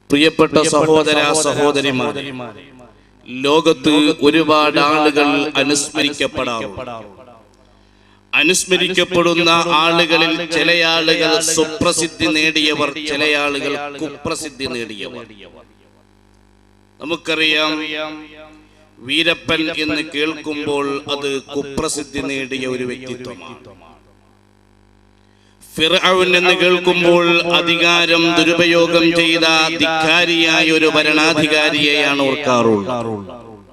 പ്രിയപ്പെട്ട സഹോദര സഹോദരിമാർ ലോകത്ത് ഒരുപാട് ആളുകൾ അനുസ്മരിക്കപ്പെടാറുണ്ട് അനുസ്മരിക്കപ്പെടുന്ന ആളുകളിൽ ചില ആളുകൾ സുപ്രസിദ്ധി നേടിയവർ ചില ആളുകൾ കുപ്രസിദ്ധി നേടിയവർ നമുക്കറിയാം വീരപ്പൻ എന്ന് കേൾക്കുമ്പോൾ അത് കുപ്രസിദ്ധി നേടിയ ഒരു വ്യക്തിത്വമാണ് ഫിർഔൻ എന്ന് കേൾക്കുമ്പോൾ അധികാരം ദുരുപയോഗം ചെയ്ത ധിക്കാരിയായ ഒരു ഭരണാധികാരിയെയാണ് ഓർക്കാറുള്ളത്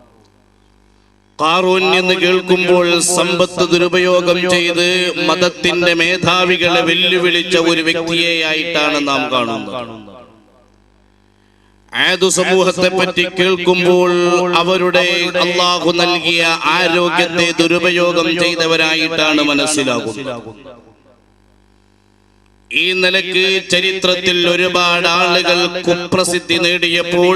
കാറൂൻ എന്ന് കേൾക്കുമ്പോൾ സമ്പത്ത് ദുരുപയോഗം ചെയ്ത് മതത്തിന്റെ മേധാവികളെ വെല്ലുവിളിച്ച ഒരു വ്യക്തിയെയായിട്ടാണ് നാം കാണുന്നത് ആദു സമൂഹത്തെ പറ്റി കേൾക്കുമ്പോൾ അവരുടെ അള്ളാഹു നൽകിയ ആരോഗ്യത്തെ ദുരുപയോഗം ചെയ്തവരായിട്ടാണ് മനസ്സിലാകുന്നത് ഈ നിലക്ക് ചരിത്രത്തിൽ ഒരുപാട് ആളുകൾ കുപ്രസിദ്ധി നേടിയപ്പോൾ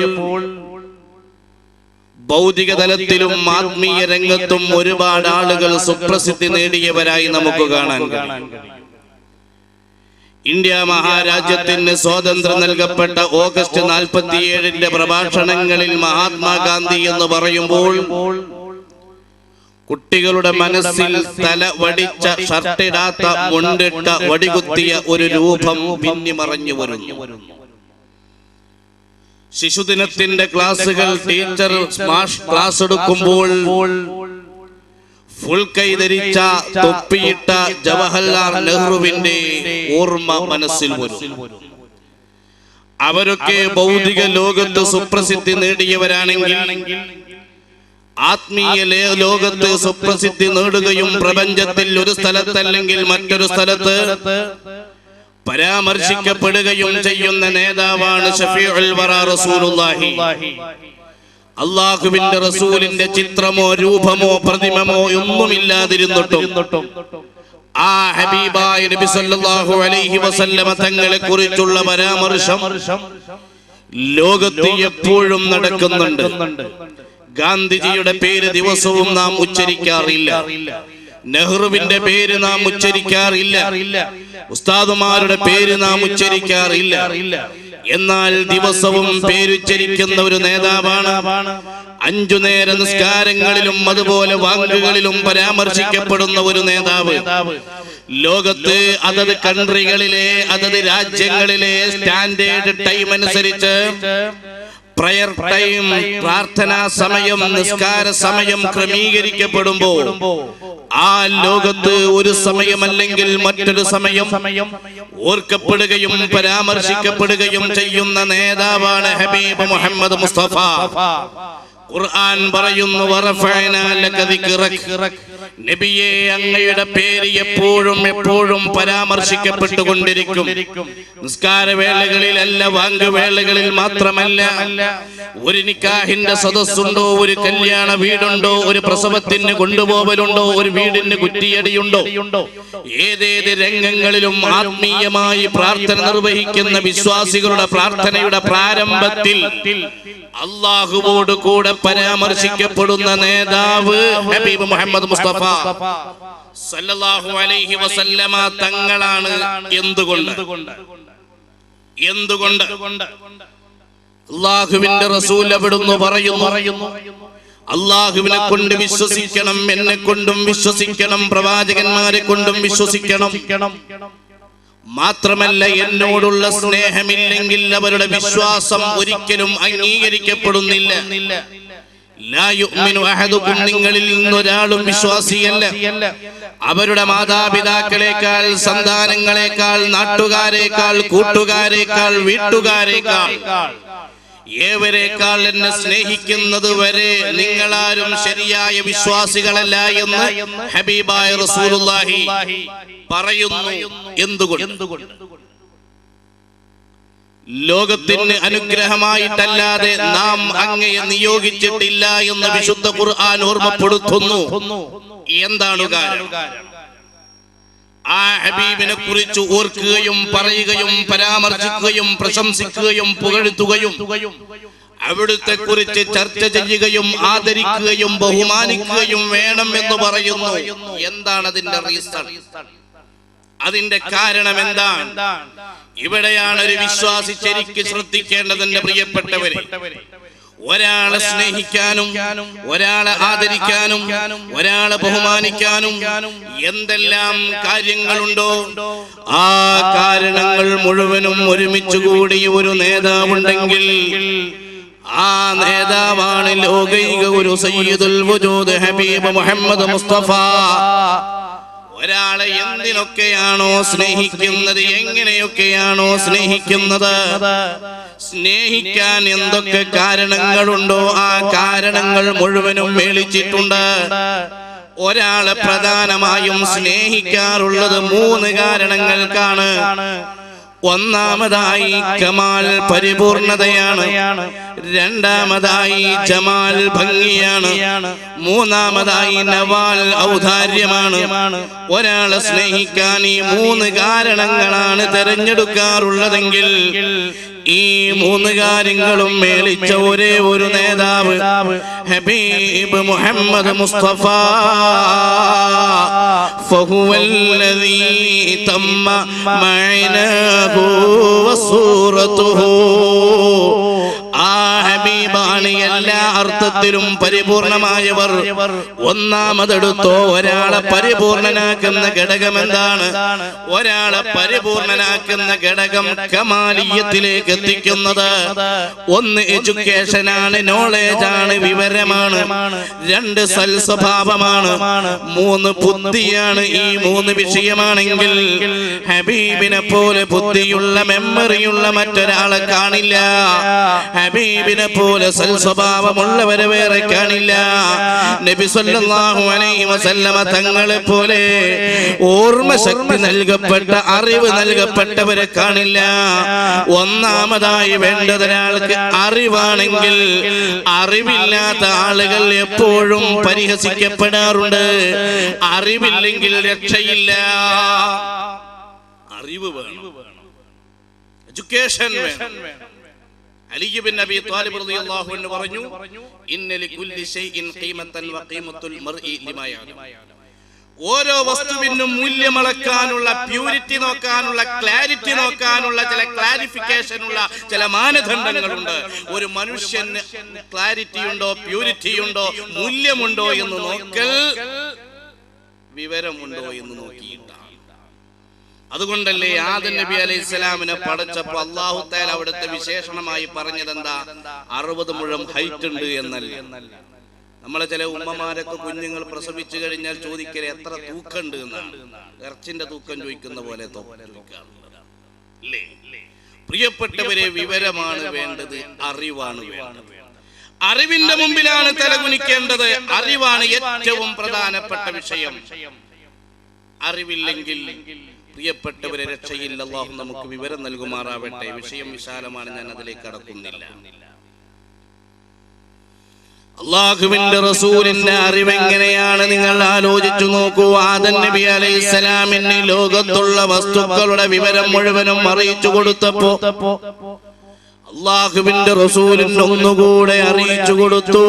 ഭൗതിക തലത്തിലും ആത്മീയ രംഗത്തും ഒരുപാട് ആളുകൾ സുപ്രസിദ്ധി നേടിയവരായി നമുക്ക് കാണാൻ കഴിയും ഇന്ത്യ മഹാരാജ്യത്തിന് സ്വാതന്ത്ര്യം നൽകപ്പെട്ട ഓഗസ്റ്റ് നാൽപ്പത്തിയേഴിന്റെ പ്രഭാഷണങ്ങളിൽ മഹാത്മാഗാന്ധി എന്ന് പറയുമ്പോൾ കുട്ടികളുടെ മനസ്സിൽ തല വടിച്ച ഷർട്ടിടാത്ത മുണ്ടിട്ട വടികുത്തിയ ഒരു രൂപം പിന്നിമറഞ്ഞു വരുന്നു ശിശുദിനത്തിന്റെ ക്ലാസ്സുകൾ ടീച്ചർ സ്മാഷ് ക്ലാസ് എടുക്കുമ്പോൾ ഫുൾ കൈ ധരിച്ച തൊപ്പിയിട്ട ജവഹർലാൽ നെഹ്റുവിന്റെ ഓർമ്മ മനസ്സിൽ വരും അവരൊക്കെ ഭൗതിക ലോകത്ത് സുപ്രസിദ്ധി നേടിയവരാണെങ്കിൽ ആത്മീയ ലേ- ലോകത്ത് സുപ്രസിദ്ധി നേടുകയും പ്രപഞ്ചത്തിൽ ഒരു സ്ഥലത്തല്ലെങ്കിൽ മറ്റൊരു സ്ഥലത്ത് പരാമർശിക്കപ്പെടുകയും ചെയ്യുന്ന നേതാവാണ് ഷഫീഉൽ വറ റസൂലുള്ളാഹി അള്ളാഹുവിന്റെ റസൂലിന്റെ ചിത്രമോ രൂപമോ പ്രതിമമോ ഒന്നുമില്ലാതിരുന്നിട്ടും ആ ഹബീബായ നബി സല്ലല്ലാഹു അലൈഹി വസല്ലമ തങ്ങളെ കുറിച്ചുള്ള പരാമർശം ലോകത്ത് എപ്പോഴും നടക്കുന്നുണ്ട് ഗാന്ധിജിയുടെ പേര് ദിവസവും നാം ഉച്ചരിക്കാറില്ല നെഹ്റുവിന്റെ പേര് നാം ഉച്ചരിക്കാറില്ല ഉസ്താദുമാരുടെ പേര് നാം ഉച്ചരിക്കാറില്ല എന്നാൽ ദിവസവും പേരുച്ചരിക്കുന്ന ഒരു നേതാവാണ് അഞ്ചു നേര നിസ്കാരങ്ങളിലും അതുപോലെ വാക്കുകളിലും പരാമർശിക്കപ്പെടുന്ന ഒരു നേതാവ് ലോകത്ത് അതത് കൺട്രികളിലെ അതത് രാജ്യങ്ങളിലെ സ്റ്റാൻഡേർഡ് ടൈം അനുസരിച്ച് പ്രയർ ടൈം പ്രാർത്ഥനാ സമയം നിസ്കാര സമയം ക്രമീകരിക്കപ്പെടുമ്പോ ആ ലോകത്ത് ഒരു സമയമല്ലെങ്കിൽ മറ്റൊരു സമയം ഓർക്കപ്പെടുകയും പരാമർശിക്കപ്പെടുകയും ചെയ്യുന്ന നേതാവാണ് ഹബീബ് മുഹമ്മദ് മുസ്തഫ ഖുർആൻ പറയുന്നു "വറഫഅനാ ലക ദിക്റക്." നബിയെ അങ്ങയുടെ പേര് എപ്പോഴും എപ്പോഴും പരാമർശിക്കപ്പെട്ടുകൊണ്ടിരിക്കും നിസ്കാര വേളകളിലല്ല വാങ്കുവേളകളിൽ മാത്രമല്ല ഒരു നിക്കാഹിന്റെ സദസ്സുണ്ടോ ഒരു കല്യാണ വീടുണ്ടോ ഒരു പ്രസവത്തിന് കൊണ്ടുപോകലുണ്ടോ ഒരു വീടിന് കുറ്റിയടിയുണ്ടോ ഏതേത് രംഗങ്ങളിലും ആത്മീയമായി പ്രാർത്ഥന നിർവഹിക്കുന്ന വിശ്വാസികളുടെ പ്രാർത്ഥനയുടെ പ്രാരംഭത്തിൽ അള്ളാഹുവോട് കൂടെ പരാമർശിക്കപ്പെടുന്ന നേതാവ് ഹബീബ് മുഹമ്മദ് മുസ്തഫ സല്ലല്ലാഹു അലൈഹി വസല്ലമ തങ്ങളാണ് എന്തുകൊണ്ട് എന്തുകൊണ്ട് അള്ളാഹുവിന്റെ റസൂൽ അവിടുന്ന് പറയുന്നു അള്ളാഹുവിനെ കൊണ്ട് വിശ്വസിക്കണം എന്നെ കൊണ്ടും വിശ്വസിക്കണം പ്രവാചകന്മാരെ കൊണ്ടും വിശ്വസിക്കണം മാത്രമല്ല എന്നോടുള്ള സ്നേഹമില്ലെങ്കിൽ അവരുടെ വിശ്വാസം ഒരിക്കലും അംഗീകരിക്കപ്പെടുന്നില്ല ലാ യുഅ്മിനു അഹദുക്കും നിങ്ങളിൽ നിന്നൊരാളും വിശ്വാസിയല്ല അവരുടെ മാതാപിതാക്കളെക്കാൾ സന്താനങ്ങളെക്കാൾ നാട്ടുകാരേക്കാൾ കൂട്ടുകാരേക്കാൾ വീട്ടുകാരേക്കാൾ ഏവരേക്കാൾ എന്നെ സ്നേഹിക്കുന്നത് വരെ നിങ്ങളാരും ശരിയായ വിശ്വാസികളല്ല എന്ന് ഹബീബായ റസൂലുള്ളാഹി പറയുന്നു എന്തുകൊണ്ട് ലോകത്തിന് അനുഗ്രഹമായിട്ടല്ലാതെ നാം അങ്ങയെ നിയോഗിച്ചിട്ടില്ല എന്ന് വിശുദ്ധ ഖുർആൻ ഓർമ്മപ്പെടുത്തുന്നു എന്താണ് കാരണം ആ ഹബീബിനെ കുറിച്ച് ഓർക്കുകയും പറയുകയും പരാമർശിക്കുകയും പ്രശംസിക്കുകയും പുകഴ്ത്തുകയും അവിടുത്തെ കുറിച്ച് ചർച്ച ചെയ്യുകയും ആദരിക്കുകയും ബഹുമാനിക്കുകയും വേണം എന്ന് പറയുന്നു എന്താണ് അതിന്റെ റീസൺ അതിന്റെ കാരണം എന്താണ് ഇവിടെയാണ് ഒരു വിശ്വാസി ശരിക്ക് ശ്രദ്ധിക്കേണ്ടതിന്റെ പ്രിയപ്പെട്ടവരെ ഒരാളെ സ്നേഹിക്കാനും ഒരാളെ ആദരിക്കാനും ഒരാളെ ബഹുമാനിക്കാനും എന്തെല്ലാം കാര്യങ്ങളുണ്ടോ ആ കാരണങ്ങൾ മുഴുവനും ഒരുമിച്ച് കൂടി ഒരു നേതാവുണ്ടെങ്കിൽ ആ നേതാവാണ് ലോകൈക ഒരു സയ്യിദുൽ വജൂദ് ഹബീബ് മുഹമ്മദ് മുസ്തഫ ഒരാളെ എന്തിനൊക്കെയാണോ സ്നേഹിക്കുന്നത് എങ്ങനെയൊക്കെയാണോ സ്നേഹിക്കുന്നത് സ്നേഹിക്കാൻ എന്തൊക്കെ കാരണങ്ങളുണ്ടോ ആ കാരണങ്ങൾ മുഴുവനും മേളിച്ചിട്ടുണ്ട് ഒരാളെ പ്രധാനമായും സ്നേഹിക്കാറുള്ളത് മൂന്ന് കാരണങ്ങൾക്കാണ് ഒന്നാമതായി കമാൽ പരിപൂർണതയാണ് രണ്ടാമതായി ജമാൽ ഭംഗിയാണ് മൂന്നാമതായി നവാൽ ഔദാര്യമാണ് ഒരാളെ സ്നേഹിക്കാൻ ഈ മൂന്ന് കാരണങ്ങളാണ് തെരഞ്ഞെടുക്കാറുള്ളതെങ്കിൽ ഈ മൂന്ന് കാര്യങ്ങളും മേളിച്ച ഒരേ ഒരു നേതാവ് ഹബീബ് മുഹമ്മദ് മുസ്തഫ فهو الذي تم معناه وصورته ആ ഹബീബാണ് എല്ലാ അർത്ഥത്തിലും പരിപൂർണമായവർ ഒന്നാമതെടുത്തോ ഒരാളെ പരിപൂർണനാക്കുന്ന ഘടകം എന്താണ് ഒരാളെ പരിപൂർണനാക്കുന്ന ഘടകം കമാലിയത്തിലേക്ക് എത്തിക്കുന്നത് ഒന്ന് എഡ്യൂക്കേഷനാണ് നോളേജാണ് വിവരമാണ് രണ്ട് സൽസ്വഭാവമാണ് മൂന്ന് ബുദ്ധിയാണ് ഈ മൂന്ന് വിഷയമാണെങ്കിൽ ഹബീബിനെ പോലെ ബുദ്ധിയുള്ള മെമ്മറിയുള്ള മറ്റൊരാളെ കാണില്ല ഹബീബിനെ പോലെ സൽസ്വഭാവമുള്ളവരെ വേറെ കാണില്ല നബി സല്ലല്ലാഹു അലൈഹി വസല്ലമ തങ്ങളെ പോലെ ഓർമ്മശക്തി നൽകപ്പെട്ട അറിവ് നൽകപ്പെട്ടവരെ കാണില്ല ഒന്നാമതായി വേണ്ടത് ഒരാൾക്ക് അറിവാണെങ്കിൽ അറിവില്ലാത്ത ആളുകൾ എപ്പോഴും പരിഹസിക്കപ്പെടാറുണ്ട് അറിവില്ലെങ്കിൽ രക്ഷയില്ല അറിവ് വേണം എഡ്യൂക്കേഷൻ വേണം അലി ബിൻ അബി ത്വാലിബ് റളിയല്ലാഹു അൻഹു പറഞ്ഞു ഇന്ന ലികുല്ലി ഷൈഇൻ ഖീമത്തൻ വഖീമത്തുൽ മർഇ ലിമാ യഅലം ഓരോ വസ്തുവിനും മൂല്യമളക്കാനുള്ള പ്യൂരിറ്റി നോക്കാനുള്ള ക്ലാരിറ്റി നോക്കാനുള്ള ചില ക്ലാരിഫിക്കേഷൻ ഉള്ള ചില മാനദണ്ഡങ്ങളുണ്ട് ഒരു മനുഷ്യന് ക്ലാരിറ്റി ഉണ്ടോ പ്യൂരിറ്റി ഉണ്ടോ മൂല്യമുണ്ടോ എന്ന് നോക്കൽ വിവരമുണ്ടോ എന്ന് നോക്കിയിട്ടാണ് അതുകൊണ്ടല്ലേ ആദൻ നബി അലൈഹി സ്വലാമിനെ പടച്ചപ്പോ അള്ളാഹു താല അവിടുത്തെ വിശേഷണമായി പറഞ്ഞത് എന്താ അറുപത് മുഴം ഹൈറ്റ് ഉണ്ട് എന്നല്ല നമ്മളെ ചില ഉമ്മമാരൊക്കെ കുഞ്ഞുങ്ങൾ പ്രസവിച്ചു കഴിഞ്ഞാൽ ചോദിക്കല് എത്ര തൂക്കമുണ്ട് എന്നാണ് ഇറച്ചിന്റെ തൂക്കം ചോദിക്കുന്ന പോലെ ചോദിക്കാറുള്ളത് അല്ലേ പ്രിയപ്പെട്ടവരെ വിവരമാണ് വേണ്ടത് അറിവാണ് വേണ്ടത് അറിവിന്റെ മുമ്പിലാണ് തലകുനിക്കേണ്ടത് അറിവാണ് ഏറ്റവും പ്രധാനപ്പെട്ട വിഷയം അറിവില്ലെങ്കിൽ പ്രിയപ്പെട്ടവരെ രക്ഷയില്ല അള്ളാഹു നമുക്ക് വിവരം നൽകുമാറാവട്ടെ വിഷയം വിശാലമാണ് ഞാൻ അതിലേക്ക് കടക്കുന്നില്ല അള്ളാഹുവിന്റെ റസൂലിന്റെ അറിവ് എങ്ങനെയാണ് നിങ്ങൾ ആലോചിച്ചു നോക്കൂ ആദൻ നബി അലൈഹി സ്വലാമിന് ലോകത്തുള്ള വസ്തുക്കളുടെ വിവരം മുഴുവനും അറിയിച്ചു കൊടുത്തപ്പോ അള്ളാഹുവിന്റെ റസൂലിന് ഒന്നുകൂടെ അറിയിച്ചു കൊടുത്തു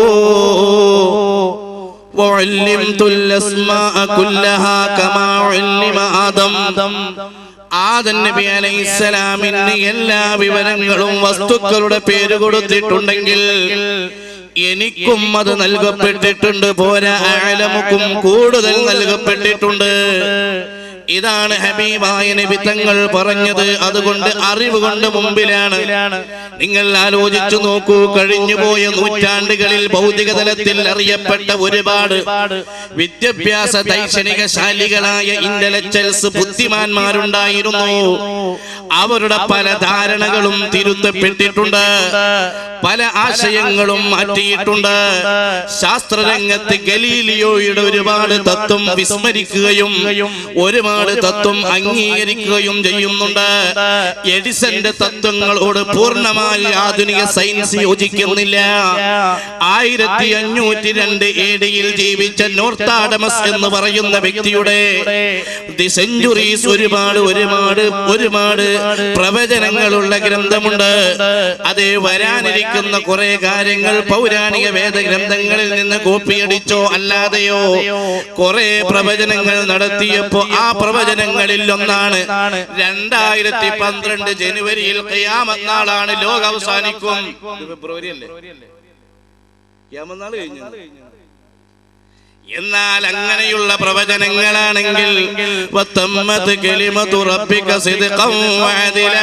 وعلمت الأسماء كلها كما علم آدم ആദൻ നബി അലൈഹിസ്സലാമിന് എല്ലാ വിവരങ്ങളും വസ്തുക്കളുടെ പേര് കൊടുത്തിട്ടുണ്ടെങ്കിൽ എനിക്കും അത് നൽകപ്പെട്ടിട്ടുണ്ട് പോരാ ആലമുക്കും കൂടുതൽ നൽകപ്പെട്ടിട്ടുണ്ട് ഇതാണ് ഹബീബായ നബി തങ്ങൾ പറഞ്ഞത് അതുകൊണ്ട് അറിവ് കൊണ്ട് മുമ്പിലാണ് നിങ്ങൾ ആലോചിച്ചു നോക്കൂ കഴിഞ്ഞുപോയ നൂറ്റാണ്ടുകളിൽ ഭൗതിക തലത്തിൽ അറിയപ്പെട്ട ഒരുപാട് വിദ്യാഭ്യാസ ദൈക്ഷണിക ശാലികളായ ഇന്റലക്ച്വൽസ് ബുദ്ധിമാന്മാരുണ്ടായിരുന്നു അവരുടെ പല ധാരണകളും തിരുത്തപ്പെട്ടിട്ടുണ്ട് പല ആശയങ്ങളും മാറ്റിയിട്ടുണ്ട് ശാസ്ത്രരംഗത്ത് ഗലീലിയോയുടെ ഒരുപാട് തത്വം വിസ്മരിക്കുകയും ഒരുപാട് തത്വം അംഗീകരിക്കുകയും ചെയ്യുന്നുണ്ട് എഡിസന്റെ തത്വങ്ങളോട് പൂർണ്ണമായി ആധുനിക സയൻസ് യോജിക്കുന്നില്ല ആയിരത്തി അഞ്ഞൂറ്റി രണ്ട് എ ഡിയിൽ ജീവിച്ച നോർത്താഡമസ് എന്ന് പറയുന്ന വ്യക്തിയുടെ ദി സെഞ്ചുറീസ് ഒരുപാട് ഒരുപാട് ഒരുപാട് പ്രവചനങ്ങളുള്ള ഗ്രന്ഥമുണ്ട് അത് വരാനിരിക്കുന്ന കുറെ കാര്യങ്ങൾ പൗരാണിക വേദഗ്രന്ഥങ്ങളിൽ നിന്ന് കോപ്പിയടിച്ചോ അല്ലാതെയോ കുറെ പ്രവചനങ്ങൾ നടത്തിയപ്പോ ആ മഹാപ്രവചനങ്ങളിൽ ഒന്നാണ് രണ്ടായിരത്തി പന്ത്രണ്ട് ജനുവരിയിൽ ഖിയാമത്ത് നാളാണ് ലോകം അവസാനിക്കും ഇത് ഫെബ്രുവരി അല്ലേ ഖിയാമത്ത് നാൾ കഴിഞ്ഞു എന്നാൽ അങ്ങനെയുള്ള പ്രവചനങ്ങളാണെങ്കിൽ വത്തമ്മത് കലിമതു റബ്ബിക സിദ്ഖൻ വഅദിലാ.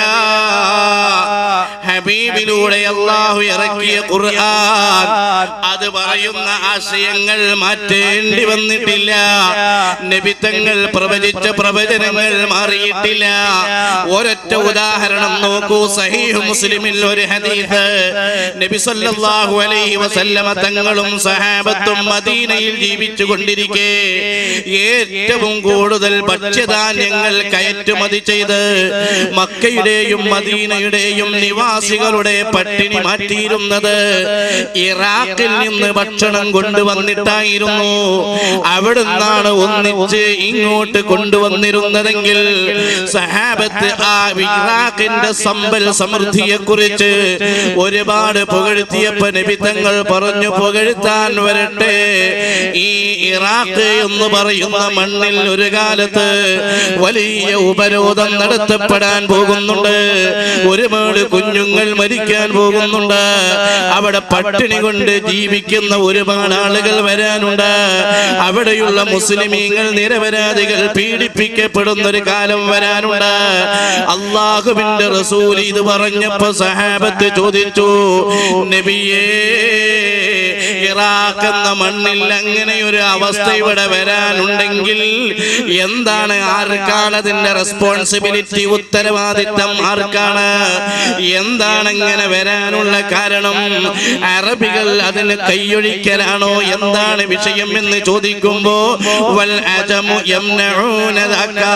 ഹബീബിലൂടെ അള്ളാഹു ഇറക്കിയ ഖുർആൻ അത് പറയുന്ന ആശയങ്ങൾ മാറ്റേണ്ടി വന്നിട്ടില്ല നബിത്തങ്ങൾ പ്രവചിച്ച പ്രവചനങ്ങൾ മാറിയിട്ടില്ല ഒരൊറ്റ ഉദാഹരണം നോക്കൂ സഹീഹ് മുസ്ലിമിൽ ഒരു ഹദീസ് നബി സല്ലല്ലാഹു അലൈഹി വസല്ലമ തങ്ങളും സഹാബത്തും മദീനയിൽ ജീവിച്ചു കൊണ്ടിരിക്കെ ഏറ്റവും കൂടുതൽ ഭക്ഷ്യധാന്യങ്ങൾ കയറ്റുമതി ചെയ്ത് മക്കയുടെയും മദീനയുടെയും നിവാസികളുടെ പട്ടിണി മാറ്റിയിരുന്നത് ഇറാഖിൽ നിന്ന് ഭക്ഷണം കൊണ്ടുവന്നിട്ടായിരുന്നു അവിടുന്നാണ് ഒന്നിച്ച് ഇങ്ങോട്ട് കൊണ്ടുവന്നിരുന്നതെങ്കിൽ സഹാബത്ത് ആ ഇറാഖിന്റെ സമ്പൽ സമൃദ്ധിയെ കുറിച്ച് ഒരുപാട് പുകഴ്ത്തിയപ്പോ നബിത്തങ്ങൾ പറഞ്ഞു പുകഴ്ത്താൻ വരട്ടെ ഈ ഇറാഖ് എന്ന് പറയുന്ന മണ്ണിൽ ഒരു കാലത്ത് വലിയ ഉപരോധം നടത്തപ്പെടാൻ പോകുന്നുണ്ട് ഒരുപാട് കുഞ്ഞുങ്ങൾ മരിക്കാൻ പോകുന്നുണ്ട് അവിടെ പട്ടിണി കൊണ്ട് ജീവിക്കുന്ന ഒരുപാട് ആളുകൾ വരാനുണ്ട് അവിടെയുള്ള മുസ്ലിമീങ്ങൾ നിരപരാധികൾ പീഡിപ്പിക്കപ്പെടുന്ന ഒരു കാലം വരാനുണ്ട് അള്ളാഹുവിന്റെ റസൂൽ ഇത് പറഞ്ഞപ്പോ സഹാബത്ത് ചോദിച്ചു നബിയേ ഇറാഖ് എന്ന മണ്ണിൽ അങ്ങനെ ഒരു അവസ്ഥ ഇവിടെ വരാനുണ്ടെങ്കിൽ എന്താണ് ആർക്കാണ് അതിന്റെ റെസ്പോൺസിബിലിറ്റി ഉത്തരവാദിത്തം ആർക്കാണ് എന്താണ് ഇങ്ങനെ വരാനുള്ള കാരണം അറബികൾ അതിന് കൈയൊഴിക്കലാണോ എന്താണ് വിഷയം എന്ന് ചോദിക്കുമ്പോ വൽ അജമു യംനഊന ദക്കാ.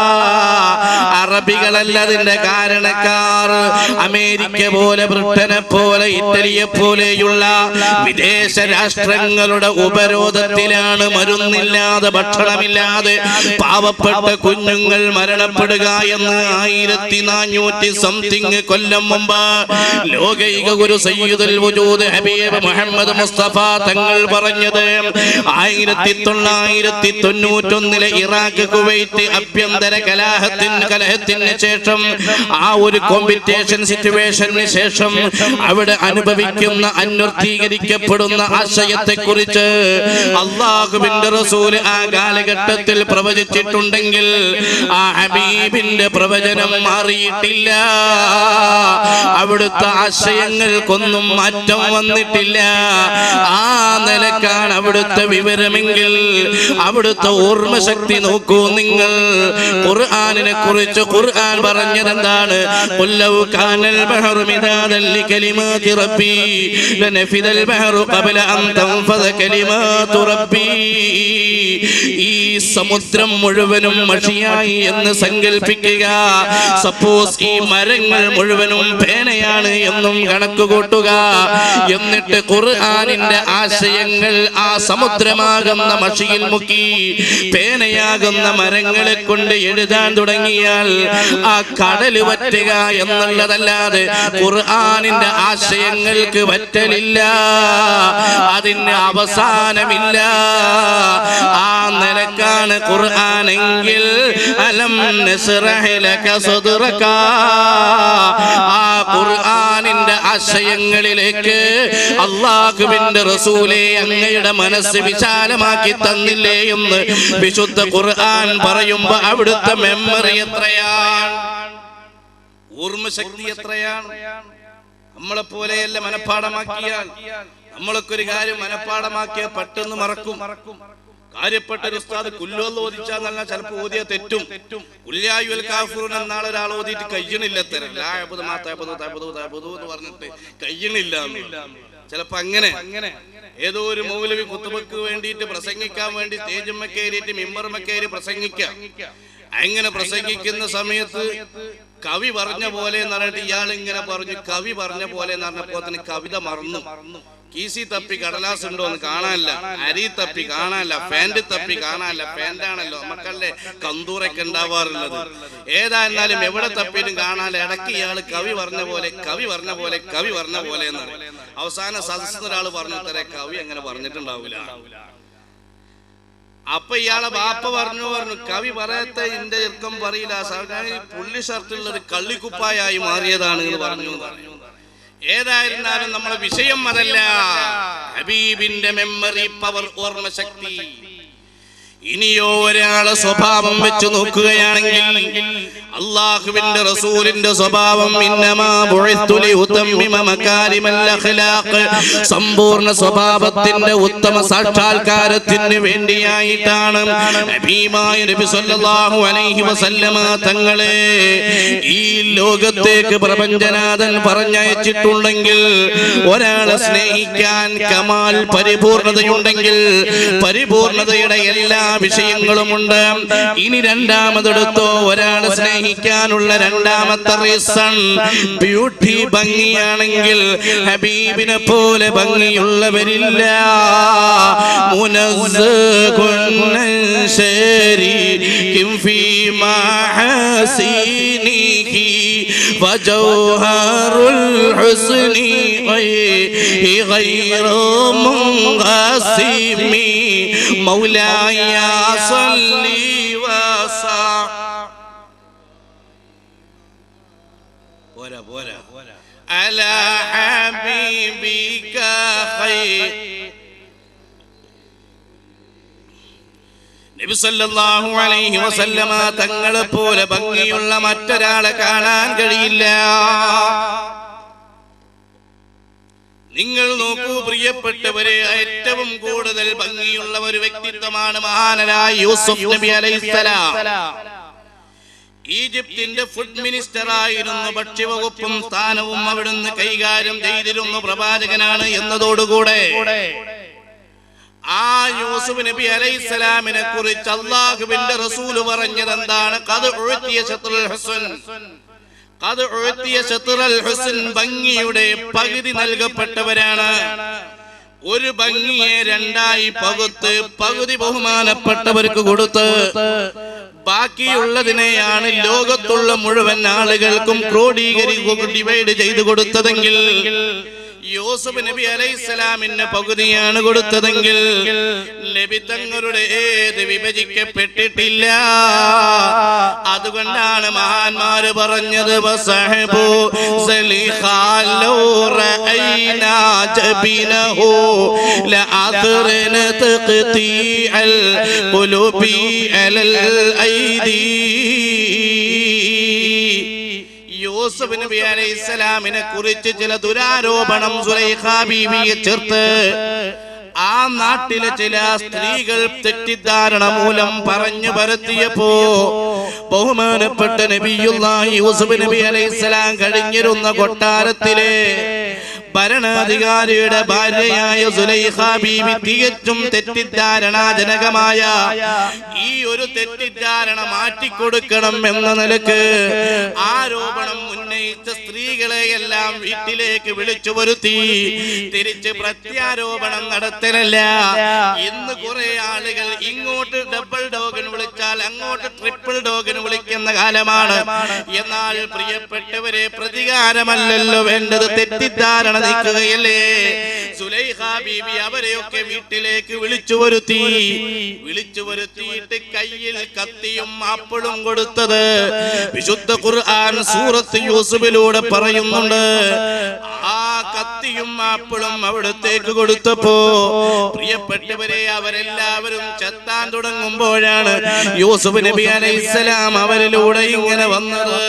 അറബികളല്ല അതിന്റെ കാരണക്കാർ അമേരിക്ക പോലെ ബ്രിട്ടനെ പോലെ ഇറ്റലിയെ പോലെയുള്ള വിദേശ രാഷ്ട്രങ്ങളുടെ ഉപരോധത്തിലാണ് മരുന്നില്ലാതെ ഭക്ഷണമില്ലാതെ പാവപ്പെട്ട കുഞ്ഞുങ്ങൾ മരണപ്പെടുക എന്ന് ആയിരത്തി നാനൂറ്റി സംതിങ് കൊല്ലം മുമ്പ് ലോകൈക ഗുരു സയ്യിദുൽ വജൂദ് ഹബീബ് മുഹമ്മദ് മുസ്തഫ തങ്ങൾ പറഞ്ഞത് ആയിരത്തി തൊള്ളായിരത്തി തൊണ്ണൂറ്റൊന്നിലെ ഇറാഖ് കുവൈറ്റ് ആഭ്യന്തര കലാഹത്തിന് കലഹത്തിന് ശേഷം ആ ഒരു കോമ്പറ്റീഷൻ സിറ്റുവേഷന് ശേഷം അവിടെ അനുഭവിക്കുന്ന അന്വർത്ഥീകരിക്കപ്പെടുന്ന ആശയത്തെ കുറിച്ച് അള്ളാഹുവിന്റെ റസൂല് ആ കാലഘട്ടത്തിൽ പ്രവചിച്ചിട്ടുണ്ടെങ്കിൽ ആ ഹബീബിന്റെ പ്രവചനം മാറിയിട്ടില്ല അവിടുത്തെ ആശയങ്ങൾക്കൊന്നും മാറ്റം വന്നിട്ടില്ല ആ നിലക്കാണ് അവിടുത്തെ വിവരമെങ്കിൽ അവിടുത്തെ ഓർമ്മശക്തി നോക്കൂ നിങ്ങൾ ഖുർആനിനെ കുറിച്ച് ഖുർആൻ പറഞ്ഞത് എന്താണ് ഖുല്ലൗ കാനൽ ബഹറു മിദാദൻ ലികലിമാതി റബ്ബി ലനഫിദൽ ബഹറു ഖബല അൻ തൻഫദ കലിമാതു റബ്ബി ഈ സമുദ്രം മുഴുവനും മഷിയായി എന്ന് സങ്കല്പിക്കുക സപ്പോസ് ഈ മരങ്ങൾ മുഴുവനും പേനയാണ് എന്നും കണക്ക് കൂട്ടുക എന്നിട്ട് ഖുർആനിന്റെ ആശയങ്ങൾ ആ സമുദ്രമാകുന്ന മഷിയിൽ മുക്കി പേനയാകുന്ന മരങ്ങളെ കൊണ്ട് എഴുതാൻ തുടങ്ങിയാൽ ആ കടല് വറ്റുക എന്നുള്ളതല്ലാതെ ഖുർആനിന്റെ ആശയങ്ങൾക്ക് വറ്റലില്ല അതിന് അവസാനമില്ല ആ നിലക്കാണ് ഖുർആനെങ്കിൽ അലം നസ്റഹ് ലക സദ്റക ആ ഖുർആനിന്റെ ആശയങ്ങളിലേക്ക് അള്ളാഹുവിന്റെ റസൂലെ അങ്ങയുടെ മനസ്സ് വിശാലമാക്കി തന്നില്ലേ എന്ന് വിശുദ്ധ ഖുർആൻ പറയുമ്പോ അവിടുത്തെ മെമ്മറി എത്രയാണ് ഓർമ്മശക്തി എത്രയാണ് നമ്മളെ പോലെയല്ല മനഃപ്പാടമാക്കിയാൽ നമ്മളൊക്കെ ഒരു കാര്യം മനഃപ്പാടമാക്കിയ പെട്ടെന്ന് മറക്കും കാര്യപ്പെട്ട ഒരു ഉസ്താദ് കുല്ലുവെന്ന് ഓദിച്ചാൽ നല്ല ചിലപ്പോ ഓതിയ തെറ്റും കുല്യായുൽ കാഫൂർ എന്നാൾ ഒരാൾ ഓതിയിട്ട് കയ്യണില്ല തരം ലായബുദ് മാതാബുദ് താബുദ് താബുദ് എന്ന് പറഞ്ഞിട്ട് കയ്യണില്ല ചിലപ്പോ അങ്ങനെ ഏതോ ഒരു മൗലവി കുത്തുബക്ക് വേണ്ടിയിട്ട് പ്രസംഗിക്കാൻ വേണ്ടി സ്റ്റേജുമ്മ കയറിയിട്ട് മിമ്പറുമ്മ കയറി പ്രസംഗിക്കാം അങ്ങനെ പ്രസംഗിക്കുന്ന സമയത്ത് കവി പറഞ്ഞ പോലെ എന്ന് പറഞ്ഞിട്ട് ഇയാൾ ഇങ്ങനെ പറഞ്ഞു കവി പറഞ്ഞ പോലെ എന്ന് പറഞ്ഞപ്പോ തന്നെ കവിത മറന്നു കീസി തപ്പി കടലാസ് ഉണ്ടോ എന്ന് കാണാനില്ല അരി തപ്പി കാണാനില്ല പാന്റ് തപ്പി കാണാനില്ല പാന്റാണല്ലോ നമുക്കല്ലേ കന്തൂറൊക്കെ ഉണ്ടാവാറുള്ളത് ഏതാ എന്നാലും എവിടെ തപ്പിയിട്ടും കാണാനില്ല ഇടയ്ക്ക് ഇയാൾ കവി പറഞ്ഞ പോലെ കവി പറഞ്ഞ പോലെ കവി പറഞ്ഞ പോലെ എന്നാണ് അവസാന സദസ്സിൽ ഒരാൾ പറഞ്ഞു തരേ കവി അങ്ങനെ പറഞ്ഞിട്ടുണ്ടാവില്ല അപ്പൊ ഇയാളെ ബാപ്പ പറഞ്ഞു പറഞ്ഞു കവി പറയത്തെ എന്റെ ചെറുക്കം പറയില്ല സാർ ഈ പുള്ളി ഷർട്ടുള്ളത് കള്ളിക്കുപ്പായായി മാറിയതാണ് എന്ന് പറഞ്ഞു എന്ന് പറഞ്ഞു. ഏതായിരുന്നാലും നമ്മളെ വിഷയം അതല്ല ഹബീബിന്റെ മെമ്മറി പവർ ഓർമ്മശക്തി ഇനിയോ ഒരാളെ സ്വഭാവം വെച്ച് നോക്കുകയാണെങ്കിൽ അള്ളാഹുവിന്റെ റസൂലിന്റെ സ്വഭാവം ഇന്നമാ ബുഇസ്തു ലിഉതമ്മിമ മകാരിമൽ അഖ്ലാഖ് സമ്പൂർണ്ണ സ്വഭാവത്തിന്റെ ഉത്തമ സാക്ഷാത്കാരത്തിന് വേണ്ടിയായിട്ടാണ് ഹബീബായ നബി സല്ലല്ലാഹു അലൈഹി വസല്ലമ തങ്ങളെ ഈ ലോകത്തേക്ക് പ്രപഞ്ചനാഥൻ പറഞ്ഞയച്ചിട്ടുണ്ടെങ്കിൽ ഒരാളെ സ്നേഹിക്കാൻ കമാൽ പരിപൂർണതയുണ്ടെങ്കിൽ പരിപൂർണതയുടെ എല്ലാ വിഷയങ്ങളുമുണ്ട് ഇനി രണ്ടാമതെടുത്തോ ഒരാളെ സ്നേഹിക്കാനുള്ള രണ്ടാമത്തെ റീസൺ ബ്യൂട്ടി ഭംഗിയാണെങ്കിൽ ഹബീബിനെ പോലെ ഭംഗിയുള്ളവരില്ല മുനസ്സുകുൻ ശരീകിം ഫീ മഹാസീനിഹി وجوهر الحسن غير غير منقسم مولاي صل وسلم പോരാ പോരാ على حبيبك خير നബി സല്ലല്ലാഹു അലൈഹി വസല്ലമ തങ്ങളെ പോലെ ഭംഗിയുള്ള മറ്റൊരാളെ കാണാൻ കഴിയില്ല നിങ്ങൾ നോക്കൂ പ്രിയപ്പെട്ടവരെ ഏറ്റവും കൂടുതൽ ഭംഗിയുള്ള ഒരു വ്യക്തിത്വമാണ് മഹാനരായ യൂസുഫ് നബി അലൈഹിസ്സലാം ഈജിപ്തിന്റെ ഫുഡ് മിനിസ്റ്റർ ആയിരുന്നു ഭക്ഷ്യവകുപ്പും സ്ഥാനവും അവിടുന്ന് കൈകാര്യം ചെയ്തിരുന്ന പ്രവാചകനാണ് എന്നതോടുകൂടെ ആ യൂസുഫ് നബി അലൈഹിസ്സലാമിനെ കുറിച്ച് അള്ളാഹുവിന്റെ റസൂല് പറഞ്ഞത് എന്താണ് കത് ഉഴുത്തിയ ശത്രുൽ ഹുസൻ കത് ഉഴുത്തിയ ശത്രുൽ ഹുസൻ ഭംഗിയുടെ പകുതി നൽകപ്പെട്ടവരാണ് ഒരു ഭംഗിയെ രണ്ടായി പകുത്ത് പകുതി ബഹുമാനപ്പെട്ടവർക്ക് കൊടുത്ത് ബാക്കിയുള്ളതിനെയാണ് ലോകത്തുള്ള മുഴുവൻ ആളുകൾക്കും ക്രോഡീകരിക്കുക ഡിവൈഡ് ചെയ്തു കൊടുത്തതെങ്കിൽ യൂസുഫ് നബി അലൈഹിസ്സലാമിന് പകുതിയാണ് കൊടുത്തതെങ്കിൽ നബി തങ്ങളുടെ ഏത് വിഭജിക്കപ്പെട്ടിട്ടില്ല അതുകൊണ്ടാണ് മഹാന്മാര് പറഞ്ഞത് വസഹബു സലിഖാലോ റഅയ്നാ ജബിനഹു ലഅദ്റന തഖ്തീഅൽ ഖുലൂബി അലൽ ഐദി യൂസുഫ് നബി അലൈഹി ഇസ്ലാമിനെ കുറിച്ച് ചില ദുരാരോപണം സുലൈഖ ബീവിയെ ചേർത്ത് ആ നാട്ടിലെ ചില സ്ത്രീകൾ തെറ്റിദ്ധാരണ മൂലം പറഞ്ഞു പരത്തിയപ്പോ ബഹുമാനപ്പെട്ട നബിയുല്ലാഹി യൂസുഫ് നബി അലൈഹി ഇസ്ലാം കഴിഞ്ഞിരുന്ന കൊട്ടാരത്തിലെ ഭരണാധികാരിയുടെ ഭാര്യയായ സുലൈഖ ബീവി തികച്ചും തെറ്റിദ്ധാരണാജനകമായ ഈ ഒരു തെറ്റിദ്ധാരണ മാറ്റിക്കൊടുക്കണം എന്ന നിലക്ക് ആരോപണം ഉന്നയിച്ച സ്ത്രീകളെ എല്ലാം വീട്ടിലേക്ക് വിളിച്ചു വരുത്തി തിരിച്ച് പ്രത്യാരോപണം നടത്തലല്ല ഇന്ന് കുറെ ആളുകൾ ഇങ്ങോട്ട് ഡബിൾ ഡോഗിന് വിളിച്ചാൽ അങ്ങോട്ട് ട്രിപ്പിൾ ഡോഗിന് വിളിക്കുന്ന കാലമാണ് എന്നാൽ പ്രിയപ്പെട്ടവരെ പ്രതികാരമല്ലല്ലോ വേണ്ടത് തെറ്റിദ്ധാരണ നീക്കുകയല്ലേ സുലൈഖ ബീബി അവരെയൊക്കെ വീട്ടിലേക്ക് വിളിച്ചു വരുത്തി വിളിച്ചു വരുത്തിയിട്ട് കയ്യിൽ കത്തിയും ആപ്പിളും കൊടുത്തത് വിശുദ്ധ ഖുർആൻ സൂറത്ത് യൂസുഫിലൂടെ പറയുന്നുണ്ട് ആ കത്തിയും ആപ്പിളും അവിടത്തേക്ക് കൊടുത്തപ്പോ പ്രിയപ്പെട്ടവരെ അവരെല്ലാവരും ചെത്താൻ തുടങ്ങുമ്പോഴാണ് യൂസുഫ് നബി അലൈഹിസ്സലാം അവരിലൂടെ ഇങ്ങനെ വന്നത്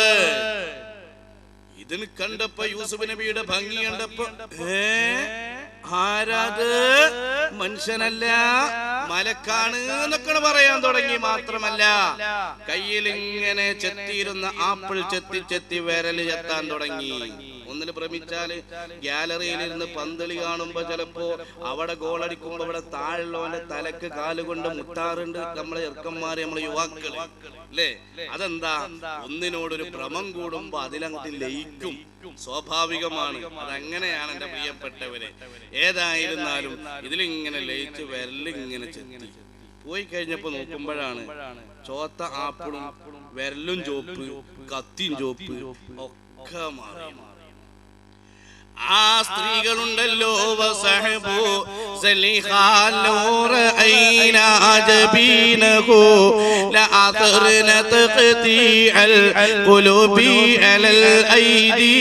ഇതിന് കണ്ടപ്പോ യൂസുഫ് നബിയുടെ ഭംഗി കണ്ടപ്പോ ഏ ആരാത് മനുഷ്യനല്ല മലക്കാണ് എന്നൊക്കെ പറയാൻ തുടങ്ങി മാത്രമല്ല കയ്യിൽ ഇങ്ങനെ ചെത്തിയിരുന്ന ആപ്പിൾ ചെത്തി ചെത്തി വിരല് ചെത്താൻ തുടങ്ങി ഒന്നിന് ഭ്രമിച്ചാല് ഗ്യാലറിയിലിരുന്ന് പന്തളി കാണുമ്പോ ചിലപ്പോ അവിടെ ഗോളടിക്കുമ്പോ അവിടെ താഴുള്ളവന്റെ തലക്ക് കാലുകൊണ്ട് മുട്ടാറുണ്ട് നമ്മളെ ചെറുക്കന്മാര് നമ്മളെ യുവാക്കള് അല്ലേ അതെന്താ ഒന്നിനോടൊരു ഭ്രമം കൂടുമ്പോ അതിലങ്ങോട്ട് ലയിക്കും സ്വാഭാവികമാണ് അതങ്ങനെയാണ് എന്റെ പ്രിയപ്പെട്ടവരെ ഏതായിരുന്നാലും ഇതിലിങ്ങനെ ലയിച്ച് വിരലിങ്ങനെ ചെത്തി പോയി കഴിഞ്ഞപ്പോ നോക്കുമ്പോഴാണ് ചോത്ത ആപ്പിളും വിരലും ചോപ്പ് കത്തിയും ചോപ്പ് ഒക്കെ മാറി ആ സ്ത്രീകളുണ്ടല്ലോ വസഹബു സലിഹാലൂർ ഐന ജബീനഹു ലഅതർന തഖ്തിഅൽ ഖുലൂബി അലൽ ഐദി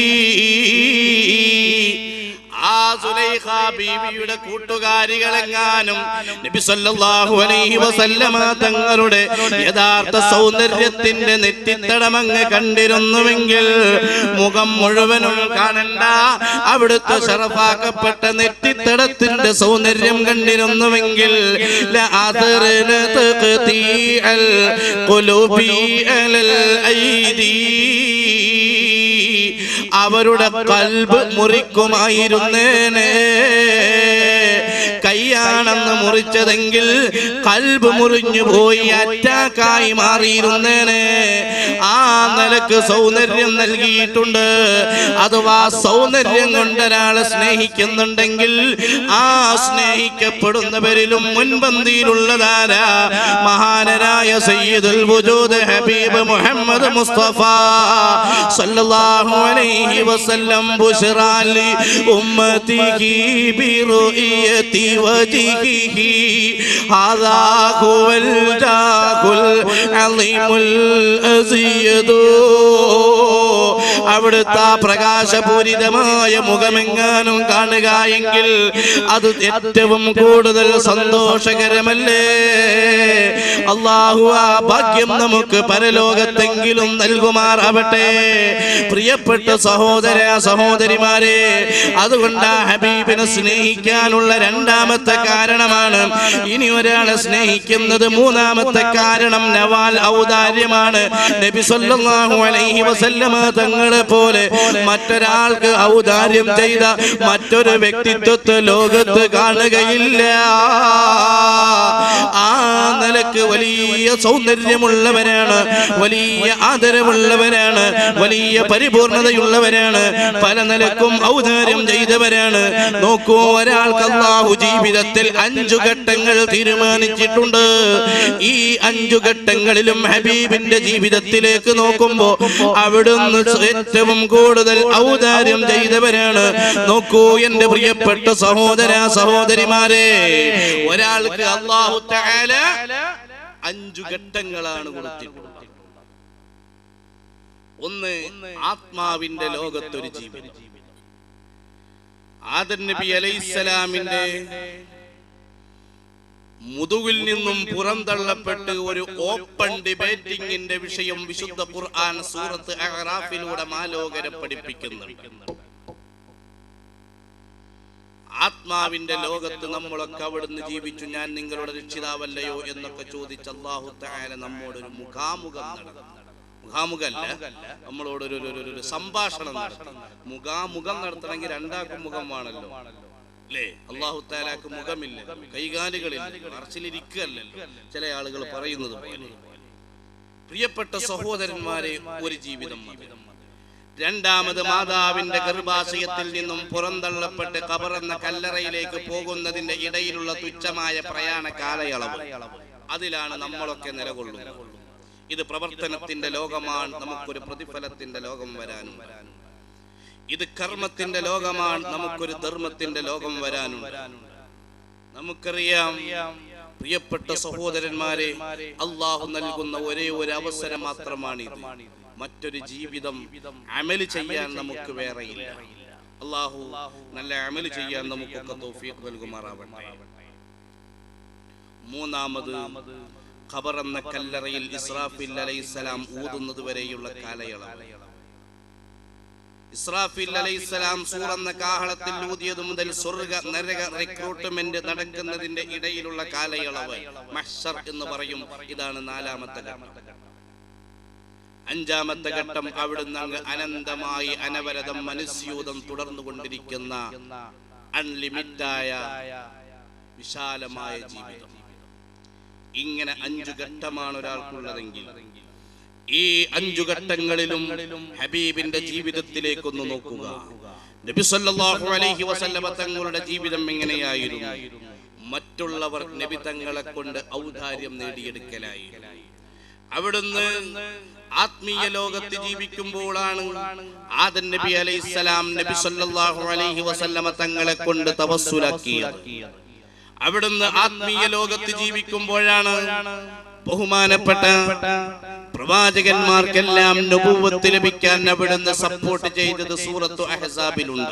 ആ സുലൈഖ ബീവിയുടെ കൂട്ടുകാരികളെങ്ങാനും നബി സല്ലല്ലാഹു അലൈഹി വസല്ലമ തങ്ങളുടെ യഥാർത്ഥ സൗന്ദര്യത്തിന്റെ നെറ്റിത്തടമങ്ങ് കണ്ടിരുന്നുവെങ്കിൽ മുഖം മുഴുവനും കാണണ്ട അവിടുത്തെ ഷറഫാക്കപ്പെട്ട നെറ്റിത്തടത്തിന്റെ സൗന്ദര്യം കണ്ടിരുന്നുവെങ്കിൽ ലഅദർന തഖ്തിഅൽ ഖുലൂബി അലൽ ഐദി അവരുടെ കൽബ് മുറിക്കുമായിരുന്നേനെ കൈയാണെന്ന് മുറിച്ചതെങ്കിൽ കൽബ് മുറിഞ്ഞു പോയി അറ്റാക്കായി മാറിയിരുന്നേനെ ആ നിലക്ക് സൗന്ദര്യം നൽകിയിട്ടുണ്ട് അഥവാ സൗന്ദര്യം കൊണ്ട് ഒരാളെ സ്നേഹിക്കുന്നുണ്ടെങ്കിൽ ആ സ്നേഹിക്കപ്പെടുന്നവരിലും മുൻപന്തിയിലുള്ളതാരാ മഹാനരായ സയ്യിദുൽ വജൂദ് ഹബീബ് മുഹമ്മദ് മുസ്തഫ സല്ലല്ലാഹു അലൈഹി വസല്ലം ബുശ്റാ ലി ഉമ്മതിഹി ബിറുഇയതി വജിഹിഹി ഹാദാ ഹുവൽ ജാഹുൽ അലീമുൽ അസിയദു അവിടുത്തെ ആ പ്രകാശപൂരിതമായ മുഖമെങ്ങാനും കാണുക എങ്കിൽ അത് ഏറ്റവും കൂടുതൽ സന്തോഷകരമല്ലേ അള്ളാഹു ആ ഭാഗ്യം നമുക്ക് പരലോകത്തെങ്കിലും നൽകുമാറാവട്ടെ പ്രിയപ്പെട്ട സഹോദര സഹോദരിമാരെ അതുകൊണ്ട് ആ ഹബീബിനെ സ്നേഹിക്കാനുള്ള രണ്ടാമത്തെ കാരണമാണ് ഇനി ഒരാളെ സ്നേഹിക്കുന്നത് മൂന്നാമത്തെ കാരണം നവാൽ ഔദാര്യമാണ് നബി സല്ലല്ലാഹു അലൈഹി വസല്ലമ തങ്ങളെ പോലെ മറ്റൊരാൾക്ക് ഔദാര്യം ചെയ്ത മറ്റൊരു വ്യക്തിത്വത്തെ ലോകത്ത് കാണുകയില്ല ആ നിലക്ക് വലിയ സൗന്ദര്യമുള്ളവരാണ് വലിയ ആദരവുള്ളവരാണ് വലിയ പരിപൂർണതയുള്ളവരാണ് പല നിലക്കും ഔദാര്യം ചെയ്തവരാണ് നോക്കൂ ഒരാൾക്ക് അള്ളാഹു ജീവിതത്തിൽ അഞ്ചു ഘട്ടങ്ങൾ തീരുമാനിച്ചിട്ടുണ്ട് ഈ അഞ്ചു ഘട്ടങ്ങളിലും ഹബീബിന്റെ ജീവിതത്തിലേക്ക് നോക്കുമ്പോ അവിടുന്ന് ഏറ്റവും കൂടുതൽ ഔദാര്യം ചെയ്തവരാണ് നോക്കൂ എന്റെ പ്രിയപ്പെട്ട സഹോദര സഹോദരിമാരെ ഒരാൾക്ക് അള്ളാഹു തആല അഞ്ചു ഘട്ടങ്ങളാണ് കൊടുത്തിട്ടുള്ളത് ഒന്ന് ആത്മാവിന്റെ ലോകത്തൊരു ജീവിതം ആദൻ നബി അലൈഹിസ്സലാമിന്റെ മുതുകിൽ നിന്നും പുറന്തള്ളപ്പെട്ട് ഒരു ഓപ്പൺ ഡിബേറ്റിംഗിന്റെ വിഷയം വിശുദ്ധ ഖുർആൻ സൂറത്ത് അഹ്റാഫിലൂടെ മാലോകരെ പഠിപ്പിക്കുന്നുണ്ട് ആത്മാവിന്റെ ലോകത്ത് നമ്മളൊക്കെ അവിടുന്ന് ജീവിച്ചു ഞാൻ നിങ്ങളുടെ രക്ഷിതാവല്ലയോ എന്നൊക്കെ ചോദിച്ച് അള്ളാഹു തആല നമ്മോടൊരു മുഖാമുഖം നടത്തി മുഖാമുഖല്ല നമ്മളോട് ഒരു ഒരു- ഒരു- ഒരു സംഭാഷണം നടത്തി മുഖാമുഖം നടത്തണമെങ്കിൽ രണ്ടാക്കും മുഖമാണല്ലോ അല്ലേ അള്ളാഹു താലാക്ക് മുഖമില്ല കൈകാലുകളില്ല മറച്ചിലിരിക്കുകയല്ലല്ലോ ചില ആളുകൾ പറയുന്നത് പോലെ പ്രിയപ്പെട്ട സഹോദരന്മാരെ ഒരു ജീവിതം മതി രണ്ടാമത് മാതാവിന്റെ ഗർഭാശയത്തിൽ നിന്നും പുറന്തള്ളപ്പെട്ട് കബറെന്ന കല്ലറയിലേക്ക് പോകുന്നതിന്റെ ഇടയിലുള്ള തുച്ഛമായ പ്രയാണ കാലയളവ് അതിലാണ് നമ്മളൊക്കെ നിലകൊള്ളുന്നത് ഇത് പ്രവർത്തനത്തിന്റെ ലോകമാണ് നമുക്കൊരു പ്രതിഫലത്തിന്റെ ലോകം വരാനും ഇത് കർമ്മത്തിന്റെ ലോകമാണ് നമുക്കൊരു ധർമ്മത്തിന്റെ ലോകം വരാനും നമുക്കറിയാം പ്രിയപ്പെട്ട സഹോദരന്മാരെ അള്ളാഹു നൽകുന്ന ഒരേ ഒരു അവസരം മാത്രമാണിത് മറ്റൊരു ജീവിതം അമല് ചെയ്യാൻ നമുക്ക് വേറെയില്ല അള്ളാഹു നല്ല അമല് ചെയ്യാൻ നമുക്കൊക്കെ തൗഫീഖ് നൽകുമാറാവട്ടെ മൂന്നാമത് ഖബർ എന്ന കല്ലറയിൽ ഇസ്രാഫിൽ അലൈഹിസ്സലാം ഊതുന്നത് വരെയുള്ള കാലയളവ് ഇസ്രാഫിൽ അലൈഹിസ്സലാം സൂർ എന്ന കാഹളത്തിൽ ഊതിയത് മുതൽ സ്വർഗ നരക റിക്രൂട്ട്മെന്റ് നടക്കുന്നതിന്റെ ഇടയിലുള്ള കാലയളവ് മഹ്ശർ എന്ന് പറയും ഇതാണ് നാലാമത്തെ ഘട്ടം അഞ്ചാമത്തെ ഘട്ടം അവിടുന്ന് അങ്ങ് അനന്തമായി അനവരതം മനുസ്യൂതം തുടർന്നുകൊണ്ടിരിക്കുന്ന അൺലിമിറ്റായ വിശാലമായ ജീവിതം ഇങ്ങനെ അഞ്ചു ഘട്ടമാണ് ഒരാൾക്കുള്ളതെങ്കിൽ ഈ അഞ്ചു ഘട്ടങ്ങളിലും ഹബീബിന്റെ ജീവിതത്തിലേക്കൊന്ന് നോക്കുക നബി സല്ലല്ലാഹു അലൈഹി വസല്ലമ തങ്ങളുടെ ജീവിതം എങ്ങനെയായിരുന്നു മറ്റുള്ളവർ നബി തങ്ങളെ കൊണ്ട് ഔദാര്യം നേടിയെടുക്കലായി അവിടുന്ന് ആത്മീയ ലോകത്ത് ജീവിക്കുമ്പോഴാണ് ആദൻ നബി അലൈഹിസ്സലാം നബി സല്ലല്ലാഹു അലൈഹി വസല്ലമ തങ്ങളെ കൊണ്ട് തവസ്സുലാക്കിയത് അവിടുന്ന് ആത്മീയ ലോകത്ത് ജീവിക്കുമ്പോഴാണ് ബഹുമാനപ്പെട്ട പ്രവാചകന്മാർക്കെല്ലാം നബുവത്ത് ലഭിക്കാൻ അവിടുന്ന് സപ്പോർട്ട് ചെയ്തത് സൂറത്തു അഹസാബിലുണ്ട്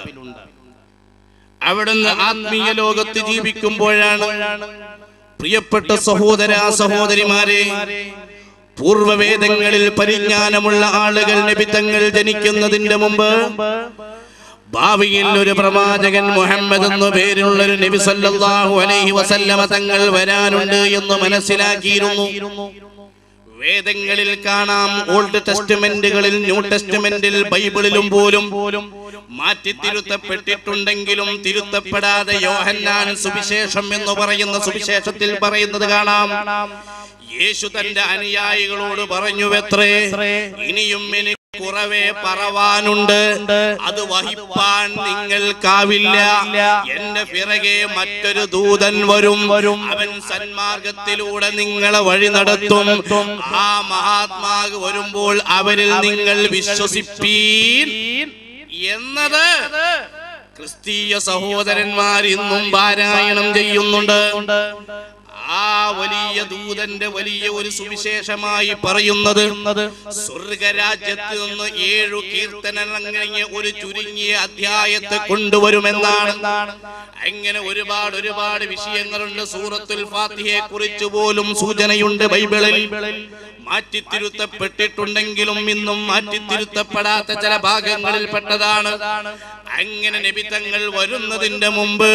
അവിടുന്ന് ആത്മീയ ലോകത്ത് ജീവിക്കുമ്പോഴാണ് പ്രിയപ്പെട്ട സഹോദര സഹോദരിമാരെ പൂർവവേദങ്ങളിൽ പരിജ്ഞാനമുള്ള ആളുകൾ നബിത്തങ്ങൾ ജനിക്കുന്നതിന്റെ മുമ്പ് ഭാവിയിൽ ഒരു പ്രവാചകൻ മുഹമ്മദ് എന്നു പേരുള്ള ഒരു നബി സല്ലല്ലാഹു അലൈഹി വസല്ലമ തങ്ങൾ വരാനുണ്ട് എന്ന് മനസ്സിലാക്കിയിരുന്നു വേദങ്ങളിൽ കാണാം ഓൾഡ് ടെസ്റ്റ്മെന്റുകളിൽ ന്യൂ ടെസ്റ്റ്മെന്റിൽ ബൈബിളിലും പോലും മാറ്റി തിരുത്തപ്പെട്ടിട്ടുണ്ടെങ്കിലും തിരുത്തപ്പെടാതെ യോഹന്നാൻ സുവിശേഷം എന്ന് പറയുന്ന സുവിശേഷത്തിൽ പറയുന്നത് കാണാം യേശു തന്റെ അനുയായികളോട് പറഞ്ഞുവെത്രേ ഇനിയും എനിക്ക് കുറവേ പറവാനുണ്ട് അത് വഹിപ്പാൻ നിങ്ങൾക്കാവില്ല എന്റെ പിറകെ മറ്റൊരു ദൂതൻ വരും അവൻ സന്മാർഗത്തിലൂടെ നിങ്ങളെ വഴി നടത്തും ആ മഹാത്മാവ് വരുമ്പോൾ അവരിൽ നിങ്ങൾ വിശ്വസിപ്പീൻ എന്നത് ക്രിസ്തീയ സഹോദരന്മാർ ഇന്നും പാരായണം ചെയ്യുന്നുണ്ട് ആ വലിയ ദൂതന്റെ വലിയ ഒരു സുവിശേഷമായി പറയുന്നത് സ്വർഗരാജ്യത്ത് നിന്ന് ഏഴു കീർത്തനങ്ങളങ്ങിയ ഒരു ചുരുങ്ങിയ അധ്യായത്തെ കൊണ്ടുവരുമെന്നാണ് അങ്ങനെ ഒരുപാട് ഒരുപാട് വിഷയങ്ങളുണ്ട് സൂറത്തുൽ ഫാത്തിഹയെ കുറിച്ച് പോലും സൂചനയുണ്ട് ബൈബിളിൽ മാറ്റിത്തിരുത്തപ്പെട്ടിട്ടുണ്ടെങ്കിലും ഇന്നും മാറ്റിത്തിരുത്തപ്പെടാത്ത ചില ഭാഗങ്ങളിൽ പെട്ടതാണ് അങ്ങനെ നബിത്തങ്ങൾ വരുന്നതിന്റെ മുമ്പ്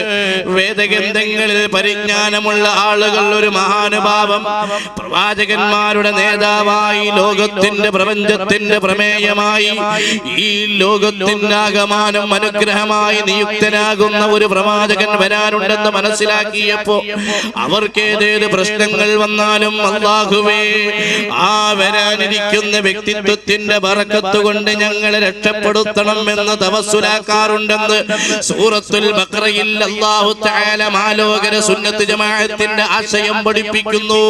വേദഗ്രന്ഥങ്ങളിൽ പരിജ്ഞാനമുള്ള ആളുകൾ ഒരു മഹാനുഭാവം പ്രവാചകന്മാരുടെ നേതാവായി ലോകത്തിന്റെ പ്രപഞ്ചത്തിന്റെ പ്രമേയമായി ഈ ലോകത്തിന്റെ ആകമാനം അനുഗ്രഹമായി നിയുക്തനാകുന്ന ഒരു പ്രവാചകൻ വരാനുണ്ടെന്ന് മനസ്സിലാക്കിയപ്പോ അവർക്ക് ഏതേത് പ്രശ്നങ്ങൾ വന്നാലും അള്ളാഹുവേ ആ വരാനിരിക്കുന്ന വ്യക്തിത്വത്തിന്റെ ബറക്കത്ത് കൊണ്ട് ഞങ്ങളെ രക്ഷപ്പെടുത്തണം എന്ന് തപസ്സുലാക്കാറുണ്ടെന്ന് സൂറത്തുൽ ബഖറയിൽ അല്ലാഹു തആല മാലോകര സുന്നത്ത് ജമാഅത്തിന്റെ ആശയം പഠിപ്പിക്കുന്നു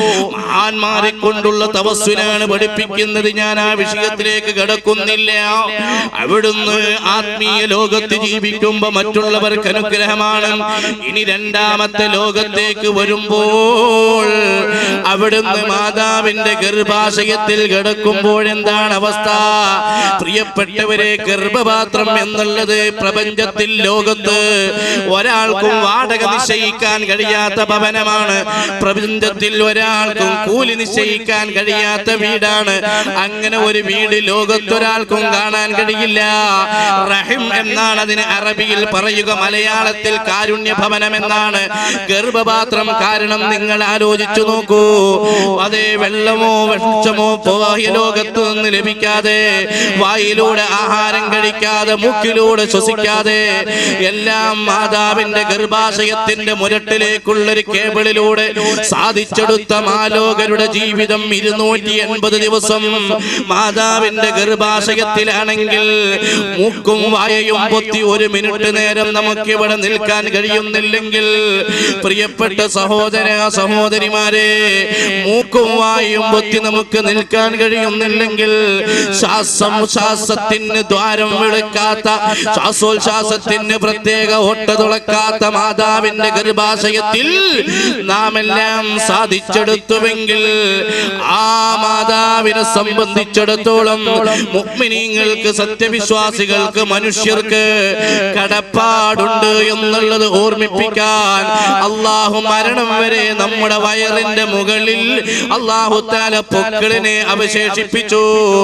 മഹാന്മാരെ കൊണ്ടുള്ള തപസ്സുലാണ് പഠിപ്പിക്കുന്നത് ഞാൻ ആ വിഷയത്തിലേക്ക് കടക്കുന്നില്ല അവിടുന്ന് ആത്മീയ ലോകത്ത് ജീവിക്കുമ്പോ മറ്റുള്ളവർക്ക് അനുഗ്രഹമാണ് ഇനി രണ്ടാമത്തെ ലോകത്തേക്ക് വരുമ്പോൾ അവിടുന്ന് മാതാവിന്റെ ഗർഭാശയത്തിൽ കിടക്കുമ്പോൾ എന്താണ് അവസ്ഥ പ്രിയപ്പെട്ടവരെ ഗർഭപാത്രം എന്നുള്ളത് പ്രപഞ്ചത്തിൽ ലോകത്ത് ഒരാൾക്കും വാടക നിശ്ചയിക്കാൻ കഴിയാത്ത ഭവനമാണ് പ്രപഞ്ചത്തിൽ ഒരാൾക്കും കൂലി നിശ്ചയിക്കാൻ കഴിയാത്ത വീടാണ് അങ്ങനെ ഒരു വീട് ലോകത്തൊരാൾക്കും കാണാൻ കഴിയില്ല റഹിം എന്നാണ് അതിന് അറബിയിൽ പറയുക മലയാളത്തിൽ കാരുണ്യ ഭവനം എന്നാണ് ഗർഭപാത്രം കാരണം നിങ്ങൾ ആലോചിച്ചു നോക്കൂ അതേ വെള്ളമോ വെളിച്ചമോ ബാഹ്യ ലോകത്ത് നിന്ന് ലഭിക്കാതെ വായിലൂടെ ആഹാരം കഴിക്കാതെ മൂക്കിലൂടെ ശ്വസിക്കാതെ എല്ലാം മാതാവിന്റെ ഗർഭാശയത്തിന്റെ മുരട്ടിലേക്കുള്ള ഒരു കേബിളിലൂടെ സാധിച്ചെടുത്ത മാലോകരുടെ ജീവിതം ഇരുന്നൂറ്റി എൺപത് ദിവസം മാതാവിന്റെ ഗർഭാശയത്തിലാണെങ്കിൽ മൂക്കും വായയും പൊത്തി ഒരു മിനിറ്റ് നേരം നമുക്ക് ഇവിടെ നിൽക്കാൻ കഴിയുന്നില്ലെങ്കിൽ പ്രിയപ്പെട്ട സഹോദര സഹോദരിമാരെ മൂക്കും വായും പൊത്തി നമുക്ക് നിൽക്കാൻ കഴിയുന്നില്ലെങ്കിൽ ശ്വാസം ശ്വാസത്തിന് ദ്വാരം വിളക്കാത്ത ശ്വാസോച്ഛ്വാസത്തിന് പ്രത്യേക ഒട്ട തുളക്കാത്ത മാതാവിന്റെ ഗർഭാശയത്തിൽ നാം എല്ലാം സാധിച്ചെടുത്തുവെങ്കിൽ ആ മാതാവിനെ സംബന്ധിച്ചിടത്തോളം മുഗ്മിനീങ്ങൾക്ക് സത്യവിശ്വാസികൾക്ക് മനുഷ്യർക്ക് കടപ്പാടുണ്ട് എന്നുള്ളത് ഓർമ്മിപ്പിക്കാൻ അള്ളാഹു മരണം വരെ നമ്മുടെ വയറിന്റെ മുകളിൽ അള്ളാഹു താല പൊക്കിളിനെ അവശേഷിപ്പിച്ചു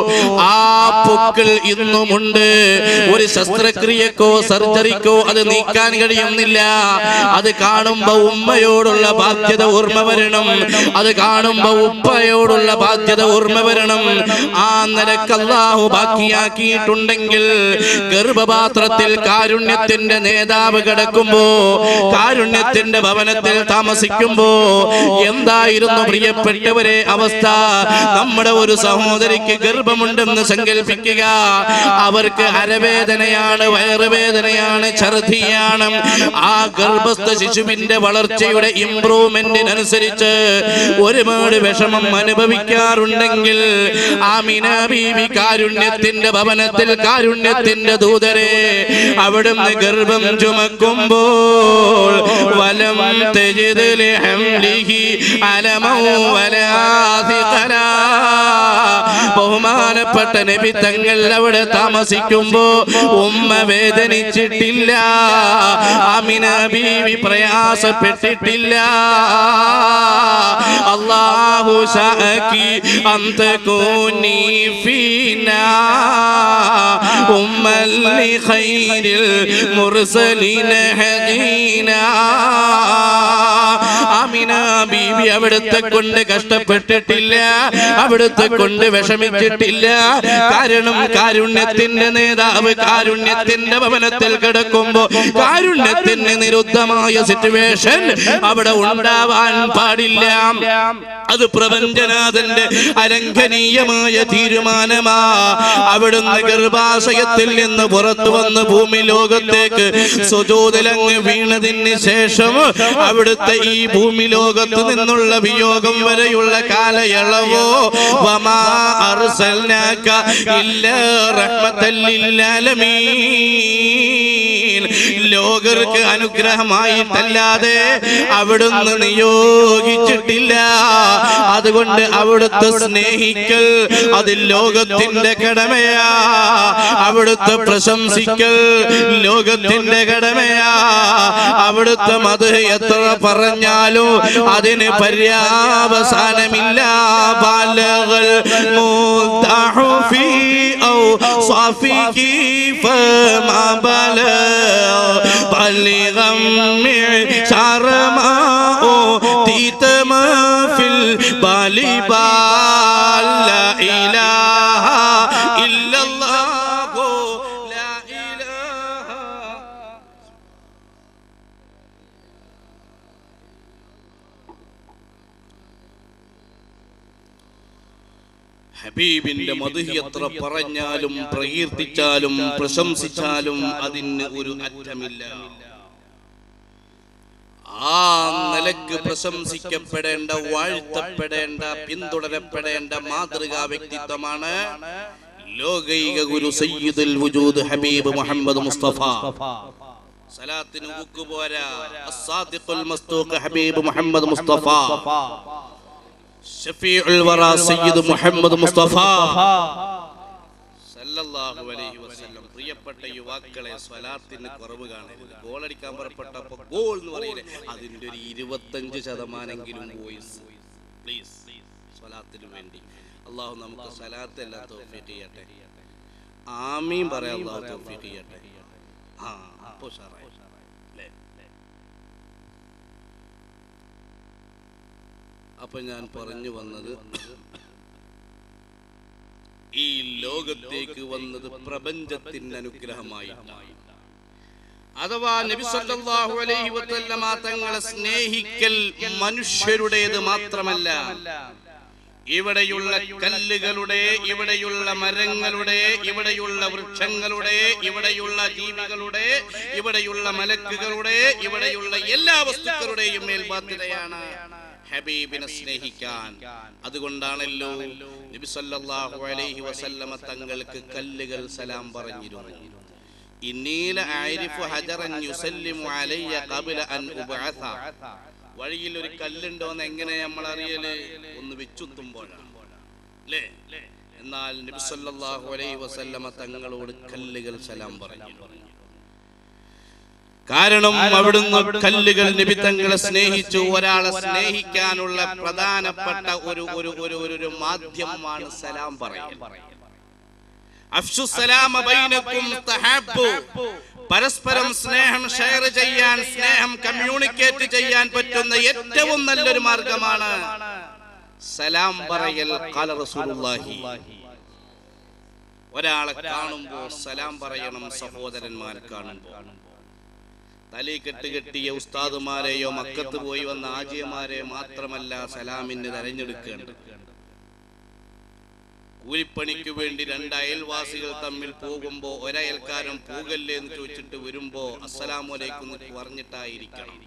ആ പൊക്കിൾ ഇന്നുമുണ്ട് ഒരു ശസ്ത്രക്രിയക്കോ സർജറിക്കോ അത് നീക്കാൻ കഴിയുന്നില്ല അത് കാണുമ്പോ ഉമ്മയോടുള്ള ബാധ്യത ഓർമ്മ വരണം അത് കാണുമ്പോ ഉപ്പയോടുള്ള ബാധ്യത ഓർമ്മ വരണം ആ നിലക്ക് അള്ളാഹു ബാക്കിയാക്കിയിട്ടുണ്ടെങ്കിൽ ഗർഭപാത്രത്തിൽ കാരുണ്യത്തിന്റെ നേതാവ് കിടക്കുമ്പോ കാരുണ്യത്തിന്റെ ഭവനത്തിൽ താമസിക്കുമ്പോ എന്തായിരുന്നു പ്രിയപ്പെട്ടവരെ അവസ്ഥ നമ്മുടെ ഒരു സഹോദരിക്ക് ഗർഭമുണ്ടെന്ന് സങ്കല്പിക്കുക അവർക്ക് അരവേദന വേദനയാണ് വയറുവേദനയാണ് ഛർദിയാണ് ആ ഗർഭസ്ഥ ശിശുവിന്റെ വളർച്ചയുടെ ഇംപ്രൂവ്മെന്റിനനുസരിച്ച് ഒരുപാട് വിഷമം അനുഭവിക്കാറുണ്ടെങ്കിൽ ആമിന ബീവി കാരുണ്യത്തിന്റെ ഭവനത്തിൽ കാരുണ്യത്തിന്റെ ദൂതരെ അവിടുന്ന് ഗർഭം ചുമക്കുമ്പോൾ വലം തജിദ് ലിഹംലിഹി അലമൗ വലാ സിഖലാ. ബഹുമാനപ്പെട്ട നബി തങ്ങൾ അവിടെ താമസിക്കുമ്പോ ഉമ്മ വേദനിച്ചിട്ടില്ല അമിന ബീവി പ്രയാസപ്പെട്ടിട്ടില്ല അള്ളാഹു ശാക്കി അന്ത കൂനി ഫീനാ ഉമ്മൽ ഖൈരിൽ മുർസലിന ഹദീനാ ആമിന ബീവി അവിടുത്തെ കൊണ്ട് കഷ്ടപ്പെട്ടിട്ടില്ല അവിടുത്തെ കൊണ്ട് വിഷമിച്ചിട്ടില്ല കാരണം കാരുണ്യത്തിന്റെ നേതാവ് കാരുണ്യത്തിന്റെ ഭവനത്തിൽ കിടക്കുമ്പോ കാരുണ്യത്തിന് നിരുദ്ധമായ സിറ്റുവേഷൻ അവിടെ ഉണ്ടാവാൻ പാടില്ല അത് പ്രപഞ്ചനാഥന്റെ അലംഘനീയമായ തീരുമാനമാ അവിടുന്ന് ഗർഭാശയത്തിൽ നിന്ന് പുറത്തു വന്ന് ഭൂമി ലോകത്തേക്ക് സുജോതിലങ്ങ് വീണതിന് ശേഷം അവിടുത്തെ ഈ ഭൂമി ലോകത്ത് നിന്നുള്ള വിയോഗം വരെയുള്ള കാലയളവോ വമാ അർസൽനാക ഇല്ലാ റഹ്മത്തൽ ലില്ലാലമീൻ ലോകർക്ക് അനുഗ്രഹമായിട്ടല്ലാതെ അവിടുന്ന് നിയോഗിച്ചിട്ടില്ല അതുകൊണ്ട് അവിടുത്തെ സ്നേഹിക്കൽ അത് ലോകത്തിന്റെ കടമയാ അവിടുത്തെ പ്രശംസിക്കൽ ലോകത്തിന്റെ കടമയാ അവിടുത്തെ മത് എത്ര പറഞ്ഞാലും അതിന് പര്യാവസാനമില്ല ബാലകൾ മുദ്ദഹു ഫീ أوصافه فما بلغ بلغا معشار ما أوتيت ما في البال بال لا إله إلا الله لا إله ഹബീബിന്റെ മധുഹി എത്ര പറഞ്ഞാലും പ്രകീർത്തിച്ചാലും പ്രശംസിച്ചാലും അതിന് ഒരു അറ്റമില്ല ആ നിലക്ക് പ്രശംസിക്കപ്പെടേണ്ട വാഴ്ത്തപ്പെടേണ്ട പിന്തുടരപ്പെടേണ്ട മാതൃകാ വ്യക്തിത്വമാണ് ലോകൈക ഗുരു സയ്യിദുൽ വജൂദ് ഹബീബ് മുഹമ്മദ് മുസ്തഫ സലാത്തിന് ഊക്കുപോരാ അസ്സാദിഖുൽ മസ്തൂഖ് ഹബീബ് മുഹമ്മദ് മുസ്തഫ ഷഫീഉൽ വറ സയ്യിദ് മുഹമ്മദ് മുസ്തഫ സല്ലല്ലാഹു അലൈഹി വസല്ലം പ്രിയപ്പെട്ട യുവാക്കളെ സ്വലാത്തിന് കുറവ് കാണരുത് ഗോൾ അടിക്കാൻ പുറപ്പെട്ടപ്പോ ഗോൾ എന്ന് പറയില്ലേ അതിന്റെ ഒരു ഇരുപത്തഞ്ച് ശതമാനെങ്കിലും വോയിസ് പ്ലീസ് സ്വലാത്തിന് വേണ്ടി അള്ളാഹു നമുക്ക് സ്വലാത്ത് എല്ലാം തോഫീക്ക് ചെയ്യട്ടെ ആമീൻ പറയാം അള്ളാഹു തോഫീക്ക് ചെയ്യട്ടെ ആ അപ്പോ ഉഷാറായി അല്ലേ അപ്പൊ ഞാൻ പറഞ്ഞു വന്നത് ഈ ലോകത്തേക്ക് വന്നത് പ്രപഞ്ചത്തിന്റെ അനുഗ്രഹമായിട്ടാണ് അഥവാ നബി സല്ലല്ലാഹു അലൈഹി വസല്ലമ തങ്ങളെ സ്നേഹിക്കൽ മനുഷ്യരുടേത് മാത്രമല്ല ഇവിടെയുള്ള കല്ലുകളുടെ ഇവിടെയുള്ള മരങ്ങളുടെ ഇവിടെയുള്ള വൃക്ഷങ്ങളുടെ ഇവിടെയുള്ള ജീവികളുടെ ഇവിടെയുള്ള മലക്കുകളുടെ ഇവിടെയുള്ള എല്ലാ വസ്തുക്കളുടെയും മേൽ ബാധ്യതയാണ് ഹബീബിനെ സ്നേഹിക്കാൻ അതുകൊണ്ടാണല്ലോ നബി സല്ലല്ലാഹു അലൈഹി വസല്ലമ തങ്ങൾക്ക് കല്ലുകൾ സലാം പറഞ്ഞിരുന്നു ഇന്നീല ആരിഫു ഹജറൻ യുസല്ലിമു അലയ്യ ഖബല അൻ ഉബഅസ വഴിയിൽ ഒരു കല്ലുണ്ടോ എന്ന് എങ്ങനെ നമ്മൾ അറിയല് ഒന്ന് വെച്ചുത്തുമ്പോഴാണ് അല്ലേ എന്നാൽ നബി സല്ലല്ലാഹു അലൈഹി വസല്ലമ തങ്ങളോട് കല്ലുകൾ സലാം പറഞ്ഞു കാരണം അവിടുന്ന് കല്ലുകൾ നബി തങ്ങളെ സ്നേഹിച്ചു ഒരാളെ സ്നേഹിക്കാനുള്ള പ്രധാനപ്പെട്ട ഒരു ഒരു ഒരു ഒരു ഒരു മാധ്യമമാണ് സലാം പറയൽ അഫ്ശു സലാമ ബൈനക്കും തഹാബ്ബു പരസ്പരം സ്നേഹം ഷെയർ ചെയ്യാൻ സ്നേഹം കമ്മ്യൂണിക്കേറ്റ് ചെയ്യാൻ പറ്റുന്ന ഏറ്റവും നല്ലൊരു മാർഗമാണ് സലാം പറയൽ ഖാല റസൂലുള്ളാഹി ഒരാളെ കാണുമ്പോൾ സലാം പറയണം സഹോദരന്മാർ കാണുമ്പോൾ തലി കെട്ട് കെട്ടിയ ഉസ്താദുമാരെയോ മക്കത്ത് പോയി വന്ന ആജിയമാരെ മാത്രമല്ല സലാമിന് തെരഞ്ഞെടുക്കേണ്ടത് കൂലിപ്പണിക്ക് വേണ്ടി രണ്ട് അയൽവാസികൾ തമ്മിൽ പോകുമ്പോ ഒരയൽക്കാരൻ പോകല്ലേ എന്ന് ചോദിച്ചിട്ട് വരുമ്പോ അസ്സലാമലൈക്കും എന്ന് പറഞ്ഞിട്ടായിരിക്കണം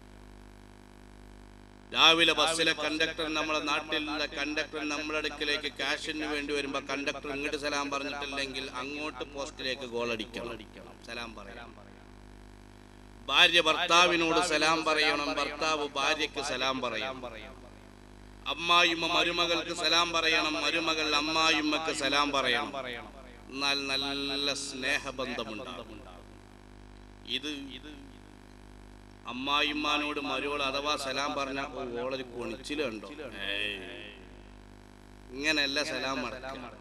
രാവിലെ ബസ്സിലെ കണ്ടക്ടർ നമ്മളെ നാട്ടിലുള്ള കണ്ടക്ടർ നമ്മുടെ അടുക്കിലേക്ക് കാഷിന് വേണ്ടി വരുമ്പോ കണ്ടക്ടർ ഇങ്ങോട്ട് സലാം പറഞ്ഞിട്ടില്ലെങ്കിൽ അങ്ങോട്ട് പോസ്റ്റിലേക്ക് ഗോളടിക്കണം സലാം പറയാം ഭാര്യ ഭർത്താവിനോട് സലാം പറയണം ഭർത്താവ് ഭാര്യയ്ക്ക് സലാം പറയാം അമ്മായിമ്മ മരുമകൾക്ക് സലാം പറയണം മരുമകൾ അമ്മായിമ്മക്ക് സലാം പറയണം എന്നാൽ നല്ല സ്നേഹബന്ധമുണ്ടാകും ഇത് ഇത് അമ്മായിമ്മാനോട് മരുവൾ അഥവാ സലാം പറഞ്ഞ ഓ ഓളൊരു കൊണിച്ചിലുണ്ടോ ഏയ്. ഇങ്ങനെയല്ല സലാം മടക്കുക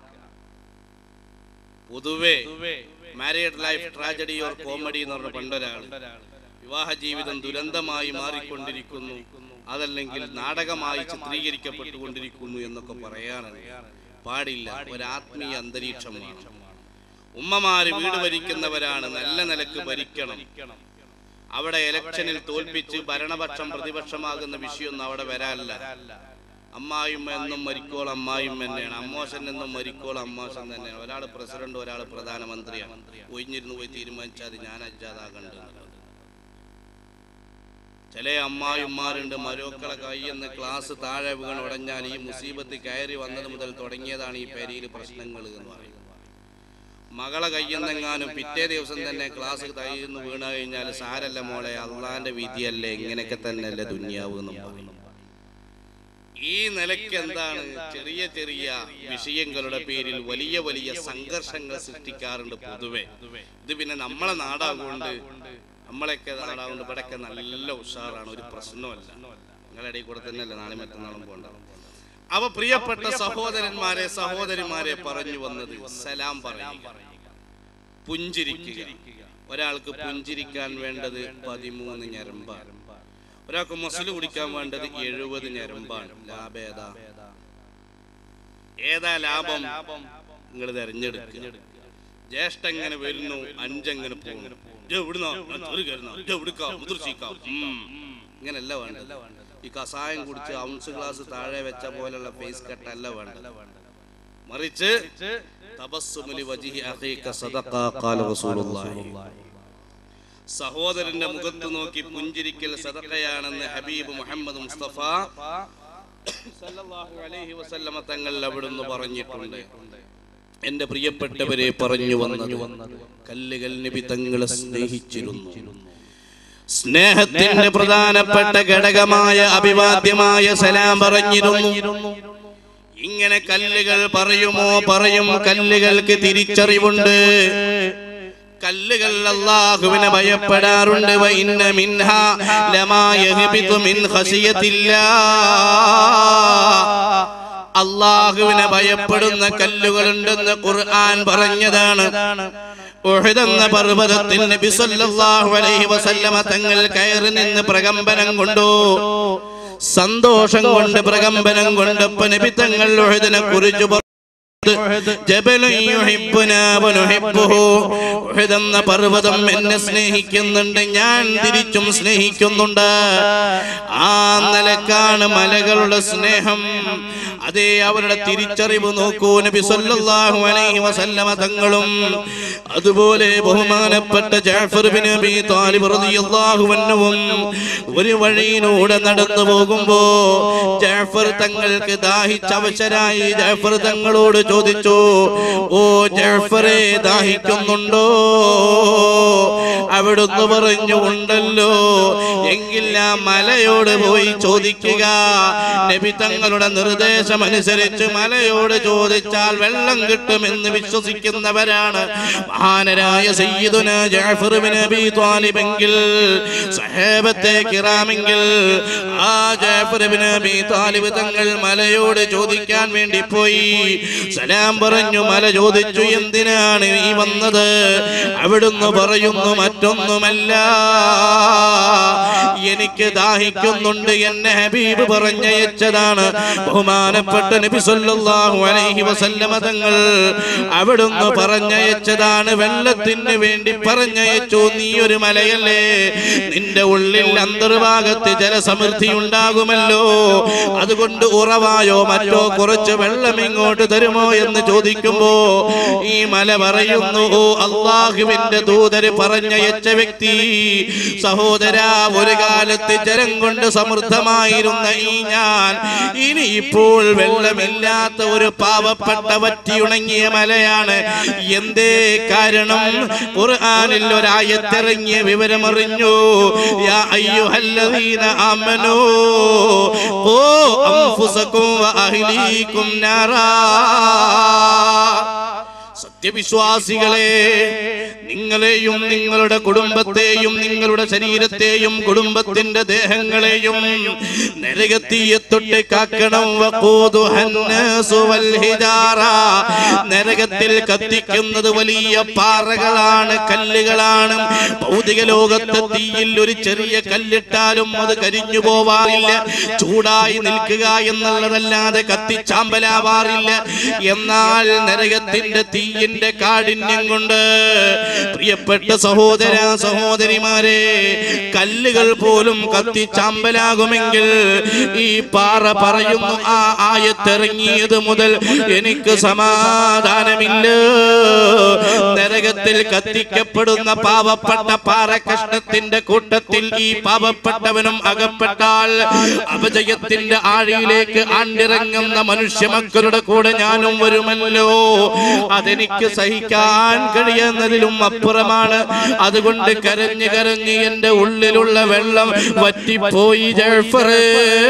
പൊതുവേ married life tragedy or comedy എന്ന് പറഞ്ഞ പണ്ടൊരാൾ വിവാഹ ജീവിതം ദുരന്തമായി മാറിക്കൊണ്ടിരിക്കുന്നു അതല്ലെങ്കിൽ നാടകമായി ചിത്രീകരിക്കപ്പെട്ടുകൊണ്ടിരിക്കുന്നു എന്നൊക്കെ പറയാനാണ് പാടില്ല ഒരാത്മീയ അന്തരീക്ഷമാണ് ഉമ്മമാര് വീട് ഭരിക്കുന്നവരാണ് നല്ല നിലക്ക് ഭരിക്കണം അവിടെ ഇലക്ഷനിൽ തോൽപ്പിച്ച് ഭരണപക്ഷം പ്രതിപക്ഷമാകുന്ന വിഷയമൊന്നും അവിടെ വരാനില്ല അമ്മായിമ്മ എന്നും മരിക്കോൾ അമ്മായിമ്മ തന്നെയാണ് അമ്മോശൻ എന്നും മരിക്കോൾ അമ്മോശൻ തന്നെയാണ് ഒരാൾ പ്രസിഡന്റ് ഒരാൾ പ്രധാനമന്ത്രിയാണ് ഒഴിഞ്ഞിരുന്ന് പോയി തീരുമാനിച്ചാൽ അത് ഞാൻ അജാതാകണ്ടെന്നുള്ളത് ചില അമ്മായിമാരുണ്ട് മരോക്കളെ കൈയെന്ന് ക്ലാസ് താഴെ വീണ് ഉടഞ്ഞാൽ ഈ മുസീബത്ത് കയറി വന്നത് മുതൽ തുടങ്ങിയതാണ് ഈ പെരിയിൽ പ്രശ്നങ്ങൾ എന്ന് പറയുന്നത് മകളെ കയ്യെന്നെങ്ങാനും പിറ്റേ ദിവസം തന്നെ ക്ലാസ് തയ്യുന്നു വീണ കഴിഞ്ഞാൽ സാരല്ല മോളെ അള്ളാന്റെ വിധിയല്ലേ ഇങ്ങനെയൊക്കെ തന്നെയല്ലേ ദുന്യാവ് എന്നും പറയും ഈ നിലയ്ക്ക് എന്താണ് ചെറിയ ചെറിയ വിഷയങ്ങളുടെ പേരിൽ വലിയ വലിയ സംഘർഷങ്ങൾ സൃഷ്ടിക്കാറുണ്ട് പൊതുവെ ഇത് പിന്നെ നമ്മളെ നാടാകൊണ്ട് നമ്മളെയൊക്കെ നാടാകൊണ്ട് ഇവിടെയൊക്കെ നല്ല ഉഷാറാണ് ഒരു പ്രശ്നമല്ല നിങ്ങളുടെ ഇടയിൽ കൂടെ തന്നെയല്ലേ നാളെ മറ്റന്നാളും പോകണ്ട അവ പ്രിയപ്പെട്ട സഹോദരന്മാരെ സഹോദരിമാരെ പറഞ്ഞു വന്നത് സലാം പറയുക പുഞ്ചിരിക്കുക ഒരാൾക്ക് പുഞ്ചിരിക്കാൻ വേണ്ടത് പതിമൂന്ന് ഞരമ്പാണ് ഒരാൾക്ക് മസിൽ കുടിക്കാൻ വേണ്ടത് എഴുപത് ഞരമ്പാണ് ലാഭേത ഏതാ ലാഭം നിങ്ങൾ തെരഞ്ഞെടുക്കുക ജ്യേഷ്ഠ എങ്ങനെ വരുന്നു അഞ്ചെങ്ങനെ പോകുന്നു ഇജ്ജ് എവിടുന്നോ? ഞാൻ ചെറു കയറുന്നോ? ഇജ്ജ് എവിടുക്കാ? മുതിർച്ചയ്ക്കാ? ഉം. ഇങ്ങനല്ല വേണ്ടത് ഈ കഷായം കുടിച്ച് ഔൺസ് ഗ്ലാസ് താഴെ വെച്ച പോലുള്ള ഫേസ് കട്ടല്ല വേണ്ടത് മറിച്ച് തബസ്സുമുലി വജിഹി അഖീക സദഖ ഖാല റസൂലുള്ളാഹി സഹോദരന്റെ മുഖത്ത് നോക്കി പുഞ്ചിരിക്കൽ സദഖയാണെന്ന് ഹബീബ് മുഹമ്മദ് മുസ്തഫ സല്ലല്ലാഹു അലൈഹി വസല്ലമ തങ്ങൾ അവിടുന്ന് പറഞ്ഞിട്ടുണ്ട് എന്റെ പ്രിയപ്പെട്ടവരെ പറഞ്ഞു വന്നത് കല്ലുകൾ നബി തങ്ങളെ സ്നേഹിച്ചിരുന്നു സ്നേഹത്തിന്റെ പ്രധാനപ്പെട്ട ഘടകമായ അഭിവാദ്യമായ സലാം പറഞ്ഞിരുന്നു ഇങ്ങനെ കല്ലുകൾ പറയുമോ പറയും കല്ലുകൾക്ക് തിരിച്ചറിവുണ്ട് കല്ലുകൾ അള്ളാഹുവിനെ ഭയപ്പെടാറുണ്ട് വ ഇന്ന മിൻഹാ ലമാ യഹ്ബിതു മിൻ ഖശിയത്തില്ലാ അള്ളാഹുവിനെ ഭയപ്പെടുന്ന കല്ലുകളുണ്ടെന്ന് ഖുർആൻ പറഞ്ഞതാണ് ഉഹദ് എന്ന പർവ്വതത്തിൽ നബി സല്ലല്ലാഹു അലൈഹി വസല്ലമ തങ്ങൾ കയറി നിന്ന് പ്രകമ്പനം കൊണ്ടു സന്തോഷം കൊണ്ട് പ്രകമ്പനം കൊണ്ടപ്പോ നബി തങ്ങൾ ഉഹദിനെ കുറിച്ച് പറഞ്ഞു ജബലുൻ യുഹിബ്ബുനാ വനുഹിബ്ബുഹു. ഉഹദ് എന്ന പർവ്വതം എന്നെ സ്നേഹിക്കുന്നുണ്ട് ഞാൻ തിരിച്ചും സ്നേഹിക്കുന്നുണ്ട് ആ നിലക്കാണ് മലകളുടെ സ്നേഹം അതേ അവരുടെ തിരിച്ചറിവ് നോക്കൂ നബി സല്ലല്ലാഹു അലൈഹി വസല്ലമ തങ്ങളും അതുപോലെ ബഹുമാനപ്പെട്ട ജാഫർ ബിൻ അബി താലിബ് റളിയല്ലാഹു അൻഹുവും ഒരു വഴിയിലൂടെ നടന്നു പോകുമ്പോ ജാഫർ തങ്ങൾക്ക് ദാഹിച്ചവശരായി ജാഫർ തങ്ങളോട് ചോദിച്ചു ഓ ജാഫറെ ദാഹിക്കുന്നുണ്ടോ അവിടുന്ന് പറഞ്ഞു ഉണ്ടല്ലോ എങ്കിൽ ആ മലയോട് പോയി ചോദിക്കുക നബി തങ്ങളുടെ നിർദ്ദേശം അനുസരിച്ച് മലയോട് ചോദിച്ചാൽ വെള്ളം കിട്ടുമെന്ന് വിശ്വസിക്കുന്നവരാണ് മഹാനരായ സയ്യിദുന ജാഫർ ബിൻ അബി താലിബെങ്കിൽ സഹാബത്തെ കിറാമെങ്കിൽ ആ ജാഫർ ബിൻ അബി താലിബ് തങ്ങൾ മലയോട് ചോദിക്കാൻ വേണ്ടി പോയി സലാം പറഞ്ഞു മല ചോദിച്ചു എന്തിനാണ് നീ വന്നത് അവിടുന്ന് പറയുന്നു മറ്റൊന്നുമല്ല എനിക്ക് ദാഹിക്കുന്നുണ്ട് എന്നെ ഹബീബ് പറഞ്ഞയച്ചതാണ് ബഹുമാനപ്പെട്ട ബഹുമാനപ്പെട്ട നബി സല്ലല്ലാഹു അലൈഹി വസല്ലമ തങ്ങൾ അവിടുന്ന് പറഞ്ഞയച്ചതാണ് വെള്ളത്തിന് വേണ്ടി പറഞ്ഞയച്ചു നീ ഒരു മലയല്ലേ നിന്റെ ഉള്ളിൽ അന്തർഭാഗത്ത് ജലസമൃദ്ധി ഉണ്ടാകുമല്ലോ അതുകൊണ്ട് ഉറവായോ മറ്റോ കുറച്ച് വെള്ളം ഇങ്ങോട്ട് തരുമോ എന്ന് ചോദിക്കുമ്പോ ഈ മല പറയുന്നു "ഓ അള്ളാഹുവിന്റെ ദൂതര് പറഞ്ഞയച്ച വ്യക്തി സഹോദര ഒരു കാലത്ത് ജലം കൊണ്ട് സമൃദ്ധമായിരുന്ന ഈ ഞാൻ ഇനി ഇപ്പോൾ വെള്ളമില്ലാത്ത ഒരു പാവപ്പെട്ട വറ്റിയുണങ്ങിയ മലയാണ് എന്തേ കാരണം ഖുർആനിൽ ഒരായത്തിറങ്ങിയ വിവരമറിഞ്ഞു യാ അയ്യുഹല്ലദീന ആമനൂ ഖൂ അൻഫുസകും വഅഹ്ലീകും നാറാ സത്യവിശ്വാസികളെ നിങ്ങളെയും നിങ്ങളുടെ കുടുംബത്തെയും നിങ്ങളുടെ ശരീരത്തെയും കുടുംബത്തിന്റെ ദേഹങ്ങളെയും നരകത്തീയെ തൊട്ട് കാക്കണം വഖൂദുഹന്നാസു വൽ ഹിജാറ. നരകത്തിൽ കത്തിക്കുന്നത് വലിയ പാറകളാണ് കല്ലുകളാണ് ഭൗതിക ലോകത്തെ തീയിൽ ഒരു ചെറിയ കല്ലിട്ടാലും അത് കരിഞ്ഞു പോവാറില്ല ചൂടായി നിൽക്കുക എന്നുള്ളതല്ലാതെ കത്തിച്ചാമ്പലാവാറില്ല എന്നാൽ നരകത്തിന്റെ തീയിന്റെ കാഠിന്യം കൊണ്ട് പ്രിയപ്പെട്ട സഹോദര സഹോദരിമാരെ കല്ലുകൾ പോലും കത്തിച്ചാമ്പലാകുമെങ്കിൽ ഈ പാറ പറയുന്നു ആ ആയത്തിറങ്ങിയത് മുതൽ എനിക്ക് സമാധാനമില്ല നരകത്തിൽ കത്തിക്കപ്പെടുന്ന പാവപ്പെട്ട പാറ കഷ്ണത്തിന്റെ കൂട്ടത്തിൽ ഈ പാവപ്പെട്ടവനും അകപ്പെട്ടാൽ അപജയത്തിന്റെ ആഴിയിലേക്ക് ആണ്ടിറങ്ങുന്ന മനുഷ്യ മക്കളുടെ കൂടെ ഞാനും വരുമല്ലോ അതെനിക്ക് സഹിക്കാൻ കഴിയുന്നതിലും അപ്പുറമാണ് അതുകൊണ്ട് കരഞ്ഞ് കരഞ്ഞ് എന്റെ ഉള്ളിലുള്ള വെള്ളം വറ്റിപ്പോയി ജഴഫറേ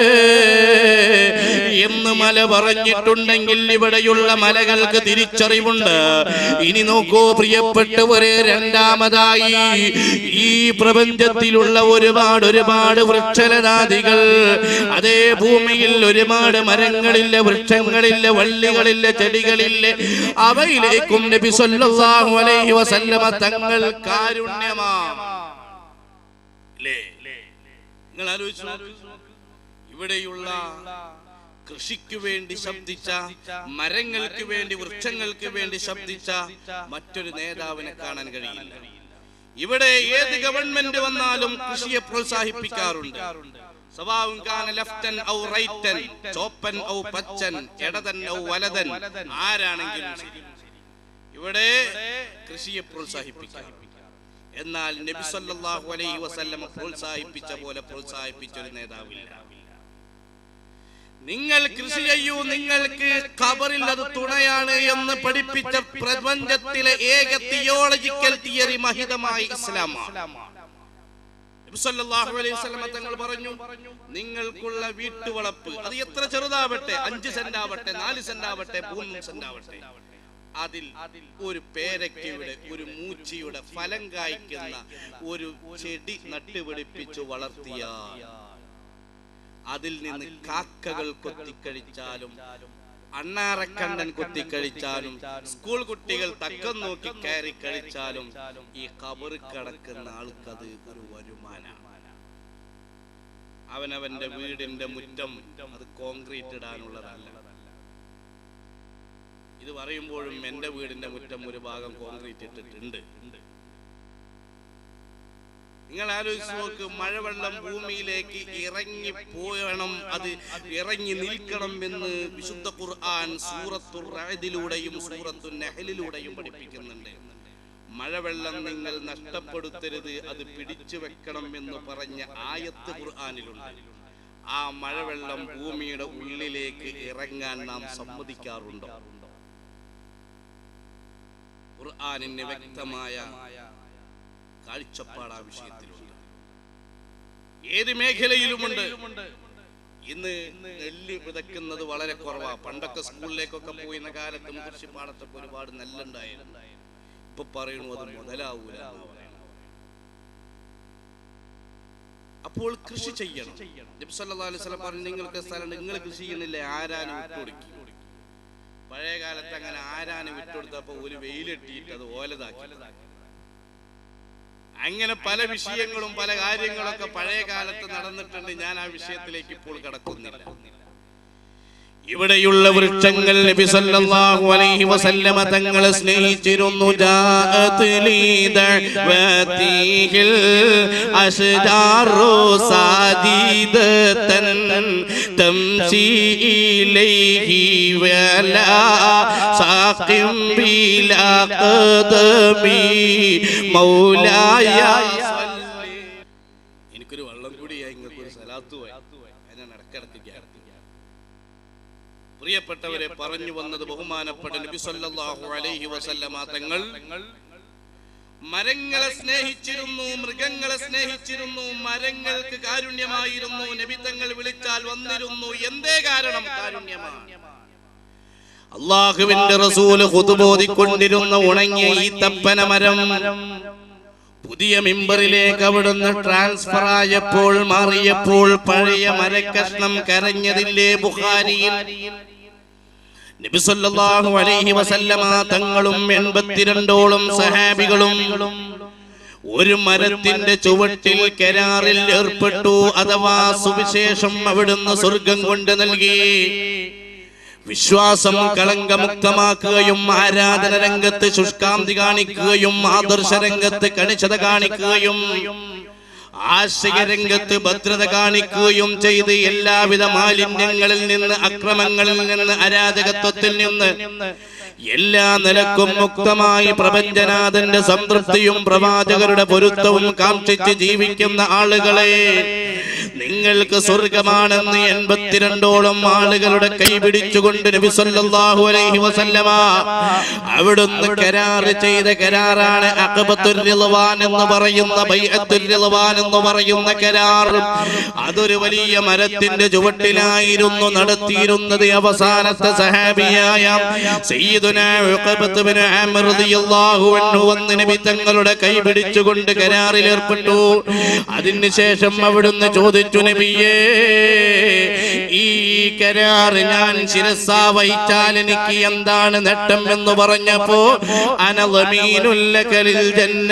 എന്ന് മല പറഞ്ഞിട്ടുണ്ടെങ്കിൽ ഇവിടെയുള്ള മലകൾക്ക് തിരിച്ചറിവുണ്ട് ഇനി നോക്കൂ പ്രിയപ്പെട്ടവരെ രണ്ടാമതായി ഈ പ്രപഞ്ചത്തിലുള്ള ഒരുപാട് ഒരുപാട് വൃക്ഷലതാദികൾ അതേ ഭൂമിയിൽ ഒരുപാട് മരങ്ങളില്ല വൃക്ഷങ്ങളില്ല വള്ളികളില്ല ചെടികളില്ല അവയിലേക്കും നബി സല്ലല്ലാഹു അലൈഹി വസല്ലമ തങ്ങൾ കാരുണ്യമാണ് ഇല്ലേ? നിങ്ങൾ ആലോചിച്ചു നോക്കൂ. ഇവിടെയുള്ള കൃഷിക്ക് വേണ്ടി ശബ്ദിച്ച മരങ്ങൾക്ക് വേണ്ടി വൃക്ഷങ്ങൾക്ക് വേണ്ടി ശബ്ദിച്ച മറ്റൊരു നേതാവിനെ കാണാൻ കഴിയില്ല ഇവിടെ ഏത് ഗവൺമെന്റ് വന്നാലും കൃഷിയെ പ്രോത്സാഹിപ്പിക്കാറുണ്ട് സവാവും കാന ലെഫ്റ്റൻ ഔ റൈറ്റൻ ചോപ്പൻ ഔ പച്ചൻ ഇടതൻ ഔ വലതൻ ആരാണെങ്കിലും ശരി. ഇവിടെ കൃഷിയെ പ്രോത്സാഹിപ്പിക്കാം എന്നാൽ നബി സല്ലല്ലാഹു അലൈഹി വസല്ലമ പ്രോത്സാഹിപ്പിച്ച പോലെ പ്രോത്സാഹിപ്പിച്ച ഒരു നേതാവില്ല നിങ്ങൾ കൃഷി ചെയ്യൂ നിങ്ങൾക്ക് ഖബറിൽ അത് തുണയാണ് എന്ന് പഠിപ്പിച്ച പ്രപഞ്ചത്തിലെ ഏക തിയോളജിക്കൽ തിയറി മഹിതമായ ഇസ്ലാമാണ് നബി സല്ലല്ലാഹു അലൈഹി വസല്ലമ തങ്ങൾ പറഞ്ഞു നിങ്ങൾക്കുള്ള വീട്ടുവളപ്പ് അത് എത്ര ചെറുതാവട്ടെ അഞ്ച് സെന്റ് ആവട്ടെ നാല് സെന്റ് ആവട്ടെ മൂന്ന് സെന്റ് ആവട്ടെ അതിൽ ഒരു പേരക്കയുടെ ഒരു മൂച്ചിയുടെ ഫലം കായ്ക്കുന്ന ഒരു ചെടി നട്ടുപിടിപ്പിച്ചു വളർത്തിയ അതിൽ നിന്ന് കാക്കകൾ കൊത്തിക്കഴിച്ചാലും അണ്ണാറക്കണ്ണൻ കൊത്തിക്കഴിച്ചാലും സ്കൂൾ കുട്ടികൾ തക്കം നോക്കി കയറി കഴിച്ചാലും ഈ കബറ് കിടക്കുന്ന ആൾക്കത് ഒരു വരുമാനമാണ് അവനവന്റെ വീടിന്റെ മുറ്റം അത് കോൺക്രീറ്റ് ഇടാനുള്ളതല്ല ഇത് പറയുമ്പോഴും എന്റെ വീടിന്റെ മുറ്റം ഒരു ഭാഗം കോൺക്രീറ്റ് ഇട്ടിട്ടുണ്ട് നിങ്ങൾ ആലോചിച്ച് നോക്ക് മഴവെള്ളം ഭൂമിയിലേക്ക് ഇറങ്ങി പോയണം അത് ഇറങ്ങി നിൽക്കണം എന്ന് വിശുദ്ധ ഖുർആൻ സൂറത്തു റഅദിലൂടെയും സൂറത്തു നഹലിലൂടെയും പഠിപ്പിക്കുന്നുണ്ട് മഴവെള്ളം നിങ്ങൾ നഷ്ടപ്പെടുത്തരുത് അത് പിടിച്ചു വെക്കണം എന്ന് പറഞ്ഞ ആയത്ത് ഖുർആനിലുണ്ട് ആ മഴവെള്ളം ഭൂമിയുടെ ഉള്ളിലേക്ക് ഇറങ്ങാൻ നാം സമ്മതിക്കാറുണ്ടോ ഖുർആനിന് വ്യക്തമായ കാഴ്ചപ്പാട് ആ വിഷയത്തിലുണ്ട് ഏത് മേഖലയിലുമുണ്ട് ഇന്ന് നെല്ല് വിതയ്ക്കുന്നത് വളരെ കുറവാ പണ്ടൊക്കെ സ്കൂളിലേക്കൊക്കെ പോയിരുന്ന കാലത്ത് കൃഷിപ്പാടത്തൊക്കെ ഒരുപാട് നെല്ലുണ്ടായിരുന്നു ഇപ്പൊ പറയണു അത് മുതലാവൂല എന്നാ പറയണത്. അപ്പോൾ കൃഷി ചെയ്യണം നബി സല്ലല്ലാഹു അലൈഹി വസല്ലം പറഞ്ഞു നിങ്ങൾക്ക് സ്ഥലം നിങ്ങൾ കൃഷി ചെയ്യുന്നില്ലേ ആരാനും വിട്ടുകൊടുക്കി പഴയ കാലത്ത് അങ്ങനെ ആരാനും വിട്ടുകൊടുത്തപ്പോ ഒരു വെയിലെട്ടിയിട്ട് അത് ഓലതാക്കി അങ്ങനെ പല വിഷയങ്ങളും പല കാര്യങ്ങളൊക്കെ പഴയ കാലത്ത് നടന്നിട്ടുണ്ട് ഞാൻ ആ വിഷയത്തിലേക്ക് ഇപ്പോൾ കടക്കുന്നില്ല ഇവിടെയുള്ള വൃക്ഷങ്ങൾ നബി സല്ലല്ലാഹു അലൈഹി വസല്ലമ തങ്ങളെ സ്നേഹിച്ചിരുന്നു ജാഅത്ത് ലീ ദഅവതിഹിൽ അശ്ജാറു സാജിദതൻ തംശി ഇലൈഹി വലാ സാഖിം ബിലാ ഖദമി മൗലായ എനിക്കൊരു വെള്ളം കൂടിയായി നിങ്ങൾക്ക് ഒരു സലാത്തു പോയി ഞാൻ ഇടക്കിടക്ക് പ്രിയപ്പെട്ടവരെ പറഞ്ഞു വന്നത് ബഹുമാനപ്പെട്ട നബി സല്ലല്ലാഹു അലൈഹി വസല്ലമ തങ്ങൾ മരങ്ങളെ സ്നേഹിച്ചിരുന്നു മൃഗങ്ങളെ സ്നേഹിച്ചിരുന്നു മരങ്ങൾക്ക് കാരുണ്യമായിരുന്നു നബി തങ്ങൾ വിളിച്ചാൽ വന്നിരുന്നു എന്തേ കാരണം കാരുണ്യമാണ് അള്ളാഹുവിന്റെ റസൂല് ഹുതുബോധിക്കൊണ്ടിരുന്ന ഉണങ്ങിയ ഈ തപ്പന മരം പുതിയ മിമ്പറിലേക്ക് അവിടുന്ന് ട്രാൻസ്ഫർ ആയപ്പോൾ മാറിയപ്പോൾ പഴയ മരക്കഷ്ണം കരഞ്ഞതില്ലേ ബുഖാരിയിൽ നബിസല്ലാഹു അലൈഹി വസല്ലമ തങ്ങളും എൺപത്തിരണ്ടോളം സഹാബികളും ഒരു മരത്തിന്റെ ചുവട്ടിൽ കരാറിൽ ഏർപ്പെട്ടു അഥവാ സുവിശേഷം അവിടുന്ന് സ്വർഗം കൊണ്ട് നൽകി വിശ്വാസം കളങ്കമുക്തമാക്കുകയും ആരാധന രംഗത്ത് ശുഷ്കാന്തി കാണിക്കുകയും ആദർശ രംഗത്ത് കണിശത കാണിക്കുകയും ആശയ രംഗത്ത് ഭദ്രത കാണിക്കുകയും ചെയ്ത് എല്ലാവിധ മാലിന്യങ്ങളിൽ നിന്ന് അക്രമങ്ങളിൽ നിന്ന് അരാജകത്വത്തിൽ നിന്ന് എല്ലാ നിലക്കും മുക്തമായി പ്രപഞ്ചനാഥന്റെ സംതൃപ്തിയും പ്രവാചകരുടെ പൊരുത്തവും കാക്ഷിച്ച് ജീവിക്കുന്ന ആളുകളെ നിങ്ങൾക്ക് സ്വർഗമാണെന്ന് എൺപത്തിരണ്ടോളം ആളുകളുടെ കൈ പിടിച്ചുകൊണ്ട് നബി സല്ലല്ലാഹു അലൈഹി വസല്ലമ അവിടുന്ന് കരാർ ചെയ്ത കരാറാണ് അഖബത്തുർ റിളവാൻ എന്ന് പറയുന്ന ബൈഅത്തുർ റിളവാൻ എന്ന് പറയുന്ന കരാർ അതൊരു വലിയ മരത്തിന്റെ ചുവട്ടിലായിരുന്നു നടത്തിയിരുന്നത് അവസാനത്തെ സഹാബിയായ സയ്യിദുനാ ഉഖബത്ത് ബിൻ ആമിർ റളിയല്ലാഹു അൻഹു വന്ന് നബി തങ്ങളുടെ കൈ പിടിച്ചുകൊണ്ട് കരാറിൽ ഏർപ്പെട്ടു അതിനുശേഷം അവിടുന്ന് ചോദിച്ചു നബിയേ ഈ കരാർ ഞാൻ ശിരസാ വഹിച്ചാൽ എനിക്ക് എന്താണ് നേട്ടം എന്ന് പറഞ്ഞപ്പോ അനലമീനുല്ലകലിൽ ജന്ന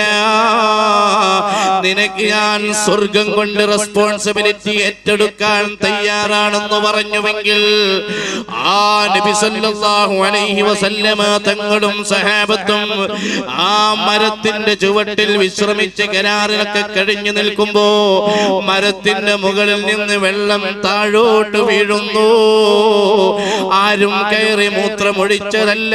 നിനക്ക് ഞാൻ സ്വർഗം കൊണ്ട് റെസ്പോൺസിബിലിറ്റി ഏറ്റെടുക്കാൻ തയ്യാറാണെന്ന് പറഞ്ഞുവെങ്കിൽ ആ നബി സല്ലല്ലാഹു അലൈഹി വസല്ലമ തങ്ങളും സഹാബത്തും ആ മരത്തിന്റെ ചുവട്ടിൽ വിശ്രമിച്ച് കരാറിലൊക്കെ കഴിഞ്ഞു നിൽക്കുമ്പോ മരത്തിന്റെ മുകളിൽ നിന്ന് വെള്ളം താഴോട്ട് വീഴുന്നു ആരും കയറി മൂത്രമൊഴിച്ചതല്ല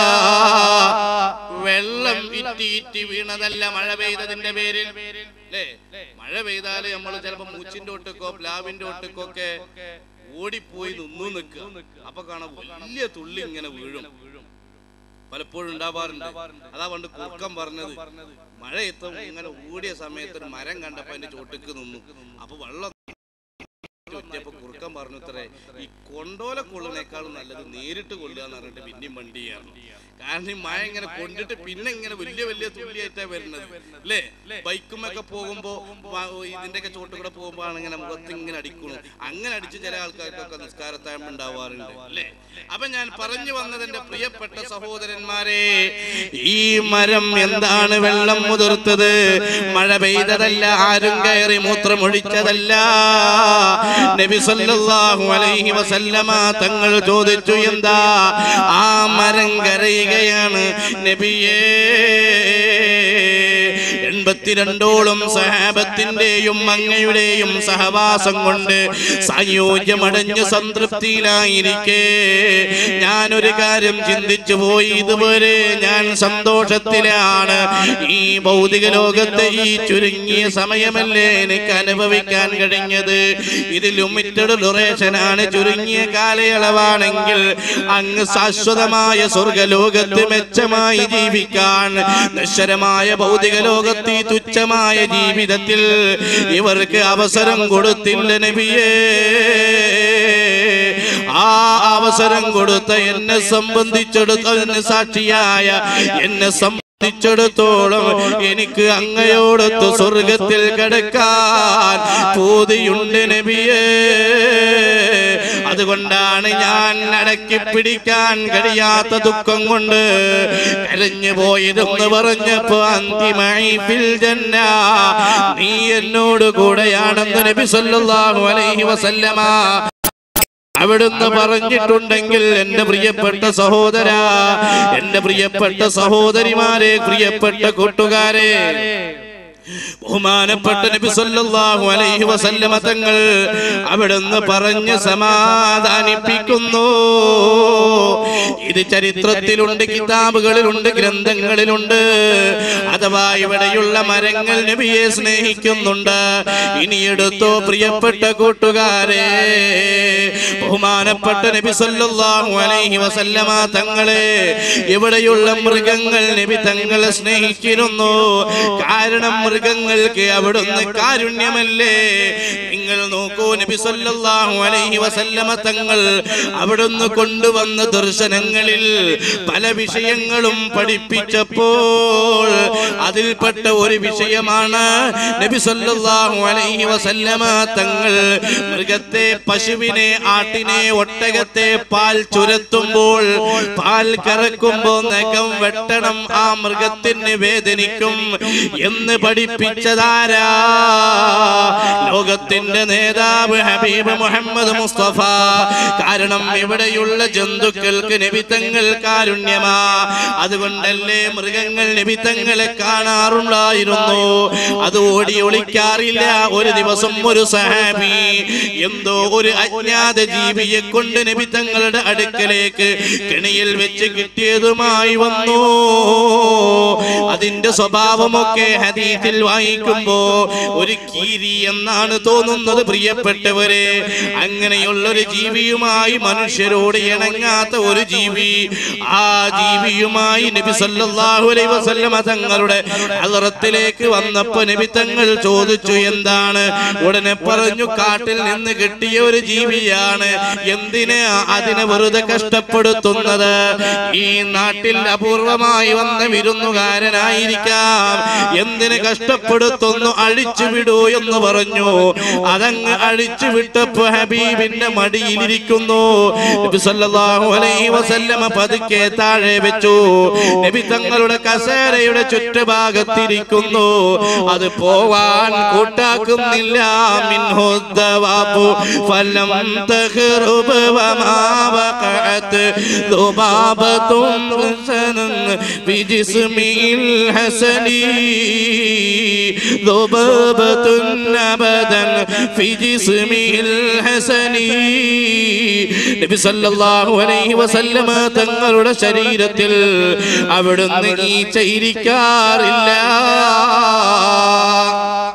വെള്ളം ഇറ്റി ഇറ്റി വീണതല്ല മഴ പെയ്തതിന്റെ പേരിൽ അല്ലേ മഴ പെയ്താല് നമ്മൾ ചിലപ്പോ മൂച്ചിന്റെ ഒട്ടുക്കോ പ്ലാവിന്റെ ഒട്ടുക്കോ ഒക്കെ ഓടിപ്പോയി നിന്നു നിൽക്കുക അപ്പൊ കാണാം വലിയ തുള്ളി ഇങ്ങനെ വീഴും പലപ്പോഴും ഉണ്ടാവാറുണ്ട് അതാ പണ്ട് കുറുക്കം പറഞ്ഞത് മഴ എത്തും ഇങ്ങനെ ഓടിയ സമയത്ത് ഒരു മരം കണ്ടപ്പോ അതിന്റെ ചോട്ടിക്ക് നിന്നു അപ്പൊ വെള്ളം ഒറ്റയപ്പോ കുറുക്കം പറഞ്ഞത്രേ ഈ കൊണ്ടോല കൊള്ളുന്നേക്കാളും നല്ലത് നേരിട്ട് കൊള്ളുക എന്ന് പറഞ്ഞിട്ട് പിന്നെയും വണ്ടി ചെയ്യാറുണ്ട് കാരണം ഈ മഴ ഇങ്ങനെ കൊണ്ടിട്ട് പിന്നെ ഇങ്ങനെ വലിയ വലിയ തുള്ളിയായിട്ടാ വരുന്നത് അല്ലേ ബൈക്കുമൊക്കെ പോകുമ്പോ വ- ഇതിന്റെ ഒക്കെ ചോട്ട് കൂടെ പോകുമ്പോ ആണ് ഇങ്ങനെ മുഖത്ത് ഇങ്ങനെ അടിക്കുന്നു അങ്ങനെ അടിച്ച് ചില ആൾക്കാർക്കൊക്കെ നിസ്കാരത്തായ്മ ഉണ്ടാവാറുണ്ട് അല്ലേ അപ്പൊ ഞാൻ പറഞ്ഞു വന്നത് എന്റെ പ്രിയപ്പെട്ട സഹോദരന്മാരെ ഈ മരം എന്താണ് വെള്ളം മുതിർത്തത് മഴ പെയ്തതല്ല ആരും കയറി മൂത്രമൊഴിച്ചതല്ല നബി സല്ലല്ലാഹു അലൈഹി വസല്ലമ തങ്ങൾ ചോദിച്ചു എന്താ ആ മരം കരയുകയാണ് നബിയേ എൺപത്തിരണ്ടോളം സഹാബത്തിന്റെയും അങ്ങയുടെയും സഹവാസം കൊണ്ട് സംയോജ്യമടഞ്ഞ് സംതൃപ്തിയിലായിരിക്കെ ഞാനൊരു കാര്യം ചിന്തിച്ചു പോയി ഇതുവരെ ഞാൻ സന്തോഷത്തിലാണ് ഈ ഭൗതിക ലോകത്തെ ഈ ചുരുങ്ങിയ സമയമല്ലേ എനിക്ക് അനുഭവിക്കാൻ കഴിഞ്ഞത് ഇത് ലിമിറ്റഡ് ഡ്യൂറേഷനാണ് ചുരുങ്ങിയ കാലയളവാണെങ്കിൽ അങ്ങ് ശാശ്വതമായ സ്വർഗലോകത്ത് മെച്ചമായി ജീവിക്കാൻ നശ്വരമായ ഭൗതിക ലോകത്ത് ഈ തുച്ഛമായ ജീവിതത്തിൽ ഇവർക്ക് അവസരം കൊടുത്തില്ല നബിയേ ആ അവസരം കൊടുത്ത എന്നെ സംബന്ധിച്ചെടുത്തതിന് സാക്ഷിയായ എന്നെ സംബന്ധിച്ചിടത്തോളം എനിക്ക് അങ്ങയോടൊത്ത് സ്വർഗത്തിൽ കിടക്കാൻ പൂതിയുണ്ട് നബിയേ അതുകൊണ്ടാണ് ഞാൻ അടക്കി പിടിക്കാൻ കഴിയാത്ത ദുഃഖം കൊണ്ട് കരഞ്ഞു പോയതെന്ന് പറഞ്ഞപ്പോ അന്തിമായി ഫിൽ ജന്ന നീ എന്നോട് കൂടെയാണെന്ന് നബി സല്ലല്ലാഹു അലൈഹി വസല്ലമ അവിടുന്ന് പറഞ്ഞിട്ടുണ്ടെങ്കിൽ എന്റെ പ്രിയപ്പെട്ട സഹോദര എന്റെ പ്രിയപ്പെട്ട സഹോദരിമാരെ പ്രിയപ്പെട്ട കൂട്ടുകാരെ ബഹുമാനപ്പെട്ട നബി സല്ലല്ലാഹു അലൈഹി വസല്ലമ തങ്ങൾ അവിടുന്ന് പറഞ്ഞ് സമാധാനിപ്പിക്കുന്നു ഇത് ചരിത്രത്തിലുണ്ട് കിതാബുകളിലുണ്ട് ഗ്രന്ഥങ്ങളിലുണ്ട് അഥവാ ഇവിടെയുള്ള മരങ്ങൾ നബിയെ സ്നേഹിക്കുന്നുണ്ട് ഇനി എടുത്തോ പ്രിയപ്പെട്ട കൂട്ടുകാരെ ബഹുമാനപ്പെട്ട നബി സല്ലല്ലാഹു അലൈഹി വസല്ലമ തങ്ങളെ ഇവിടെയുള്ള മൃഗങ്ങൾ നബി തങ്ങളെ സ്നേഹിച്ചിരുന്നു കാരണം മൃഗങ്ങൾക്ക് അവിടുന്ന് കാരുണ്യമല്ലേ നിങ്ങൾ നോക്കൂ നബി സല്ലല്ലാഹു അലൈഹി വസല്ലമ തങ്ങൾ അവിടുന്ന് കൊണ്ടുവന്ന ദർശനങ്ങളിൽ പല വിഷയങ്ങളും പഠിപ്പിച്ചപ്പോൾ അതിൽപ്പെട്ട ഒരു വിഷയമാണ് നബി സല്ലല്ലാഹു അലൈഹി വസല്ലമ തങ്ങൾ മൃഗത്തെ പശുവിനെ ആട്ടിനെ ഒട്ടകത്തെ പാൽ ചുരത്തുമ്പോൾ പാൽ കറക്കുമ്പോ നഖം വെട്ടണം ആ മൃഗത്തിന് വേദനിക്കും എന്ന് പഠിപ്പിച്ചതാരാ ലോകത്തിന്റെ നേതാവ് ഹബീബ് മുഹമ്മദ് മുസ്തഫ കാരണം ഇവിടെയുള്ള ജന്തുക്കൾക്ക് നബിത്തങ്ങൾ കാരുണ്യമാ അതുകൊണ്ടല്ലേ മൃഗങ്ങൾ നബിത്തങ്ങളെ കാണാറുണ്ടായിരുന്നു അത് ഓടി ഒളിക്കാറില്ല ഒരു ദിവസം ഒരു സഹാബി എന്തോ ഒരു അജ്ഞാത ജീവിയെ കൊണ്ട് നബി തങ്ങളുടെ അടുക്കലേക്ക് കെണിയിൽ വെച്ച് കിട്ടിയതുമായി വന്നു അതിന്റെ സ്വഭാവമൊക്കെ ഹദീസിൽ വായിക്കുമ്പോ ഒരു കീരി എന്നാണ് തോന്നുന്നത് പ്രിയപ്പെട്ടവരെ അങ്ങനെയുള്ള ഒരു ജീവിയുമായി മനുഷ്യരോട് ഇണങ്ങാത്ത ഒരു ജീവി ആ ജീവിയുമായി നബി സല്ലല്ലാഹു അലൈഹി വസല്ലമ തങ്ങളുടെ ഹദറത്തിലേക്ക് വന്നപ്പോ നബി തങ്ങൾ ചോദിച്ചു എന്താണ് ഉടനെ പറഞ്ഞു കാട്ടിൽ നിന്ന് കിട്ടിയ ഒരു ജീവിയാണ് എന്തിന് അതിനെ വെറുതെ കഷ്ടപ്പെടുത്തുന്നത് ഈ നാട്ടിൽ അപൂർവമായി വന്ന വിരുന്നുകാരനായിരിക്കാം എന്തിന് കഷ്ടപ്പെടുത്തുന്നു അഴിച്ചു വിടൂ എന്ന് പറഞ്ഞു അതങ്ങ് അഴിച്ചു വിട്ടപ്പോ ഹബീബിന്റെ മടിയിലിരിക്കുന്നു നബി സല്ലല്ലാഹു അലൈഹി വസല്ലമ പതുക്കെ താഴെ വെച്ചു നബി തങ്ങളുടെ കസേരയുടെ ചുറ്റുഭാഗത്തിരിക്കുന്നു അത് പോവാൻ കൂട്ടാക്കുന്നില്ല മിൻഹുദ്ദവാബു ഫലം തഖ്റുബ് വമാ വഖഅത് ذبابة حسنا في جسمه الحسني ذبابة أبدا في جسمه الحسني നബി സല്ലല്ലാഹു അലൈഹി വസല്ലമ തങ്ങളുടെ ശരീരത്തിൽ അവിടുന്ന് ഈച്ച ഇരിക്കാറില്ല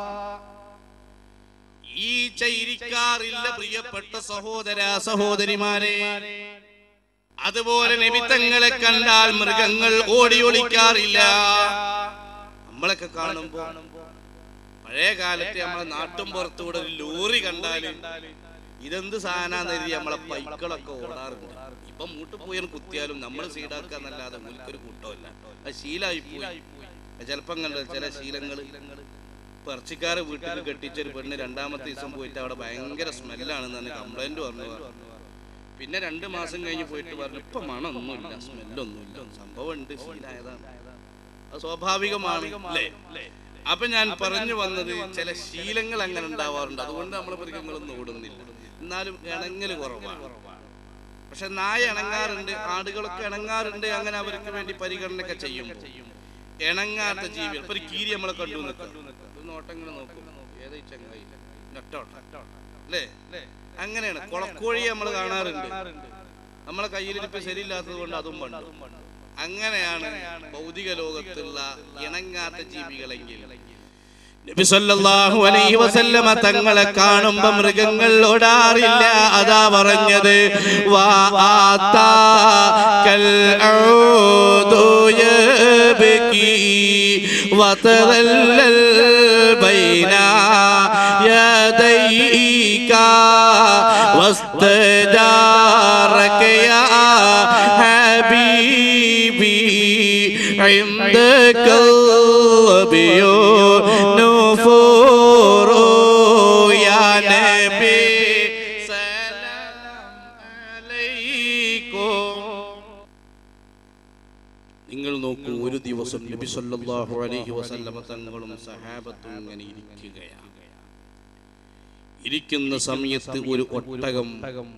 ഈച്ച ഇരിക്കാറില്ല പ്രിയപ്പെട്ട സഹോദര സഹോദരിമാരെ അതുപോലെ നിമിത്തങ്ങളെ കണ്ടാൽ മൃഗങ്ങൾ ഓടി ഒളിക്കാറില്ല നമ്മളൊക്കെ കാണുമ്പോ പഴയ കാലത്ത് നമ്മളെ നാട്ടും പുറത്തൂടെ ഒരു ലോറി കണ്ടാല് ഇതെന്ത് സാധനാന്ന് കരുതി നമ്മളെ പൈക്കളൊക്കെ ഓടാറുണ്ട് ഇപ്പൊ മൂട്ട് പോയാൽ കുത്തിയാലും നമ്മൾ സീഡാക്കാന്നല്ലാതെ മുൽക്കൊരു കൂട്ടമല്ല അത് ശീലായി പോയി ചിലപ്പം കണ്ട ചില ശീലങ്ങൾ പറച്ചിക്കാരെ വീട്ടിൽ കെട്ടിച്ച ഒരു പെണ്ണ് രണ്ടാമത്തെ ദിവസം പോയിട്ട് അവിടെ ഭയങ്കര സ്മെല്ലാണെന്ന് തന്നെ കംപ്ലൈന്റ് പറഞ്ഞു പിന്നെ രണ്ട് മാസം കഴിഞ്ഞ് പോയിട്ട് പറഞ്ഞു ഇപ്പൊ മണമൊന്നുമില്ല സ്മെല്ലൊന്നുമില്ല സംഭവം ഉണ്ട് ശീലായതാണ് അത് സ്വാഭാവികമാണ് അല്ലേ അപ്പൊ ഞാൻ പറഞ്ഞു വന്നത് ചില ശീലങ്ങൾ അങ്ങനെ ഉണ്ടാവാറുണ്ട് അതുകൊണ്ട് നമ്മൾ മൃഗങ്ങളൊന്നും ഓടുന്നില്ല എന്നാലും ഇണങ്ങല് കുറവാണ് പക്ഷെ നായ ഇണങ്ങാറുണ്ട് ആടുകളൊക്കെ ഇണങ്ങാറുണ്ട് അങ്ങനെ അവർക്ക് വേണ്ടി പരിഗണനയൊക്കെ ചെയ്യും ഇണങ്ങാത്ത ജീവികൾ ഇപ്പൊ ഒരു കീരി നമ്മളെ കണ്ടു നിൽക്കും ഒരു നോട്ടം ഇങ്ങനെ നോക്കും ഏതാ ഈ ചങ്ങായി നട്ടോട്ടം അല്ലേ അങ്ങനെയാണ് കുളക്കോഴിയെ നമ്മൾ കാണാറുണ്ട് നമ്മളെ കയ്യിലിരിപ്പ് ശരിയില്ലാത്തത് കൊണ്ട് അതും പണ്ട് അങ്ങനെയാണ് ഭൗതിക ലോകത്തുള്ള ഇണങ്ങാത്ത ജീവികളെങ്കിൽ നബി സല്ലല്ലാഹു അലൈഹി വസല്ലമ തങ്ങളെ കാണുമ്പോ മൃഗങ്ങൾ ഓടാറില്ല അതാ പറഞ്ഞത് വാ ആത്താ കൽ ഔദു യബ്കി വതറല്ലൽ ബൈന യദൈക واستجارك يا حبيبي عندك القلب نفور يا نبي سلام عليكم നിങ്ങൾ നോക്കൂ ഒരു ദിവസം നബി സല്ലല്ലാഹു അലൈഹി വസല്ലമ തങ്ങളും സഹാബത്തും ഇങ്ങനെ ഇരിക്കുകയാണ് ഇരിക്കുന്ന സമയത്ത് ഒരു ഒട്ടകം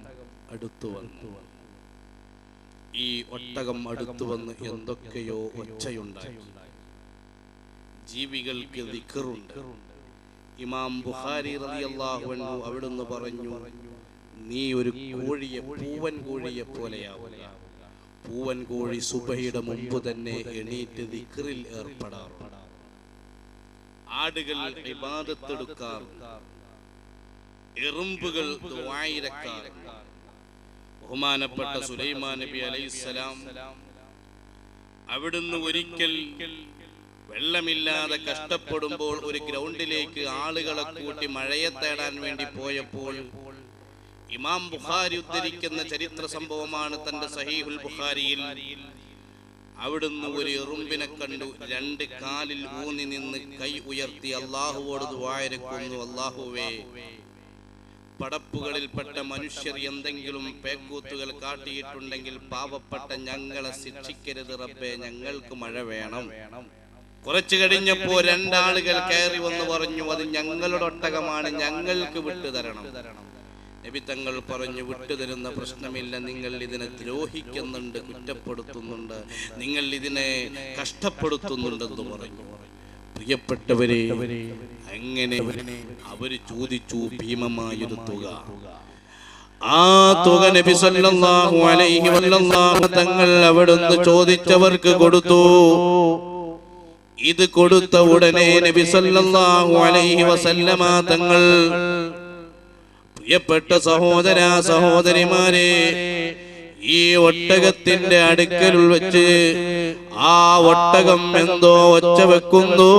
അടുത്തു വന്നു ഈ ഒട്ടകം അടുത്തു വന്ന് എന്തൊക്കെയോ ഒച്ചയുണ്ടായി ജീവികൾക്ക് ദിക്കറുണ്ട് ഇമാം ബുഖാരി റളിയല്ലാഹു അൻഹു അവിടുന്ന് പറഞ്ഞു നീ ഒരു കോഴിയെ പൂവൻ കോഴിയെ പോലെയാവുക പൂവൻ കോഴി സുബഹിയുടെ മുമ്പ് തന്നെ എണീറ്റ് ദിക്റിൽ ഏർപ്പെടാറുണ്ട് ആടുകൾ ഇബാദത്തെടുക്കാറുണ്ട് എറുമ്പുകൾ ദുആയിരക്കാറുണ്ട് ബഹുമാനപ്പെട്ട സുലൈമാൻ നബി അലൈഹിസ്സലാം അവിടുന്ന് ഒരിക്കൽ വെള്ളമില്ലാതെ കഷ്ടപ്പെടുമ്പോൾ ഒരു ഗ്രൗണ്ടിലേക്ക് ആളുകളെ കൂട്ടി മഴയെ തേടാൻ വേണ്ടി പോയപ്പോൾ ഇമാം ബുഖാരി ഉദ്ധരിക്കുന്ന ചരിത്ര സംഭവമാണ് തന്റെ സഹീഹുൽ ബുഖാരിയിൽ അവിടുന്ന് ഒരു എറുമ്പിനെ കണ്ടു രണ്ട് കാലിൽ ഊന്നി നിന്ന് കൈ ഉയർത്തി അള്ളാഹുവോട് ദുആയിരക്കുന്നു അള്ളാഹുവേ പടപ്പുകളിൽപ്പെട്ട മനുഷ്യർ എന്തെങ്കിലും പേക്കൂത്തുകൾ കാട്ടിയിട്ടുണ്ടെങ്കിൽ പാവപ്പെട്ട ഞങ്ങളെ ശിക്ഷിക്കരുത് റബ്ബേ ഞങ്ങൾക്ക് മഴ വേണം കുറച്ചു കഴിഞ്ഞപ്പോ രണ്ടാളുകൾ കയറി വന്ന് പറഞ്ഞു അത് ഞങ്ങളുടെ ഒട്ടകമാണ് ഞങ്ങൾക്ക് വിട്ടുതരണം നബി തങ്ങൾ പറഞ്ഞു വിട്ടുതരുന്ന പ്രശ്നമില്ല നിങ്ങൾ ഇതിനെ ദ്രോഹിക്കുന്നുണ്ട് കുറ്റപ്പെടുത്തുന്നുണ്ട് നിങ്ങൾ ഇതിനെ കഷ്ടപ്പെടുത്തുന്നുണ്ടെന്ന് പറഞ്ഞു പ്രിയപ്പെട്ടവരെ അങ്ങനെ അവര് ചോദിച്ചു ഭീമമായൊരു തുക ആ തുക നബി സല്ലല്ലാഹു അലൈഹി വസല്ലം തങ്ങൾ അവിടുന്ന് ചോദിച്ചവർക്ക് കൊടുത്തു ഇത് കൊടുത്ത ഉടനെ നബി സല്ലല്ലാഹു അലൈഹി വസല്ലമ തങ്ങൾ പ്രിയപ്പെട്ട സഹോദര സഹോദരിമാരെ ഈ ഒട്ടകത്തിന്റെ അടുക്കൽ വെച്ച് ആ ഒട്ടകം എന്തോ ഒച്ച വെക്കുന്നു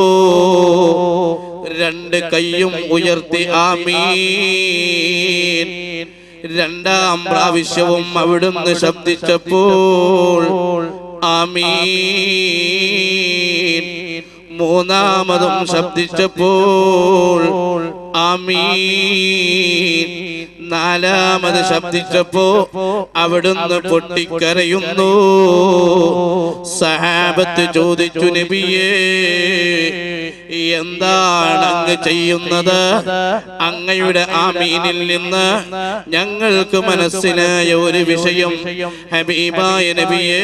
രണ്ട് കൈയും ഉയർത്തി ആമീൻ രണ്ടാം പ്രാവശ്യവും അവിടുന്ന് ശബ്ദിച്ചപ്പോൾ ആമീൻ മൂന്നാമതും ശബ്ദിച്ചപ്പോൾ ആമീൻ നാലാമത് ശബ്ദിച്ചപ്പോ അവിടുന്ന് പൊട്ടിക്കരയുന്നു സഹാബത്ത് ചോദിച്ചു നബിയേ എന്താണ് അങ്ങ് ചെയ്യുന്നത് അങ്ങയുടെ ആമീനിൽ നിന്ന് ഞങ്ങൾക്ക് മനസ്സിലായ ഒരു വിഷയം ഹബീബായ നബിയേ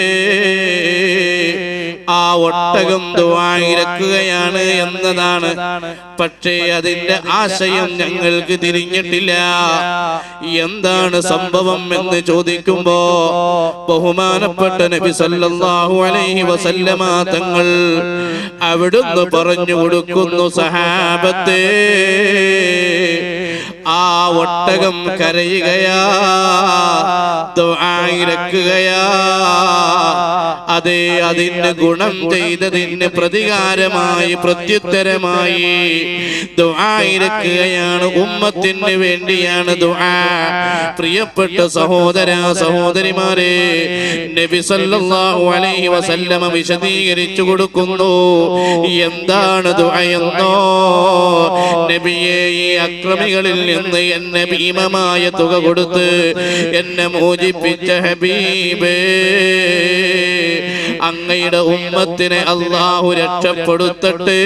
ആ ഒട്ടകം ദുആയിരക്കുകയാണ് എന്നതാണ് പക്ഷേ അതിന്റെ ആശയം ഞങ്ങൾക്ക് തിരിഞ്ഞിട്ടില്ല എന്താണ് സംഭവം എന്ന് ചോദിക്കുമ്പോ ബഹുമാനപ്പെട്ട നബി സല്ലല്ലാഹു അലൈഹി വസല്ലമ തങ്ങൾ അവിടുന്ന് പറഞ്ഞു കൊടുക്കുന്നു സഹാബത്തെ ആ ഒട്ടകം കരയുകയാ ദുആയിരക്കുകയാ അതെ അതിന് ഗുണം ചെയ്തതിന് പ്രതികാരമായി പ്രത്യുത്തരമായി ദുആയിരക്കുകയാണ് ഉമ്മത്തിന് വേണ്ടിയാണ് ദുആ പ്രിയപ്പെട്ട സഹോദര സഹോദരിമാരെ നബി സല്ലല്ലാഹു അലൈഹി വസല്ലമ വിശദീകരിച്ചു കൊടുക്കുന്നു എന്താണ് ദുആയെന്നോ നബിയെ ഈ അക്രമികളിൽ നിന്ന് എന്നെ ഭീമമായ തുക കൊടുത്ത് എന്നെ മോചിപ്പിച്ച ഹബീബേ അങ്ങയുടെ ഉമ്മത്തിനെ അള്ളാഹു രക്ഷപ്പെടുത്തട്ടെ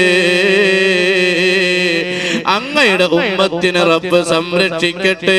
അങ്ങയുടെ ഉമ്മത്തിനെ റബ്ബ് സംരക്ഷിക്കട്ടെ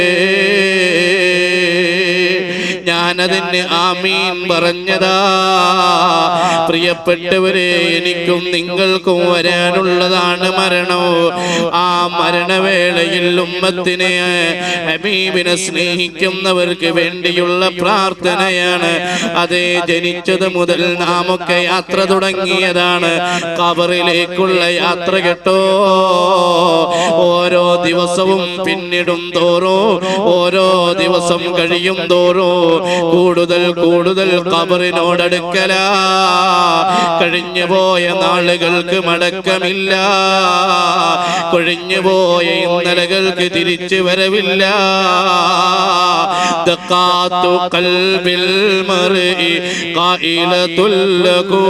ഞാനതിന് ആമീൻ പറഞ്ഞതാ പ്രിയപ്പെട്ടവരെ എനിക്കും നിങ്ങൾക്കും വരാനുള്ളതാണ് മരണം ആ മരണവേളയിൽ ഉമ്മത്തിനെ ഹബീബിനെ സ്നേഹിക്കുന്നവർക്ക് വേണ്ടിയുള്ള പ്രാർത്ഥനയാണ് അതേ ജനിച്ചത് മുതൽ നാമൊക്കെ യാത്ര തുടങ്ങിയതാണ് കബറിലേക്കുള്ള യാത്ര കേട്ടോ ഓരോ ദിവസവും പിന്നിടും തോറോ ഓരോ ദിവസം കഴിയും തോറോ കൂടുതൽ കൂടുതൽ കബറിനോടടുക്കല കഴിഞ്ഞു പോയ നാളുകൾക്ക് മടക്കമില്ല കൊഴിഞ്ഞു പോയ ഇന്നലകൾക്ക് തിരിച്ചു വരവില്ല ദക്കാത്തു കൽബിൽ മർഇ ഖായിലത്തുൽ ലഹു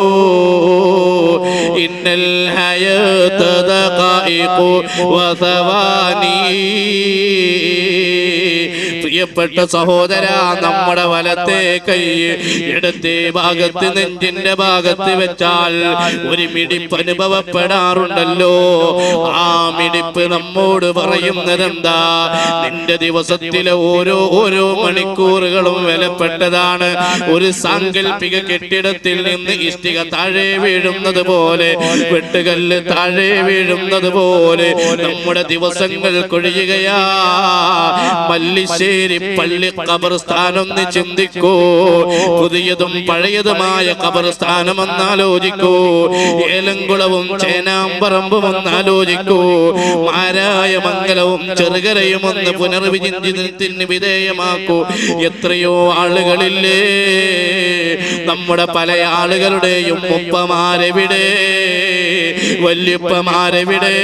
ഇന്നൽ ഹയാത ദഖായിഖു വസവാനി പ്രിയപ്പെട്ട സഹോദര നമ്മുടെ വലത്തെ കൈ ഇടത്തെ ഭാഗത്ത് നെഞ്ചിന്റെ ഭാഗത്ത് വെച്ചാൽ ഒരു മിടിപ്പ് അനുഭവപ്പെടാറുണ്ടല്ലോ ആ മിടിപ്പ് നമ്മോട് പറയുന്നതെന്താ നിന്റെ ദിവസത്തിലെ ഓരോ ഓരോ മണിക്കൂറുകളും വിലപ്പെട്ടതാണ് ഒരു സാങ്കല്പിക കെട്ടിടത്തിൽ നിന്ന് ഇഷ്ടിക താഴെ വീഴുന്നത് പോലെ വെട്ടുകല്ല് താഴെ വീഴുന്നത് പോലെ നമ്മുടെ ദിവസങ്ങൾ കൊഴിയുകയാ മല്ലിശ്ശേരി പള്ളി ഖബർസ്ഥാനൊന്ന് ചിന്തിക്കൂ പുതിയതും പഴയതുമായ ഖബർസ്ഥാനം ഒന്നാലോചിക്കൂ ഏലംകുളവും ചേനാമ്പറമ്പും ഒന്നാലോചിക്കൂ മാരായ മംഗലവും ചെറുകരയും ഒന്ന് പുനർവിചിന്തനത്തിന് വിധേയമാക്കൂ എത്രയോ ആളുകളില്ലേ നമ്മുടെ പല ആളുകളുടെയും ഉപ്പമാരെവിടെ വല്യപ്പമാരെവിടെ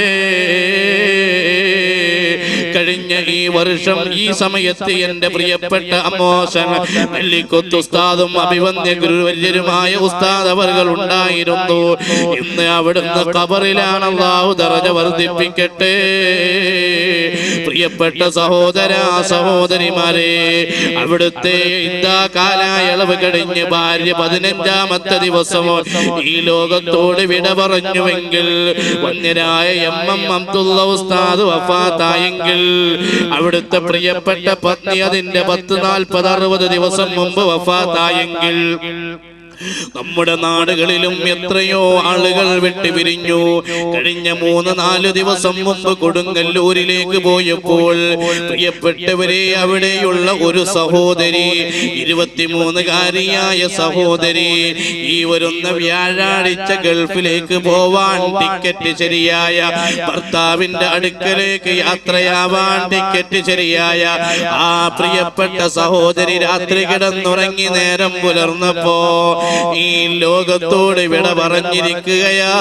കഴിഞ്ഞ ഈ വർഷം ഈ സമയത്ത് എന്റെ പ്രിയപ്പെട്ട അമ്മോശൻ നെല്ലിക്കൊത്ത് ഉസ്താദും അഭിവന്യ ഗുരുവര്യരുമായ ഉസ്താദ് അവർകൾ ഉണ്ടായിരുന്നു ഇന്ന് അവിടുന്ന് കബറിലാണ് അള്ളാഹു ദറജ വർദ്ധിപ്പിക്കട്ടെ പ്രിയപ്പെട്ട സഹോദര സഹോദരിമാരെ അവിടുത്തെ ഇതാ കാലായളവ് കഴിഞ്ഞ് ഭാര്യ പതിനഞ്ചാമത്തെ ദിവസം ഈ ലോകത്തോട് വിട പറഞ്ഞുവെങ്കിൽ വന്യരായ എം എം അബ്ദുള്ള ഉസ്താദ് വഫാത്തായെങ്കിൽ അവിടുത്തെ പ്രിയപ്പെട്ട പത്നി അതിന്റെ പത്ത് നാൽപ്പത് അറുപത് ദിവസം മുമ്പ് വഫാത്തായെങ്കിൽ നമ്മുടെ നാടുകളിലും എത്രയോ ആളുകൾ വിട്ടുപിരിഞ്ഞു കഴിഞ്ഞ മൂന്ന് നാല് ദിവസം മുമ്പ് കൊടുങ്ങല്ലൂരിലേക്ക് പോയപ്പോൾ പ്രിയപ്പെട്ടവരെ അവിടെയുള്ള ഒരു സഹോദരി ഇരുപത്തിമൂന്നുകാരിയായ സഹോദരി ഈ വരുന്ന വ്യാഴാഴ്ച ഗൾഫിലേക്ക് പോവാൻ ടിക്കറ്റ് ശരിയായ ഭർത്താവിന്റെ അടുക്കലേക്ക് യാത്രയാവാൻ ടിക്കറ്റ് ശരിയായ ആ പ്രിയപ്പെട്ട സഹോദരി രാത്രി കിടന്നുറങ്ങി നേരം പുലർന്നപ്പോ ഈ ലോകത്തോട് വിട പറഞ്ഞിരിക്കുകയാ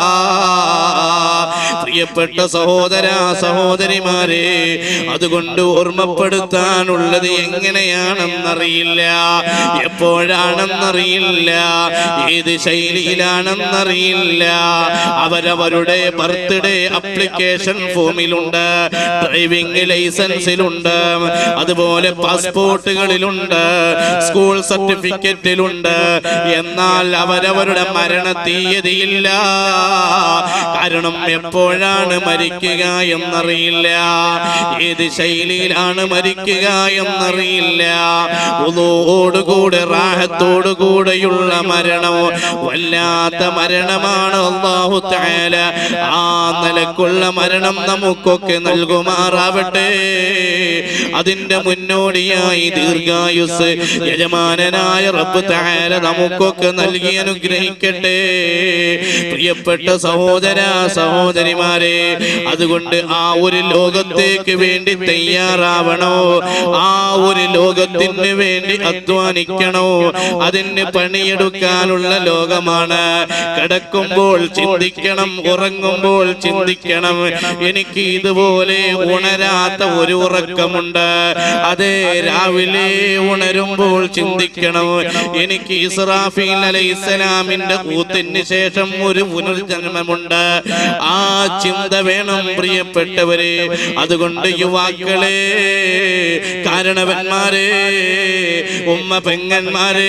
പ്രിയപ്പെട്ട സഹോദര സഹോദരിമാരെ അതുകൊണ്ട് ഓർമ്മപ്പെടുത്താനുള്ളത് എങ്ങനെയാണെന്നറിയില്ല എപ്പോഴാണെന്നറിയില്ല ഏത് ശൈലിയിലാണെന്നറിയില്ല അവരവരുടെ ബർത്ത്ഡേ അപ്ലിക്കേഷൻ ഫോമിലുണ്ട് ഡ്രൈവിംഗ് ലൈസൻസിലുണ്ട് അതുപോലെ പാസ്പോർട്ടുകളിലുണ്ട് സ്കൂൾ സർട്ടിഫിക്കറ്റിലുണ്ട് എന്നാൽ അവരവരുടെ മരണ തീയതിയില്ല കാരണം എപ്പോഴാണ് മരിക്കുക എന്നറിയില്ല ഏത് ശൈലിയിലാണ് മരിക്കുക എന്നറിയില്ല ഉദോടുകൂടെ റാഹത്തോടുകൂടെയുള്ള മരണം വല്ലാത്ത മരണമാണ് അള്ളാഹു തആല ആ നിലക്കുള്ള മരണം നമുക്കൊക്കെ നൽകുമാറാവട്ടെ അതിന്റെ മുന്നോടിയായി ദീർഘായുസ് യജമാനനായ റബ്ബ് തആല നമുക്കൊക്കെ നൽകി അനുഗ്രഹിക്കട്ടെ പ്രിയപ്പെട്ട സഹോദര സഹോദരിമാരെ അതുകൊണ്ട് ആ ഒരു ലോകത്തേക്ക് വേണ്ടി തയ്യാറാവണോ ആ ഒരു ലോകത്തിന് വേണ്ടി അധ്വാനിക്കണോ അതിന് പണിയെടുക്കാനുള്ള ലോകമാണ് കിടക്കുമ്പോൾ ചിന്തിക്കണം ഉറങ്ങുമ്പോൾ ചിന്തിക്കണം എനിക്ക് ഇതുപോലെ ഉണരാത്ത ഒരു ഉറക്കമുണ്ട് അതേ രാവിലെ ഉണരുമ്പോൾ ചിന്തിക്കണം എനിക്ക് ഇസ്രാഫീൽ അലൈഹിസ്സലാമിന്റെ കൂത്തിന് ശേഷം ഒരു പുനർജന്മമുണ്ട് ആ ചിന്ത വേണം പ്രിയപ്പെട്ടവരെ അതുകൊണ്ട് യുവാക്കളെ കാരണവന്മാരെ ഉമ്മ പെങ്ങന്മാരെ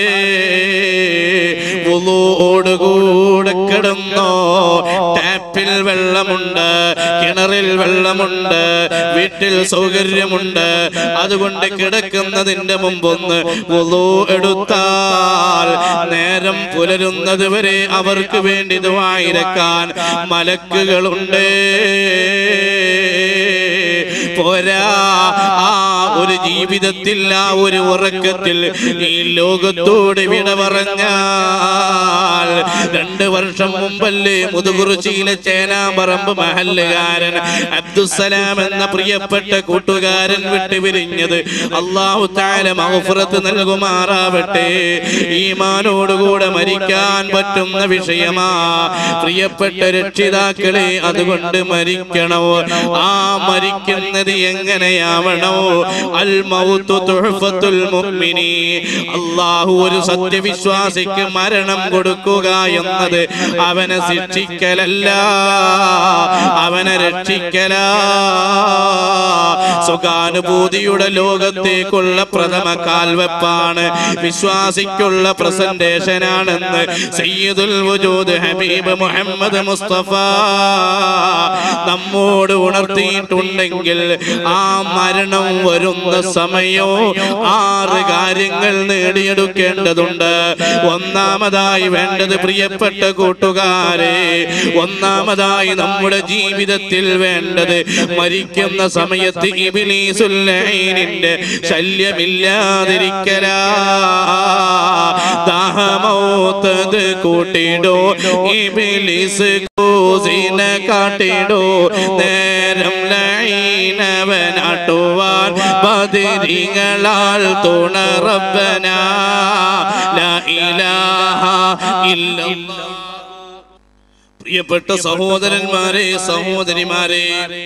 ഓടുകൂടെ കിടന്നോ ടാപ്പിൽ വെള്ളമുണ്ട് കിണറിൽ വെള്ളമുണ്ട് വീട്ടിൽ സൗകര്യമുണ്ട് അതുകൊണ്ട് കിടക്കുന്നതിന്റെ മുമ്പൊന്ന് വുളു എടുത്താൽ നേരം പുലരുന്നത് വരെ അവർക്ക് വേണ്ടി ദുആയിരക്കാൻ മലക്കുകളുണ്ട് പോരാ ആ ഒരു ജീവിതത്തിൽ ആ ഒരു ഉറക്കത്തിൽ ഈ ലോകത്തോട് വിട പറഞ്ഞാൽ രണ്ട് വർഷം മുമ്പല്ലേ മുതുകുറിച്ചിയിലെ ചേനാമ്പറമ്പ് മഹല്ലുകാരൻ അബ്ദുസലാം എന്ന പ്രിയപ്പെട്ട കൂട്ടുകാരൻ വിട്ടുപിരിഞ്ഞത് അള്ളാഹു താല മഹഫുറത്ത് നൽകുമാറാവട്ടെ ഈമാനോടുകൂടെ മരിക്കാൻ പറ്റുന്ന വിഷയമാ പ്രിയപ്പെട്ട രക്ഷിതാക്കളെ അതുകൊണ്ട് മരിക്കണോ ആ മരിക്കുന്നത് എങ്ങനെയാവണോ അൽ മൗതു തുഹ്ഫത്തുൽ മുഅ്മിനി അല്ലാഹു ഒരു സത്യവിശ്വാസിക്ക് മരണം കൊടുക്കുക എന്നത് അവനെ ശിക്ഷിക്കലല്ല അവനെ രക്ഷിക്കലാ സുഖാനുഭൂതിയുടെ ലോകത്തേക്കുള്ള പ്രഥമ കാൽവെപ്പാണ് വിശ്വാസിക്കുള്ള പ്രസന്റേഷൻ ആണെന്ന് സയ്യിദുൽ വജൂദ് ഹബീബ് മുഹമ്മദ് മുസ്തഫ നമ്മോട് ഉണർത്തിയിട്ടുണ്ടെങ്കിൽ ആ മരണം വരുന്ന സമയോ ആറ് കാര്യങ്ങൾ നേടിയെടുക്കേണ്ടതുണ്ട് ഒന്നാമതായി വേണ്ടത് പ്രിയപ്പെട്ട കൂട്ടുകാരെ ഒന്നാമതായി നമ്മുടെ ജീവിതത്തിൽ വേണ്ടത് മരിക്കുന്ന സമയത്ത് ഇബിലീസുല്ലൈനിന്റെ ശല്യമില്ലാതിരിക്കലാ ദാഹമൗത്തത് കൂട്ടിടോ ഇബിലീസ് കൂസിനെ കാട്ടിടോ നേരം ലൈനവനാട്ടുവാൻ ബദിരികളാൽ തുണറബന ലാ ഇലാഹ ഇല്ലല്ലാഹ് പ്രിയപ്പെട്ട സഹോദരന്മാരെ സഹോദരിമാരെ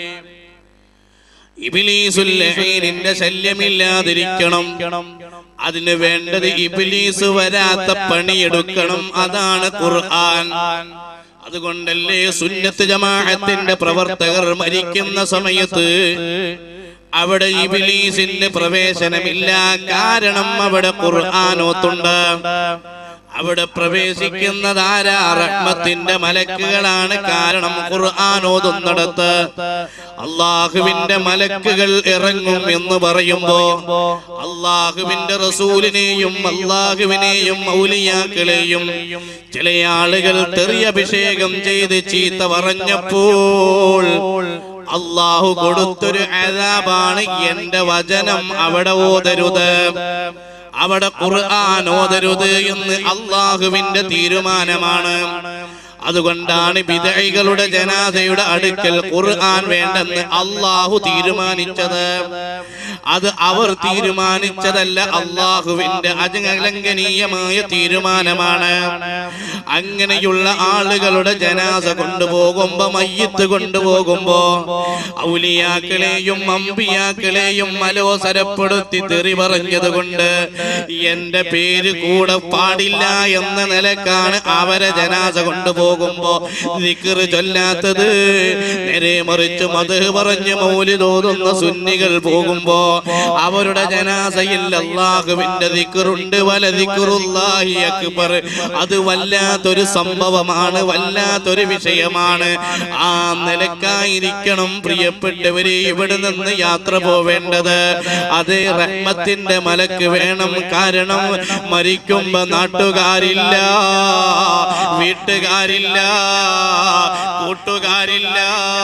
ഇബിലീസുല്ലഹീനിന്റെ ശല്യമില്ലാതിരിക്കണം അതിന് വേണ്ടത് ഇബിലീസ് വരാത്ത പണിയെടുക്കണം അതാണ് ഖുർആൻ അതുകൊണ്ടല്ലേ സുന്നത്ത് ജമാഅത്തിന്റെ പ്രവർത്തകർ മരിക്കുന്ന സമയത്ത് അവിടെ ഇബിലീസിന് പ്രവേശനമില്ല കാരണം അവിടെ ഖുർആാനോത്തുണ്ട് അവിടെ പ്രവേശിക്കുന്നത് ആരാ റഹ്മത്തിന്റെ മലക്കുകളാണ് കാരണം ഖുർആൻ ഓതുന്നിടത്ത് അള്ളാഹുവിന്റെ മലക്കുകൾ ഇറങ്ങും എന്ന് പറയുമ്പോ അള്ളാഹുവിന്റെ റസൂലിനെയും അള്ളാഹുവിനെയും മൗലിയാക്കളെയും ചില ആളുകൾ തെറിയഭിഷേകം ചെയ്ത് ചീത്ത പറഞ്ഞപ്പോൾ അള്ളാഹു കൊടുത്തൊരു അതാബാണ് എന്റെ വചനം അവിടെ ഓതരുത് അവിടെ ഖുർആൻ ഓതരുത് എന്ന് അള്ളാഹുവിന്റെ തീരുമാനമാണ് അതുകൊണ്ടാണ് വിദഴികളുടെ ജനാദയുടെ അടുക്കൽ ഖുർആൻ വേണ്ടെന്ന് അള്ളാഹു തീരുമാനിച്ചത് അത് അവർ തീരുമാനിച്ചതല്ല അള്ളാഹുവിന്റെ അജലംഘനീയമായ തീരുമാനമാണ് അങ്ങനെയുള്ള ആളുകളുടെ ജനാസ കൊണ്ടുപോകുമ്പോ മയ്യത്ത് കൊണ്ടുപോകുമ്പോ ഔലിയാക്കളെയും അമ്പിയാക്കളെയും മലോസരപ്പെടുത്തി തെറി പറഞ്ഞത് കൊണ്ട് എന്റെ പേര് കൂടെ പാടില്ല എന്ന നിലക്കാണ് അവരെ ജനാസ കൊണ്ടുപോകുമ്പോ ദിക്റ് ചൊല്ലാത്തത് നേരെ മറിച്ച് മത് പറഞ്ഞ് മൗലി തോന്നുന്ന സുന്നികൾ പോകുമ്പോ അവരുടെ ജനാസയിൽ അള്ളാഹുവിന്റെ ദിക്റുണ്ട് വല ദിക്റുല്ലാഹി അക്ബർ അത് വല്ലാത്തൊരു സംഭവമാണ് വല്ലാത്തൊരു വിഷയമാണ് ആ നിലക്കായിരിക്കണം പ്രിയപ്പെട്ടവരെ ഇവിടെ നിന്ന് യാത്ര പോവേണ്ടത് അത് റഹ്മത്തിന്റെ മലക്ക് വേണം കാരണം മരിക്കുമ്പോ നാട്ടുകാരില്ല വീട്ടുകാരില്ല കൂട്ടുകാരില്ല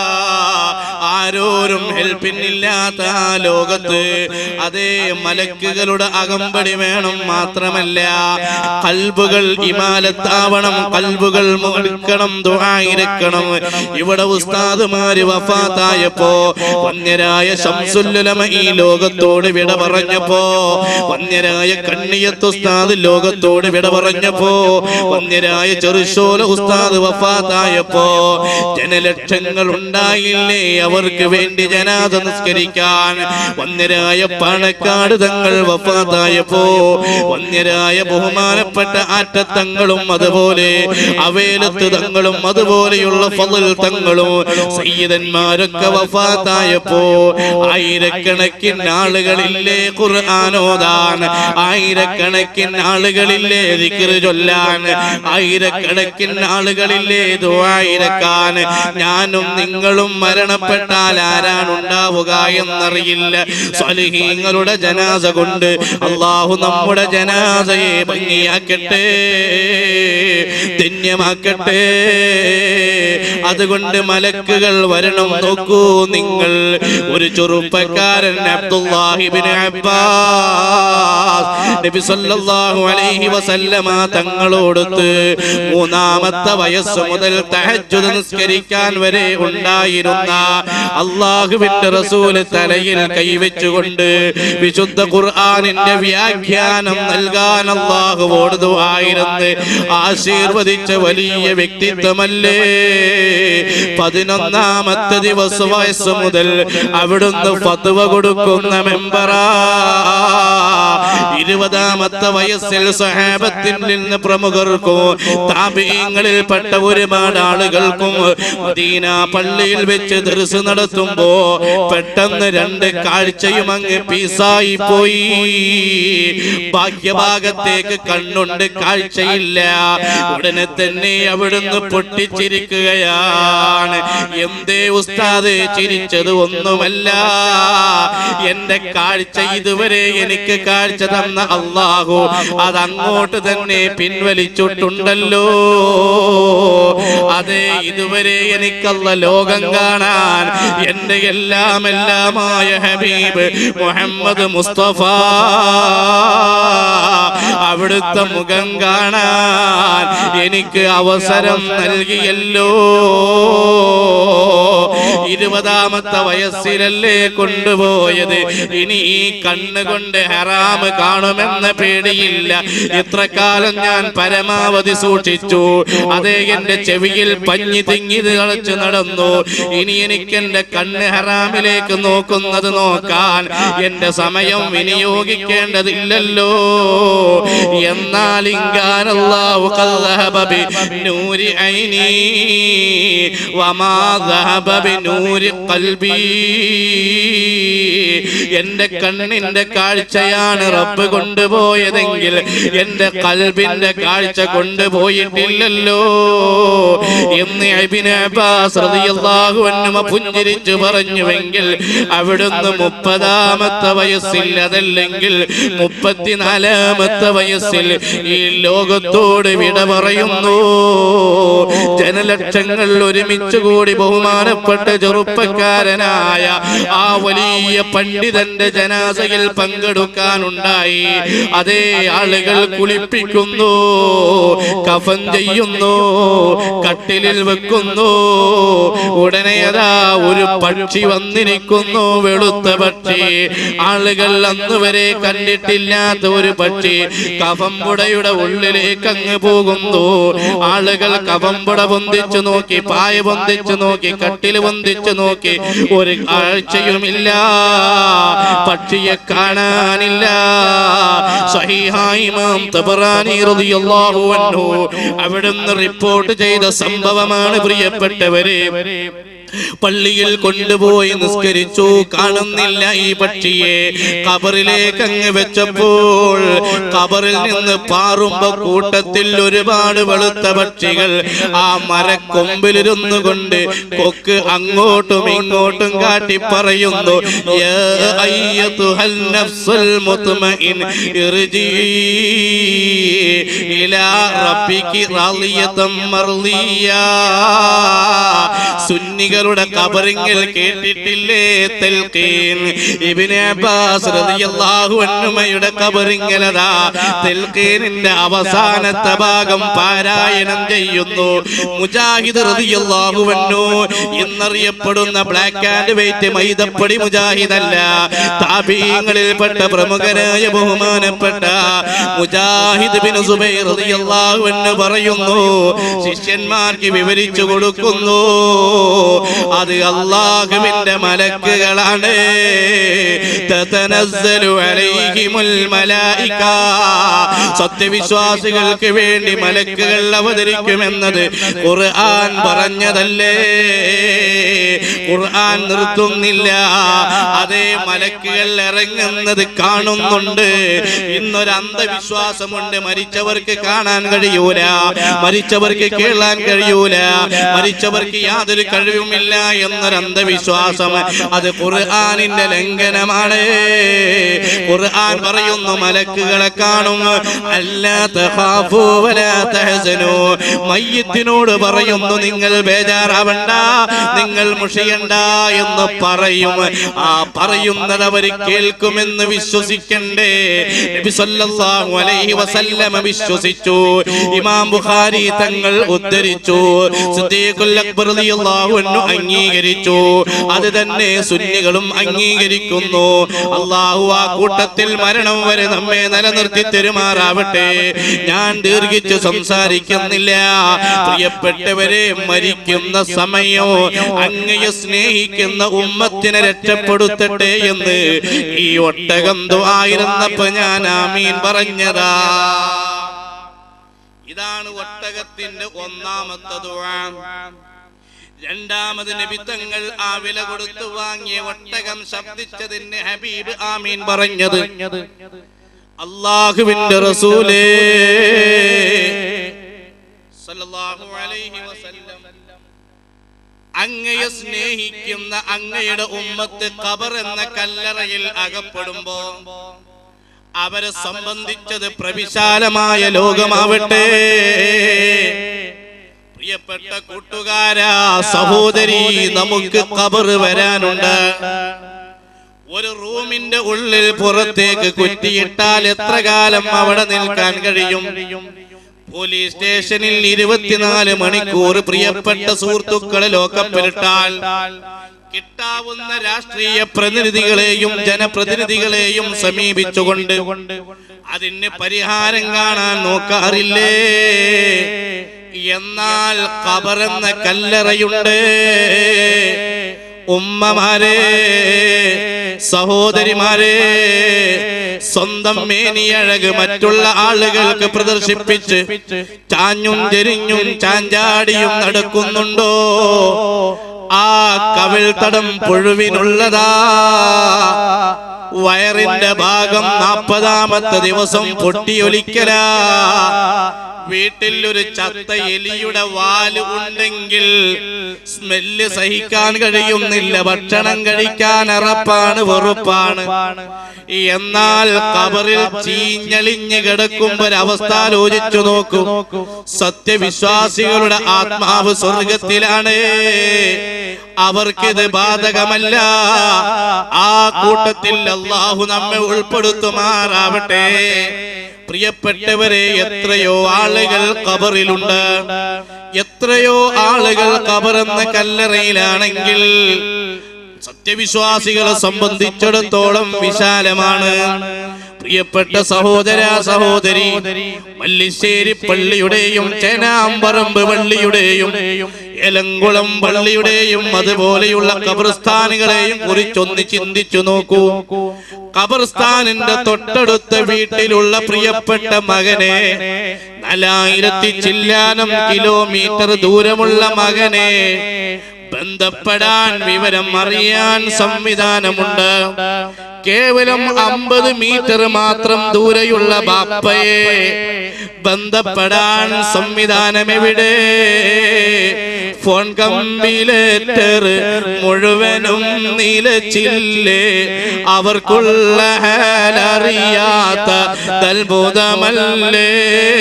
ആരോരും ഹെൽപ്പിനില്ലാത്ത ആ ലോകത്ത് അതേ മലക്കുകളുടെ അകമ്പടി വേണം മാത്രമല്ല കൽബുകൾ ഇമാലത്താവണം കൽബുകൾ മുഴുക്കണം ദുആയിരക്കണം ഇവിടെ ഉസ്താദുമാര് വഫാത്തായപ്പോ വന്യരായ ശംസുല്ലുലമ ഈ ലോകത്തോട് വിട പറഞ്ഞപ്പോ വന്യരായ കണ്ണിയത്ത് ഉസ്താദ് ലോകത്തോട് വിട പറഞ്ഞപ്പോ വന്യരായ ചെറുശോല ഉസ്താദ് വഫാത്തായപ്പോ ജനലക്ഷങ്ങൾ ഉണ്ടായില്ലേ അവർക്ക് വേണ്ടി ജനാദ നിസ്കരിക്കാൻ വന്യരായ പാണക്കാട് തങ്ങൾ വഫാത്തായപ്പോ വന്യരായ ബഹുമാനപ്പെട്ട ആറ്റത്തങ്ങളും അതുപോലെ അവേലത്ത് തങ്ങളും അതുപോലെയുള്ള ഫضൽ തങ്ങളും സയ്യിദന്മാരൊക്കെ വഫാത്തായപ്പോ ആയിരക്കണക്കിന് ആളുകളില്ലേ ഖുർആാനോദാൻ ആയിരക്കണക്കിന് ആളുകളില്ലേ ദിക്ർ ചൊല്ലാൻ ആയിരക്കണക്കിന് ആളുകളില്ലേ ദുആയിരക്കാൻ ഞാനും നിങ്ങളും മരണപ്പെട്ടാൽ ആരാണ് ഉണ്ടാവുക എന്നറിയില്ല സ്വലിഹീങ്ങളുടെ ജനാസ കൊണ്ട് അള്ളാഹു നമ്മുടെ ജനാസയെ ഭംഗിയാക്കട്ടെ ധന്യമാക്കട്ടെ അതുകൊണ്ട് മലക്കുകൾ വരണം നോക്കൂ നിങ്ങൾ ഒരു ചെറുപ്പക്കാരൻ അബ്ദുല്ലാഹിബിൻ അബ്ബാസ് നബി സല്ലല്ലാഹു അലൈഹി വസല്ലമ തങ്ങളോടൊത്ത് മൂന്നാമത്തെ വയസ്സ് മുതൽ തഹജ്ജുദ് നിസ്കരിക്കാൻ വരെ ഉണ്ടായിരുന്ന അള്ളാഹുവിന്റെ റസൂല് തലയിൽ കൈവച്ചുകൊണ്ട് വിശുദ്ധ ഖുർആനിന്റെ വ്യാഖ്യാനം നൽകാൻ അള്ളാഹുവോട് ദുആയിരുന്ന് ആശീർവദിച്ച വലിയ വ്യക്തിത്വമല്ലേ പതിനൊന്നാമത്തെ ദിവസ വയസ്സ് മുതൽ അവിടുന്ന് ഫത്വ കൊടുക്കുന്ന മെമ്പറാ ഇരുപതാമത്തെ വയസ്സിൽ സഹാബത്തിൽ നിന്ന് പ്രമുഖർക്കും താപീയങ്ങളിൽപ്പെട്ട ഒരുപാട് ആളുകൾക്കും മദീന പള്ളിയിൽ വെച്ച് ദർസ് നടത്തുമ്പോ പെട്ടെന്ന് രണ്ട് കാഴ്ചയും അങ്ങ് പീസായി പോയി ഭാഗ്യഭാഗത്തേക്ക് കണ്ണുണ്ട് കാഴ്ചയില്ല ഉടനെ തന്നെ അവിടുന്ന് പൊട്ടിച്ചിരിക്കുകയാണ് എന്തേ ഉസ്താദ് ചിരിച്ചത് ഒന്നുമല്ല എന്റെ കാഴ്ച ഇതുവരെ എനിക്ക് കാഴ്ച തന്ന അള്ളാഹു അതങ്ങോട്ട് തന്നെ പിൻവലിച്ചിട്ടുണ്ടല്ലോ അതെ ഇതുവരെ എനിക്കല്ല ലോകം കാണാൻ എന്റെ എല്ലാം എല്ലാമായ ഹബീബ് മുഹമ്മദ് മുസ്തഫ അവിടുത്തെ മുഖം കാണാൻ എനിക്ക് അവസരം നൽകിയല്ലോ ഇരുപതാമത്തെ വയസ്സിലല്ലേ കൊണ്ടുപോയത് ഇനി ഈ കണ്ണുകൊണ്ട് ഹറാമ് കാണുമെന്ന പേടിയില്ല ഇത്ര കാലം ഞാൻ പരമാവധി സൂക്ഷിച്ചു അതേ എന്റെ ചെവിയിൽ പഞ്ഞി തിങ്ങി കളിച്ചു നടന്നു ഇനി എനിക്ക് എന്റെ കണ്ണ് ഹറാമിലേക്ക് നോക്കുന്നത് നോക്കാൻ എന്റെ സമയം വിനിയോഗിക്കേണ്ടതില്ലല്ലോ എന്നാൽ ഇങ്കാനല്ലാഹു ഖദ് ذهب بنور عيني وما ذهب بنور قلبي എന്റെ കണ്ണിന്റെ കാഴ്ചയാണ് റബ്ബ് കൊണ്ടുപോയതെങ്കിൽ എന്റെ കൽബിന്റെ കാഴ്ച കൊണ്ടുപോയിട്ടില്ലല്ലോ എന്ന് ഇബ്നു അബ്ബാസ് റളിയല്ലാഹു അൻഹു പുഞ്ചിരിച്ചു പറഞ്ഞുവെങ്കിൽ അവിടുന്ന് മുപ്പതാമത്തെ വയസ്സിൽ അതല്ലെങ്കിൽ മുപ്പത്തിനാലാമത്തെ വയസ്സിൽ ഈ ലോകത്തോട് വിട പറയുന്നു ജനലക്ഷങ്ങൾ ഒരുമിച്ച് കൂടി ബഹുമാനപ്പെട്ട ചെറുപ്പക്കാരനായ ആ വലിയ പണ്ഡിതന്റെ ജനാസയിൽ പങ്കെടുക്കാനുണ്ടായി അതേ ആളുകൾ കുളിപ്പിക്കുന്നു കഫൻ ചെയ്യുന്നു കട്ടിലിൽ വെക്കുന്നു ഉടനെ അതാ ഒരു പക്ഷി വന്നിരിക്കുന്നു വെളുത്ത പക്ഷി ആളുകൾ അന്ന് വരെ കണ്ടിട്ടില്ലാത്ത ഒരു പക്ഷി കഫംപുടയുടെ ഉള്ളിലേക്ക് അങ്ങ് പോകുന്നു ആളുകൾ കഫംപുട പൊന്തിച്ചു നോക്കി പായ പൊന്തിച്ചു നോക്കി കട്ടില് പൊന്തിച്ചു നോക്കി ഒരു കാഴ്ചയുമില്ല പക്ഷിയെ കാണാനില്ല സഹിഹായി ഇമാം തബറാനി റളിയല്ലാഹു അൻഹു അവിടുന്ന് റിപ്പോർട്ട് ചെയ്ത സംഭവമാണ് പ്രിയപ്പെട്ടവരെ പള്ളിയിൽ കൊണ്ടുപോയി നിസ്കരിച്ചു കാണുന്നില്ല ഈ പക്ഷിയെ കബറിലേക്ക് അങ്ങ് വെച്ചപ്പോൾ കബറിൽ നിന്ന് പാറുമ്പോ കൂട്ടത്തിൽ ഒരുപാട് വെളുത്ത പക്ഷികൾ ആ മരക്കൊമ്പിലിരുന്നു കൊണ്ട് കൊക്ക് അങ്ങോട്ടും ഇങ്ങോട്ടും കാട്ടി പറയുന്നു "യാ അയ്യത്തുഹൽ നഫ്സുൽ മുത്മഇൻ ഇർജീ ഇലാ റബ്ബികി റാളിയതം മർളിയാ സുന്നികളുടെ കബറിങ്ങൾ കേട്ടിട്ടില്ലേ തെൽക്കീൻ ഇബ്നു അബ്ബാസ് റളിയല്ലാഹു അൻഹുമയുടെ കബറിങ്ങലതാ തെൽക്കീനിന്റെ അവസാനത്തെ ഭാഗം പാരായണം ചെയ്യുന്നു മുജാഹിദ് റളിയല്ലാഹു അൻഹു എന്നറിയപ്പെടുന്ന ബ്ലാക്ക് ആൻഡ് വൈറ്റ് മൈദപ്പടി മുജാഹിദ് അല്ല താബീങ്ങളിൽപ്പെട്ട പ്രമുഖരായ ബഹുമാനപ്പെട്ട മുജാഹിദ് ബിൻ സുബൈർ റളിയല്ലാഹു അൻഹു പറയുന്നു ശിഷ്യന്മാർക്ക് വിവരിച്ചു കൊടുക്കുന്നു അത് അള്ളാഹുവിന്റെ മലക്കുകളാണ് തതനസ്സലു അലൈഹിമുൽ മലായിക സത്യവിശ്വാസികൾക്ക് വേണ്ടി മലക്കുകൾ അവതരിക്കുമെന്നത് ഖുർആൻ പറഞ്ഞതല്ലേ ഖുർആൻ നിർത്തുന്നില്ല അതേ മലക്കുകൾ ഇറങ്ങുന്നത് കാണുന്നുണ്ട് ഇന്നൊരു അന്ധവിശ്വാസമുണ്ട് മരിച്ചവർക്ക് കാണാൻ കഴിയൂല മരിച്ചവർക്ക് കേൾക്കാൻ കഴിയൂല മരിച്ചവർക്ക് യാതൊരു കഴിവുമില്ല എന്നൊരു അന്ധവിശ്വാസം അത് ഖുർആനിന്റെ ലംഘനമാണ് ഖുർആൻ പറയുന്നു മലക്കുകളെ കാണും അല്ലാ തഖാഫൂ വലാ തഹസനൂ മയ്യത്തിനോട് പറയുന്നു നിങ്ങൾ ബേജാറാവണ്ട നിങ്ങൾ മുഷിയണ്ട എന്ന് പറയും ആ പറയുന്നത് അവർ കേൾക്കുമെന്ന് വിശ്വസിക്കണ്ടേ നബി സല്ലല്ലാഹു അലൈഹി വസല്ലമ വിശ്വസിച്ചു ഇമാം ബുഖാരി തങ്ങൾ ഉദ്ധരിച്ചു സിദ്ദീഖുൽ അക്ബർ റളിയല്ലാഹു അൻഹു അംഗീകരിച്ചു അത് തന്നെ സുന്നികളും അംഗീകരിക്കുന്നു അള്ളാഹു ആ കൂട്ടത്തിൽ മരണം വരെ നമ്മെ നിലനിർത്തി തെരുമാറാവട്ടെ ഞാൻ ദീർഘിച്ച് സംസാരിക്കുന്നില്ല പ്രിയപ്പെട്ടവരെ മരിക്കുന്ന സമയോ അങ്ങയെ സ്നേഹിക്കുന്ന ഉമ്മത്തിനെ രക്ഷപ്പെടുത്തട്ടെ എന്ന് ഈ ഒട്ടകം ആയിരുന്നപ്പോ ഞാൻ ആമീൻ പറഞ്ഞതാ ഇതാണ് ഒട്ടകത്തിന്റെ ഒന്നാമത്തെ ദുആ രണ്ടാമത് നബിത്തങ്ങൾ ആ വില കൊടുത്തു വാങ്ങിയ ഒട്ടകം ശബ്ദിച്ചതിന് ഹബീബ് ആമീൻ പറഞ്ഞത് അള്ളാഹുവിന്റെ റസൂലേ സല്ലല്ലാഹു അലൈഹി വസല്ലം അങ്ങയെ സ്നേഹിക്കുന്ന അങ്ങയുടെ ഉമ്മത്ത് ഖബർ എന്ന കല്ലറയിൽ അകപ്പെടുമ്പോ അവരെ സംബന്ധിച്ചത് പ്രവിശാലമായ ലോകമാവട്ടെ പ്രിയപ്പെട്ട കൂട്ടുകാരാ സഹോദരി നമുക്ക് ഖബർ വരാനുണ്ട് ഒരു റൂമിന്റെ ഉള്ളിൽ പുറത്തേക്ക് കുറ്റിയിട്ടാൽ എത്ര കാലം അവിടെ നിൽക്കാൻ കഴിയും പോലീസ് സ്റ്റേഷനിൽ ഇരുപത്തിനാല് മണിക്കൂർ പ്രിയപ്പെട്ട സുഹൃത്തുക്കളെ ലോക്കപ്പിലിട്ടാൽ കിട്ടാവുന്ന രാഷ്ട്രീയ പ്രതിനിധികളെയും ജനപ്രതിനിധികളെയും സമീപിച്ചുകൊണ്ട് അതിന് പരിഹാരം കാണാൻ നോക്കാറില്ലേ എന്നാൽ കബറെന്ന കല്ലറയുണ്ട് ഉമ്മമാരെ സഹോദരിമാരെ സ്വന്തം മേനിയഴക് മറ്റുള്ള ആളുകൾക്ക് പ്രദർശിപ്പിച്ച് ചാഞ്ഞും ചെരിഞ്ഞും ചാഞ്ചാടിയും നടക്കുന്നുണ്ടോ ആ കവിൾത്തടം പുഴുവിനുള്ളതാ വയറിന്റെ ഭാഗം നാൽപ്പതാമത്തെ ദിവസം പൊട്ടിയൊലിക്കലാ വീട്ടിൽ ഒരു ചത്ത എലിയുടെ വാല് ഉണ്ടെങ്കിൽ സ്മെല്ല് സഹിക്കാൻ കഴിയുന്നില്ല ഭക്ഷണം കഴിക്കാൻ അറപ്പാണ് വെറുപ്പാണ് എന്നാൽ കബറിൽ ചീഞ്ഞളിഞ്ഞ് കിടക്കുമ്പോ ഒരവസ്ഥ ആലോചിച്ചു നോക്കൂ സത്യവിശ്വാസികളുടെ ആത്മാവ് സ്വർഗത്തിലാണ് അവർക്കിത് ബാധകമല്ല ആ കൂട്ടത്തിൽ അള്ളാഹു നമ്മെ ഉൾപ്പെടുത്തുമാറാവട്ടെ പ്രിയപ്പെട്ടവരെ എത്രയോ ആളുകൾ കബറിലുണ്ട് എത്രയോ ആളുകൾ കബറെന്ന കല്ലറയിലാണെങ്കിൽ സത്യവിശ്വാസികളെ സംബന്ധിച്ചിടത്തോളം വിശാലമാണ് പ്രിയപ്പെട്ട സഹോദര സഹോദരി മല്ലിശ്ശേരി പള്ളിയുടെയും ചേനാമ്പറമ്പ് പള്ളിയുടെയും എലങ്കുളം പള്ളിയുടെയും അതുപോലെയുള്ള കബർസ്ഥാനുകളെയും കുറിച്ചൊന്ന് ചിന്തിച്ചു നോക്കൂ കബർസ്ഥാനിന്റെ തൊട്ടടുത്ത വീട്ടിലുള്ള പ്രിയപ്പെട്ട മകനെ നാലായിരത്തി ചില്ലാനം കിലോമീറ്റർ ദൂരമുള്ള മകനെ ബന്ധപ്പെടാൻ വിവരം അറിയാൻ സംവിധാനമുണ്ട് കേവലം അമ്പത് മീറ്റർ മാത്രം ദൂരെയുള്ള ബാപ്പയെ ബന്ധപ്പെടാൻ സംവിധാനം എവിടെ ഫോൺ കമ്പിലേറ്റർ മുഴുവനും നിലച്ചില്ലേ അവർക്കുള്ള ഹാലറിയാത്ത തൽബോധമല്ലേ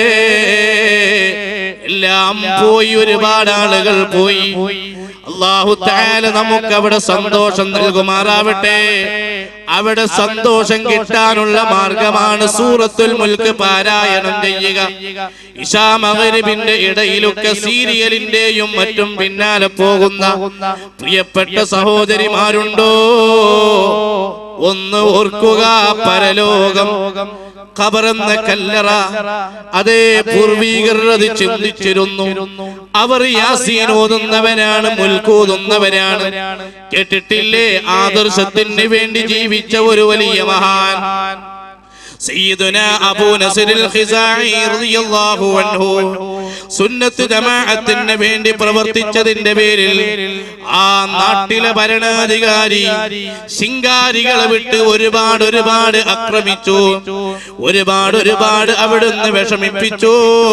എല്ലാം പോയി ഒരുപാട് ആളുകൾ പോയി അള്ളാഹു താല നമുക്ക് അവിടെ സന്തോഷം നൽകുമാറാവട്ടെ അവിടെ സന്തോഷം കിട്ടാനുള്ള മാർഗമാണ് സൂറത്തുൽ മുൽക്ക് പാരായണം ചെയ്യുക ഇഷാ മകരിബിന്റെ ഇടയിലൊക്കെ സീരിയലിന്റെയും മറ്റും പിന്നാലെ പോകുന്ന പ്രിയപ്പെട്ട സഹോദരിമാരുണ്ടോ ഒന്ന് ഓർക്കുക പരലോകം ഖബറെന്ന കല്ലറ അതേ പൂർവീകർ അത് ചിന്തിച്ചിരുന്നു അവർ യാസീൻ ഓതുന്നവരാണ് മുൽക്കൂതുന്നവരാണ് കേട്ടിട്ടില്ലേ ആദർശത്തിന് വേണ്ടി ജീവിച്ച ഒരു വലിയ മഹാൻ സയ്യിദുന അബൂ നസ്രിൽ ഖിസാഇ റളിയല്ലാഹു അൻഹു സുന്നത്ത് ജമാഅത്തിന് വേണ്ടി പ്രവർത്തിച്ചതിന്റെ പേരിൽ ആ നാട്ടിലെ ഭരണാധികാരി ശിങ്കാരികളെ വിട്ട് ഒരുപാട് ഒരുപാട് ആക്രമിച്ചു ഒരുപാട് ഒരുപാട് അവിടുന്ന് വിഷമിപ്പിച്ചു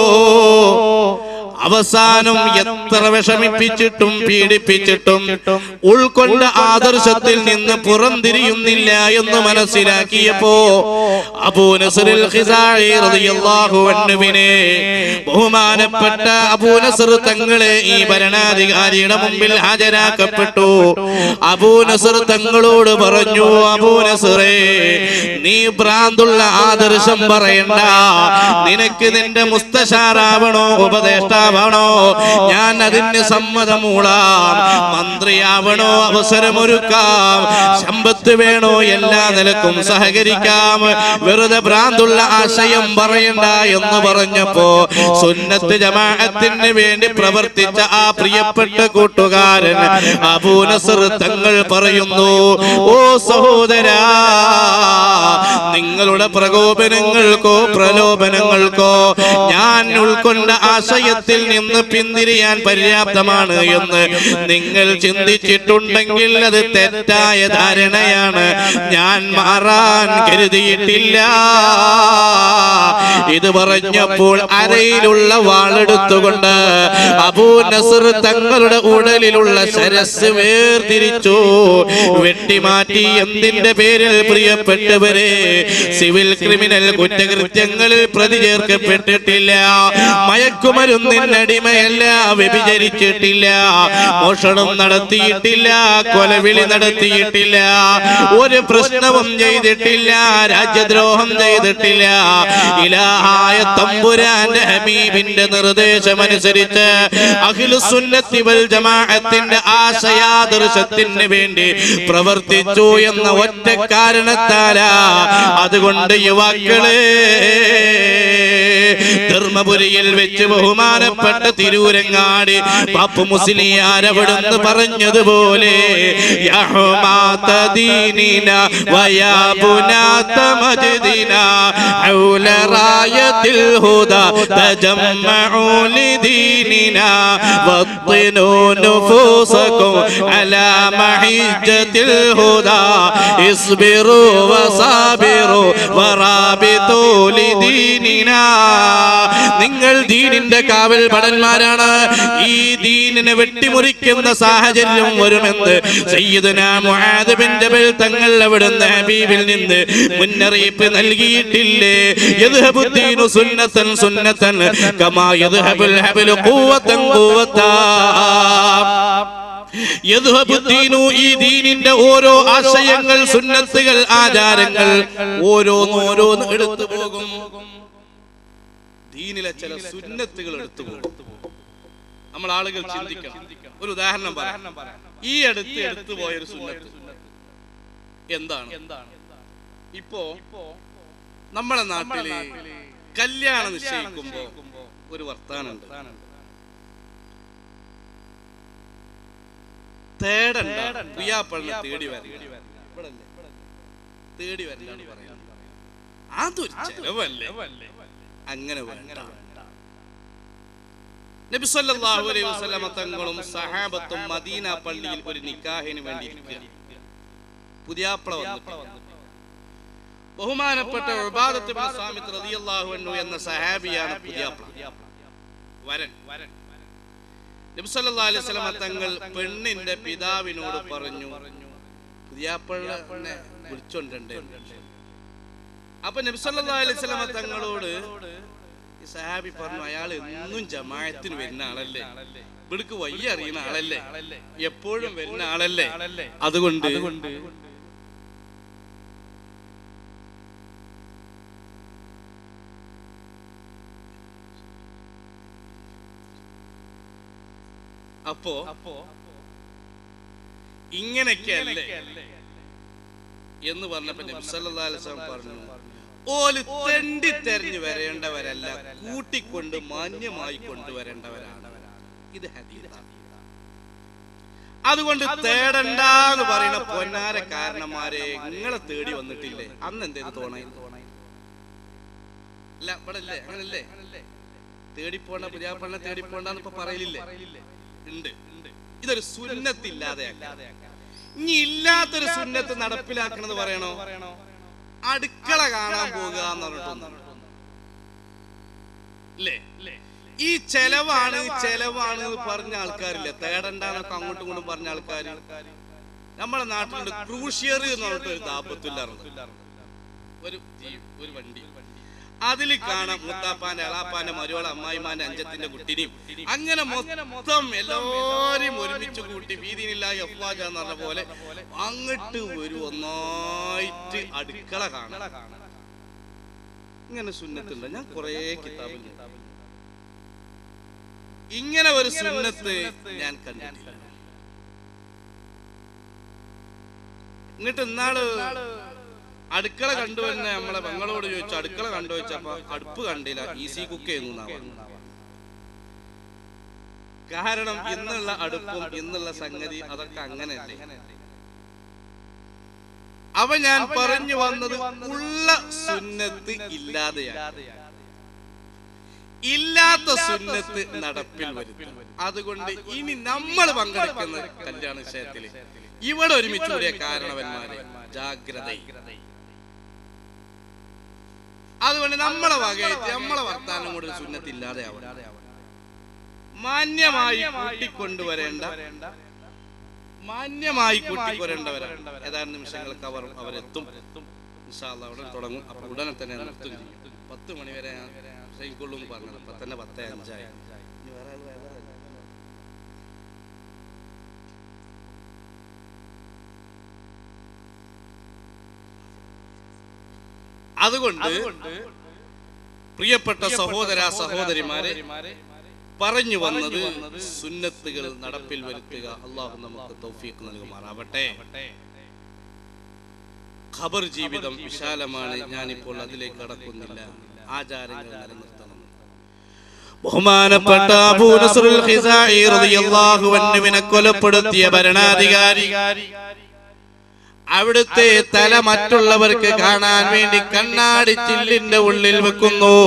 അവസാനം എത്ര വിഷമിപ്പിച്ചിട്ടും പീഡിപ്പിച്ചിട്ടും ഉൾക്കൊണ്ട ആദർശത്തിൽ നിന്ന് പുറംതിരിയുന്നില്ല എന്ന് മനസ്സിലാക്കിയപ്പോ അബൂ നസ്റിൽ ഖിസാഇ റളിയല്ലാഹു അൻഹുവിനെ ബഹുമാനപ്പെട്ട അബൂ നസ്ർ തങ്ങളെ ഈ ഭരണാധികാരിയുടെ മുമ്പിൽ ഹാജരാക്കപ്പെട്ടു അബൂ നസ്ർ തങ്ങളോട് പറഞ്ഞു അബൂ നസ്റേ നീ ഭ്രാന്തുള്ള ആദർശം പറയണ്ട നിനക്ക് നിന്റെ മുസ്തശാറാവണോ ഉപദേഷ്ടാ നേതാവാണോ ഞാൻ അതിന് സമ്മതമൂളാം മന്ത്രിയാവണോ അവസരമൊരുക്കാം സമ്പത്ത് വേണോ എല്ലാ നിലക്കും സഹകരിക്കാം വെറുതെ ഭ്രാന്തുള്ള ആശയം പറയണ്ട എന്ന് പറഞ്ഞപ്പോ സുന്നത്ത് ജമാഅത്തിന് വേണ്ടി പ്രവർത്തിച്ച ആ പ്രിയപ്പെട്ട കൂട്ടുകാരൻ അബൂനസർ തങ്ങൾ പറയുന്നു ഓ സഹോദരാ നിങ്ങളുടെ പ്രകോപനങ്ങൾക്കോ പ്രലോഭനങ്ങൾക്കോ ഞാൻ ഉൾക്കൊണ്ട ആശയത്തിൽ നിന്ന് പിന്തിരിയാൻ പര്യാപ്തമാണ് എന്ന് നിങ്ങൾ ചിന്തിച്ചിട്ടുണ്ടെങ്കിൽ അത് തെറ്റായ ധാരണയാണ് ഞാൻ മാറാൻ കരുതിയിട്ടില്ല ഇത് പറഞ്ഞപ്പോൾ അരയിലുള്ള വാളെടുത്തുകൊണ്ട് അബൂ നസർ തങ്ങളുടെ ഉടലിലുള്ള ശരസ് വേർതിരിച്ചു വെട്ടിമാറ്റി എന്തിന്റെ പേരിൽ പ്രിയപ്പെട്ടവരെ സിവിൽ ക്രിമിനൽ കുറ്റകൃത്യങ്ങളിൽ പ്രതി ചേർക്കപ്പെട്ടിട്ടില്ല മയക്കുമരുന്നിനടിമയല്ല വ്യഭിചരിച്ചിട്ടില്ല മോഷണം നടത്തിയിട്ടില്ല കൊലവിളി നടത്തിയിട്ടില്ല ഒരു പ്രശ്നവും ചെയ്തിട്ടില്ല രാജ്യദ്രോഹം ചെയ്തിട്ടില്ല ഇലാഹായ തമ്പുരാന്റെ ഹബീബിന്റെ നിർദ്ദേശമനുസരിച്ച് അഖിലുസുന്നത്തി വൽ ജമാഅത്തിന്റെ ആശയാദർശത്തിന് വേണ്ടി പ്രവർത്തിച്ചു എന്ന ഒറ്റ കാരണത്താലാ അതുകൊണ്ട് യുവാക്കളെ ധർമ്മപുരിയിൽ വെച്ച് ബഹുമാനപ്പെട്ട തിരൂരങ്ങാടി പാപ്പു മുസ്ലിയാർ അവിടുന്ന് പറഞ്ഞതുപോലെ യഹ്മാത ദീനിന വയാബുനാത മജ്ദിന ഹൗല റായത്തിൽ ഹുദാ തജമ്മഉ لديننا وطنوا نفوسكم على محجة الهدى اصبروا وصابروا ورابطوا لديننا നിങ്ങൾ ദീനിന്റെ കാവൽ ഭടന്മാരാണ് ഈ ദീനിനെ വെട്ടിമുറിക്കുന്ന സാഹചര്യം വരുമെന്ന് സയ്യിദുന മുആദ് ബിൻ ജബൽ തങ്ങൾ അവിടുന്ന് ഹബീബിൽ നിന്ന് മുന്നറിയിപ്പ് നൽകിയിട്ടില്ലേ യദ്ഹബുദ്ദീനു സുന്നത്തൻ സുന്നത്തൻ കമാ യദ്ഹബുൽ ഹബലു ഖുവത്തൻ ഖുവത്താ യദ്ഹബുദ്ദീനു ഈ ദീനിന്റെ ഓരോ ആശയങ്ങൾ സുന്നത്തുകൾ ആചാരങ്ങൾ ഓരോന്നോരോന്ന് എടുത്തു പോകും ദീനിലെ ചില സുന്നത്തുകൾ എടുത്തു പോകും നമ്മൾ ആളുകൾ ചിന്തിക്കണം ഒരു ഉദാഹരണം പറയാം ഈ അടുത്ത് എടുത്തു പോയൊരു സുന്നത്ത് എന്താണ് ഇപ്പോ നമ്മളെ നാട്ടില് കല്യാണം നിശ്ചയിക്കുമ്പോ ഒരു വർത്താനുണ്ട് തേടണ്ട പ്രിയാപ്പള്ളിനെ തേടി വരില്ല തേടി വരില്ല അതൊരു ചെലവല്ലേ അങ്ങനെ വേണ്ട നബി സല്ലല്ലാഹു അലൈഹി വസല്ലമ തങ്ങളും സഹാബത്തും മദീന പള്ളിയിൽ ഒരു നിക്കാഹിന് വേണ്ടി ഇരിക്കുകയാണ് പുതിയാപ്പള വന്നിട്ട് ബഹുമാനപ്പെട്ട ഉബാദത്ത് ഇബ്നു സാമിത്ത് റളിയല്ലാഹു അൻഹു എന്ന സഹാബിയാണ് പുതിയാപ്പള വരൻ നബി സല്ലല്ലാഹു അലൈഹി വസല്ലമ തങ്ങൾ പെണ്ണിന്റെ പിതാവിനോട് പറഞ്ഞു പുതിയാപ്പളനെ വിളിച്ചോണ്ടേ അപ്പൊ നബി സല്ലല്ലാഹു അലൈഹി വസല്ലമ തങ്ങളോട് ഈ സഹാബി പറഞ്ഞു അയാൾ എന്നും ജമാഅത്തിന് വരുന്ന ആളല്ലേ ഇവിടക്ക് വയ്യ അറിയുന്ന ആളല്ലേ എപ്പോഴും വരുന്ന ആളല്ലേ അതുകൊണ്ട് അപ്പോ ഇങ്ങനെയൊക്കെയല്ലേ എന്ന് പറഞ്ഞപ്പോ നബി സല്ലല്ലാഹു അലൈഹി വസല്ലം പറഞ്ഞു ഓല് തെണ്ടി തെരഞ്ഞു വരേണ്ടവരല്ല കൂട്ടിക്കൊണ്ട് മാന്യമായി കൊണ്ടുവരേണ്ടവരാണ് ഇത് ഹദീസാണ് അതുകൊണ്ട് തേടണ്ട എന്ന് പറയുന്ന പൊന്നാര കാരണന്മാരെ നിങ്ങളെ തേടി വന്നിട്ടില്ലേ അന്ന് എന്തേത് തോണേ അല്ല ഇവിടെ അല്ലേ അങ്ങനല്ലേ തേടിപ്പോണ്ട പുതിയാപ്പണ്ണെ തേടിപ്പോണ്ടെന്ന് ഇപ്പൊ പറയലില്ലേ ഉണ്ട് ഇതൊരു സുന്നത്തില്ലാതെ ഇനി ഇല്ലാത്തൊരു സുന്നത്ത് നടപ്പിലാക്കണമെന്ന് പറയണോ അടുക്കള കാണാൻ പോകുക എന്ന് പറഞ്ഞിട്ടൊന്നും ഇല്ലേ ഈ ചെലവാണ് ചെലവാണ് എന്ന് പറഞ്ഞ ആൾക്കാരില്ലേ തേടണ്ടെന്നൊക്കെ അങ്ങോട്ടും ഇങ്ങോട്ടും പറഞ്ഞ ആൾക്കാർ നമ്മുടെ നാട്ടിലുണ്ട് ക്രൂഷ്യർ എന്ന് പറഞ്ഞിട്ട് ഒരു ദാമ്പത്തില്ലാറുണ്ട് ഒരു ജീ- ഒരു വണ്ടി അതിൽ കാണാം മുത്താപ്പാന്റെ അളാപ്പാന്റെ മരുവള അമ്മായിമാന്റെ അഞ്ചത്തിന്റെ കുട്ടിനെയും അങ്ങനെ മൊത്തം എല്ലാരെയും ഒരുമിച്ച് കൂട്ടി വീതിയില്ല എഫ്വാജ എന്ന് പറഞ്ഞ പോലെ അങ്ങോട്ട് ഒരു ഒന്നായിട്ട് അടുക്കള കാണാം ഇങ്ങനെ സുന്നത്തുണ്ട് ഞാൻ കുറേ കിതാബിൽ ഇങ്ങനെ ഒരു സുന്നത്ത് ഞാൻ കണ്ടിട്ടില്ല എന്നിട്ട് ഇന്നാള് അടുക്കള കണ്ടുവരുന്ന നമ്മളെ പെങ്ങളോട് ചോദിച്ചു അടുക്കള കണ്ടു വെച്ചപ്പോ അടുപ്പ് കണ്ടില്ല ഈസി കുക്ക് ചെയ്യുന്നു എന്നാ പറഞ്ഞത്. കാരണം ഇന്നുള്ള അടുപ്പും ഇന്നുള്ള സംഗതി അതൊക്കെ അങ്ങനെയല്ലേ അവ ഞാൻ പറഞ്ഞു വന്നത് ഉള്ള സുന്നത്ത് ഇല്ലാതെയാണ് ഇല്ലാത്ത സുന്നത്ത് നടപ്പിൽ വരുത്തും അതുകൊണ്ട് ഇനി നമ്മൾ പങ്കെടുക്കുന്ന കല്യാണ വിഷയത്തില് ഇവിടെ ഒരുമിച്ച് കൂടിയ കാരണവന്മാരെ ജാഗ്രത അതുകൊണ്ട് നമ്മളെ വകയറ്റ് നമ്മളെ വർത്താനം കൂടെ ഒരു സുന്നത്ത് ഇല്ലാതെ ആവണം മാന്യമായി കൂട്ടിക്കൊണ്ടുവരേണ്ട മാന്യമായി കൂട്ടിക്കൊരേണ്ടവരാണ് ഏതാനും നിമിഷങ്ങൾക്ക് അവർ അവരെത്തും ഇൻഷാ അല്ലാ ഉടൻ തുടങ്ങും അപ്പൊ ഉടനെ തന്നെ നിർത്തും ചെയ്യും പത്ത് മണി വരെ സൈക്കൊള്ളൂ എന്ന് പറഞ്ഞത് അപ്പൊ തന്നെ പത്തേ അഞ്ചായി ഇനി വേറെ ആള് വേറെ ആള്. അതുകൊണ്ട് പ്രിയപ്പെട്ട സഹോദര സഹോദരിമാരെ പറഞ്ഞു വന്നത് സുന്നത്തുകൾ നടപ്പിൽ വരുത്തുക അള്ളാഹു നമുക്ക് തൗഫീഖ് നൽകുമാറാവട്ടെ ഖബർ ജീവിതം വിശാലമാണ് ഞാനിപ്പോൾ അതിലേക്ക് കടക്കുന്നില്ല ആചാരങ്ങൾ നിലനിർത്തണം ബഹുമാനപ്പെട്ട അബൂ നസ്റുൽ ഖിസാഇ റളിയല്ലാഹു അൻഹുവിനെ കൊലപ്പെടുത്തിയ ഭരണാധികാരി അവിടുത്തെ തല മറ്റുള്ളവർക്ക് കാണാൻ വേണ്ടി കണ്ണാടി ചില്ലിന്റെ ഉള്ളിൽ വെക്കുന്നു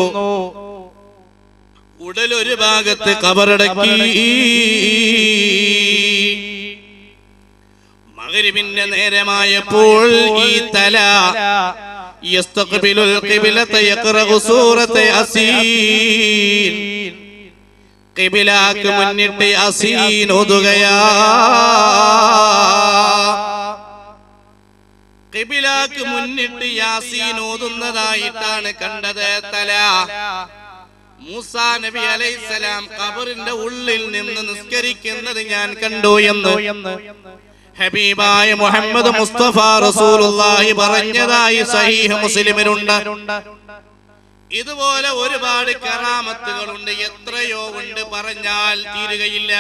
ഉടൽ ഒരു ഭാഗത്ത് കബറടക്കി മകരിവിന്റെ നേരമായപ്പോൾ ഈ തല يستقبل القبلة يقرأ سورة أسين കിബിലാക്ക് മുന്നിട്ട് അസീൻ ഒതുകയാ കിബിലാക്ക് മുന്നിട്ട് യാസീൻ ഓതുന്നതായിട്ടാണ് കണ്ടത് തല മൂസാ നബി അലൈസലാം ഖബറിന്റെ ഉള്ളിൽ നിന്ന് നിസ്കരിക്കുന്നത് ഞാൻ കണ്ടു എന്ന് ഹബീബായ മുഹമ്മദ് മുസ്തഫ റസൂലുള്ളാഹി പറഞ്ഞതായി സഹീഹ് മുസ്ലിമിനുണ്ട് ഇതുപോലെ ഒരുപാട് കറാമത്തുകളുണ്ട് എത്രയോ ഉണ്ട് പറഞ്ഞാൽ തീരുകയില്ല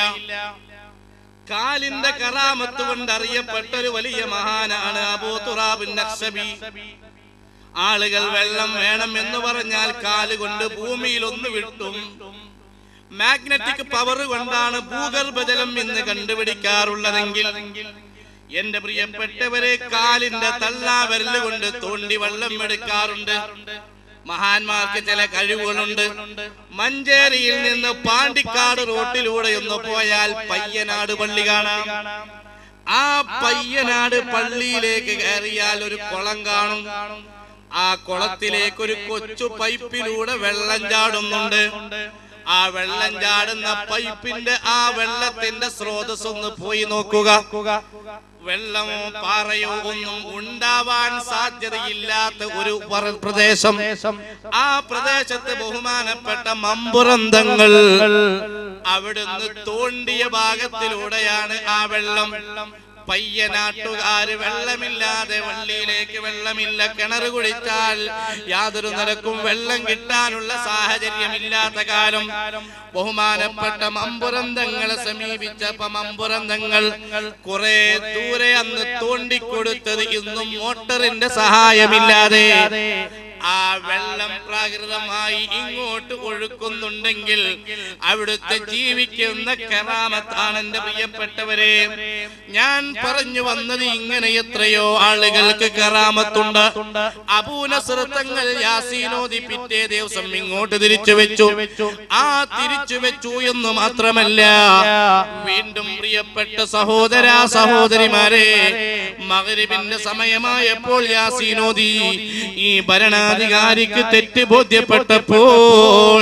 കാലിന്റെ കറാമത്ത് കൊണ്ട് അറിയപ്പെട്ട ഒരു വലിയ മഹാനാണ് അബൂ തുറാബിൻ നഖ്ശബി ആളുകൾ വെള്ളം വേണം എന്ന് പറഞ്ഞാൽ കാലുകൊണ്ട് ഭൂമിയിൽ ഒന്ന് വിട്ടും മാഗ്നറ്റിക് പവർ കൊണ്ടാണ് ഭൂഗർഭജലം ഇന്ന് കണ്ടുപിടിക്കാറുള്ളതെങ്കിൽ എന്റെ പ്രിയപ്പെട്ടവരെ കാലിന്റെ തള്ളാവരല് കൊണ്ട് തോണ്ടി വെള്ളം എടുക്കാറുണ്ട് മഹാന്മാർക്ക് ചില കഴിവുകളുണ്ട് മഞ്ചേരിയിൽ നിന്ന് പാണ്ടിക്കാട് റോട്ടിലൂടെ ഒന്ന് പോയാൽ പയ്യനാട് പള്ളി കാണാം ആ പയ്യനാട് പള്ളിയിലേക്ക് കയറിയാൽ ഒരു കുളം കാണും ആ കുളത്തിലേക്ക് ഒരു കൊച്ചു പൈപ്പിലൂടെ വെള്ളം ചാടുന്നുണ്ട് ആ വെള്ളം ചാടുന്ന പൈപ്പിന്റെ ആ വെള്ളത്തിന്റെ സ്രോതസ് ഒന്ന് പോയി നോക്കുക വെള്ളമോ പാറയോ ഒന്നും ഉണ്ടാവാൻ സാധ്യതയില്ലാത്ത ഒരു പറ- പ്രദേശം ആ പ്രദേശത്ത് ബഹുമാനപ്പെട്ട മമ്പുറന്തങ്ങൾ അവിടുന്ന് തോണ്ടിയ ഭാഗത്തിലൂടെയാണ് ആ വെള്ളം പയ്യനാട്ടുകാര് വെള്ളമില്ലാതെ വള്ളിയിലേക്ക് വെള്ളമില്ല കിണർ കുടിച്ചാൽ യാതൊരു നിലക്കും വെള്ളം കിട്ടാനുള്ള സാഹചര്യമില്ലാത്ത കാലം ബഹുമാനപ്പെട്ട മമ്പുറന്തങ്ങളെ സമീപിച്ചപ്പോ മമ്പുറന്തങ്ങൾ കുറെ ദൂരെ അന്ന് തോണ്ടിക്കൊടുത്തത് ഇന്നും മോട്ടറിന്റെ സഹായമില്ലാതെ ആ വെള്ളം പ്രാകൃതമായി ഇങ്ങോട്ട് ഒഴുക്കുന്നുണ്ടെങ്കിൽ അവിടുത്തെ ജീവിക്കുന്ന കറാമത്താണ് എന്റെ പ്രിയപ്പെട്ടവരെ ഞാൻ പറഞ്ഞു വന്നത് ഇങ്ങനെ എത്രയോ ആളുകൾക്ക് കറാമത്തുണ്ട് അപൂനസൃത്തങ്ങൾ യാസീനോദി പിറ്റേ ദിവസം ഇങ്ങോട്ട് തിരിച്ചു വെച്ചു ആ തിരിച്ചു വെച്ചു എന്ന് മാത്രമല്ല വീണ്ടും പ്രിയപ്പെട്ട സഹോദര സഹോദരിമാരെ മകരിബിന്റെ സമയമായപ്പോൾ യാസീനോദി ഈ ഭരണാധികാരിക്ക് തെറ്റ് ബോധ്യപ്പെട്ടപ്പോൾ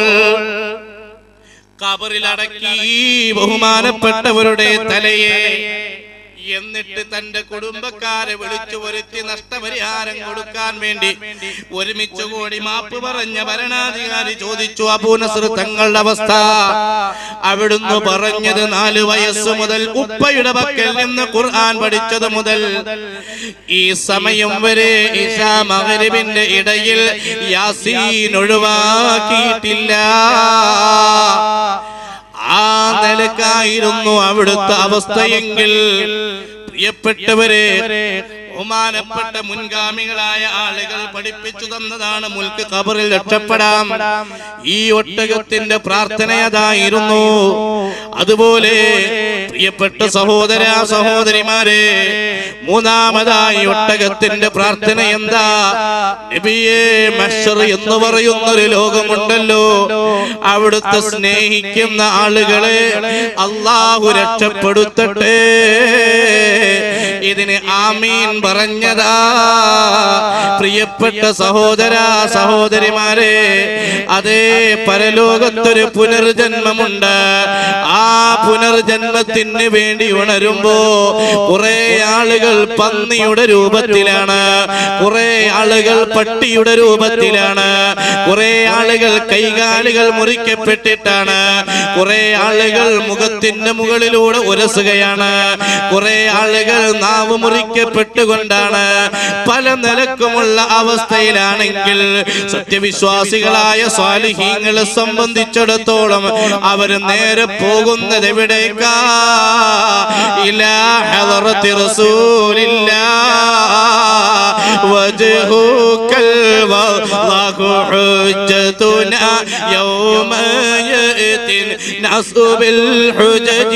കബറിലടക്കി ബഹുമാനപ്പെട്ടവരുടെ തലയെ എന്നിട്ട് തന്റെ കുടുംബക്കാരെ വിളിച്ചു വരുത്തി നഷ്ടപരിഹാരം കൊടുക്കാൻ വേണ്ടി ഒരുമിച്ച് കൂടി മാപ്പ് പറഞ്ഞ ഭരണാധികാരി ചോദിച്ചു അബൂനസർ തങ്ങളുടെ അവസ്ഥ അവിടുന്ന് പറഞ്ഞത് നാല് വയസ്സ് മുതൽ ഉപ്പയുടെ പക്കൽ നിന്ന് ഖുർആൻ പഠിച്ചത് മുതൽ ഈ സമയം വരെ ഇഷാ മഗ്രിബിന്റെ ഇടയിൽ യാസീൻ ഒഴിവാക്കിയിട്ടില്ല ആ നിലക്കായിരുന്നു അവിടുത്തെ അവസ്ഥയെങ്കിൽ പ്രിയപ്പെട്ടവരെ ബഹുമാനപ്പെട്ട മുൻഗാമികളായ ആളുകൾ പഠിപ്പിച്ചു തന്നതാണ് മുൽക്ക് ഖബറിൽ രക്ഷപ്പെടാം ഈ ഒട്ടകത്തിന്റെ പ്രാർത്ഥന അതായിരുന്നു അതുപോലെ പ്രിയപ്പെട്ട സഹോദര സഹോദരിമാരെ മൂന്നാമതായി ഒട്ടകത്തിന്റെ പ്രാർത്ഥന എന്താ നബിയെ മഷർ എന്ന് പറയുന്ന ഒരു ലോകമുണ്ടല്ലോ അവിടുത്തെ സ്നേഹിക്കുന്ന ആളുകളെ അള്ളാഹു രക്ഷപ്പെടുത്തട്ടെ ഇതിന് ആമീൻ പറഞ്ഞതാ പ്രിയപ്പെട്ട സഹോദര സഹോദരിമാരെ അതേ പരലോകത്തൊരു പുനർജന്മമുണ്ട് ആ പുനർജന്മത്തിന് വേണ്ടി ഉണരുമ്പോ കുറെ ആളുകൾ പന്നിയുടെ രൂപത്തിലാണ് കുറെ ആളുകൾ പട്ടിയുടെ രൂപത്തിലാണ് കുറെ ആളുകൾ കൈകാലുകൾ മുറിക്കപ്പെട്ടിട്ടാണ് കുറെ ആളുകൾ മുഖത്തിന്റെ മുകളിലൂടെ ഉരസുകയാണ് കുറെ ആളുകൾ നാവ് മുറിക്കപ്പെട്ടുകൊണ്ടാണ് പല നിലക്കുമുള്ള അവസ്ഥയിലാണെങ്കിൽ സത്യവിശ്വാസികളായ സ്വാലിഹീങ്ങളെ സംബന്ധിച്ചിടത്തോളം അവർ നേരെ പോകുന്നത് എവിടേക്കാ ഇലാ ഹദറത്തി റസൂലില്ലാ وجهك الوضح حجتنا يوم يأتي الناس بالحجج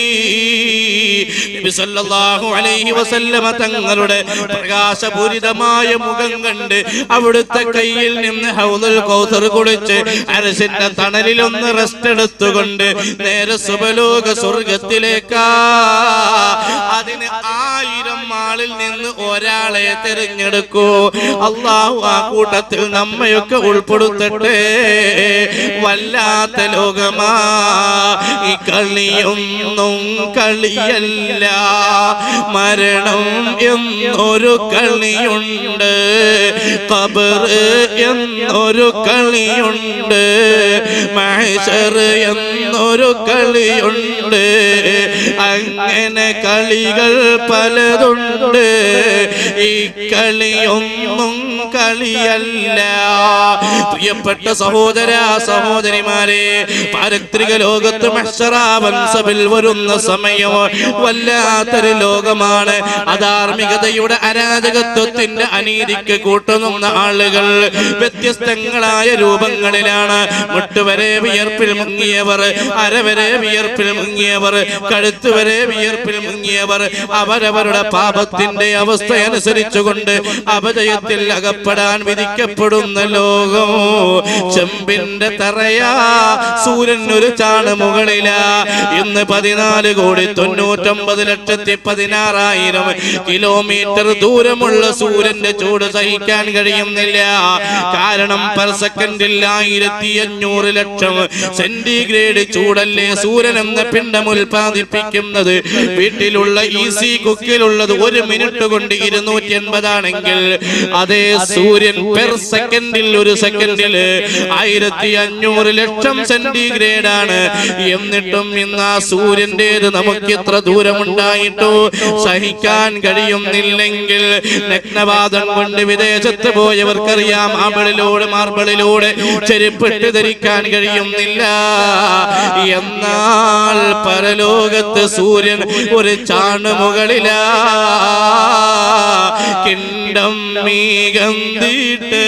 നബി സല്ലല്ലാഹു അലൈഹി വസല്ലമ തങ്ങളുടെ പ്രകാശപൂരിതമായ മുഖം കണ്ട് അവിടുത്തെ കയ്യിൽ നിന്ന് ഹൗദുൽ കൗസർ കുടിച്ച് അരസിന്റെ തണലിൽ ഒന്ന് റെസ്റ്റ് എടുത്തുകൊണ്ട് നേരെ സുബലോക സ്വർഗത്തിലേക്കാ അതിന് ആയിരം ആളിൽ നിന്ന് ഒരാളെ തിരഞ്ഞെടുക്കൂ അള്ളാഹു ആ കൂട്ടത്തിൽ നമ്മയൊക്കെ ഉൾപ്പെടുത്തട്ടെ വല്ലാത്ത ലോകമാ ഈ കളിയൊന്നും കളിയല്ല മരണം എന്നൊരു കളിയുണ്ട് കബർ എന്നൊരു കളിയുണ്ട് മഹശർ എന്നൊരു കളിയുണ്ട് അങ്ങനെ കളികൾ പലതുണ്ട് ഈ കളിയൊന്നും കളിയല്ല പ്രിയപ്പെട്ട സഹോദര സഹോദരിമാരെ പാരത്രിക ലോകത്ത് മഹ്ശറാവൻസബിൽ വരുന്ന സമയം വല്ലാത്തൊരു ലോകമാണ് അധാർമികതയുടെ അരാജകത്വത്തിന്റെ അനീതിക്ക് കൂട്ടുന്ന ആളുകൾ വ്യത്യസ്തങ്ങളായ രൂപങ്ങളിലാണ് മുട്ടുവരെ വിയർപ്പിൽ മുങ്ങിയവർ അരവരെ വിയർപ്പിൽ മുങ്ങിയവർ കഴുത്തുവരെ വിയർപ്പിൽ മുങ്ങിയവർ അവരവരുടെ പാപത്തിന്റെ അവസ്ഥ അനുസരിച്ചുകൊണ്ട് അപജയത്തിൽ അകപ്പെടാൻ വിധിക്കപ്പെടുന്ന ലോകം ചെമ്പിന്റെ തറയാ സൂര്യൻ ഒരു ചാണ് മുകളിലാ ഇന്ന് പതിനാല് കോടി തൊണ്ണൂറ്റൊമ്പത് ലക്ഷത്തി പതിനാറായിരം കിലോമീറ്റർ ദൂരമുള്ള സൂര്യന്റെ ചൂട് സഹിക്കാൻ കഴിയുന്നില്ല കാരണം പെർ സെക്കൻഡിൽ ആയിരത്തി അഞ്ഞൂറ് ലക്ഷം സെന്റിഗ്രേഡ് ചൂടല്ലേ സൂര്യൻ എന്ന പിണ്ഡം ഉൽപ്പാദിപ്പിക്കുന്നത് വീട്ടിലുള്ള ഈസി കുക്കിലുള്ളത് ഒരു മിനിറ്റ് കൊണ്ട് ഇരുന്നൂറ്റി എൺപതാണെങ്കിൽ അതേ സൂര്യൻ പെർ സെക്കൻഡിൽ ഒരു സെക്കൻഡിൽ ആയിരത്തി അഞ്ഞൂറ് ലക്ഷം സെന്റിഗ്രേഡ് ആണ് എന്നിട്ടും ഇന്ന് ആ സൂര്യന്റേത് നമുക്ക് ഇത്ര ദൂരമുണ്ടായിട്ടോ സഹിക്കാൻ കഴിയുന്നില്ലെങ്കിൽ നഗ്നവാദം കൊണ്ട് വിദേശത്ത് പോയവർക്കറിയാം മാർബിളിലൂടെ മാർബിളിലൂടെ ചെരുപ്പിട്ട് ധരിക്കാൻ കഴിയുന്നില്ല എന്നാൽ പരലോകത്ത് സൂര്യൻ ഒരു ചാണ് മുകളിലാ കിണ്ടം മീകന്തിട്ട്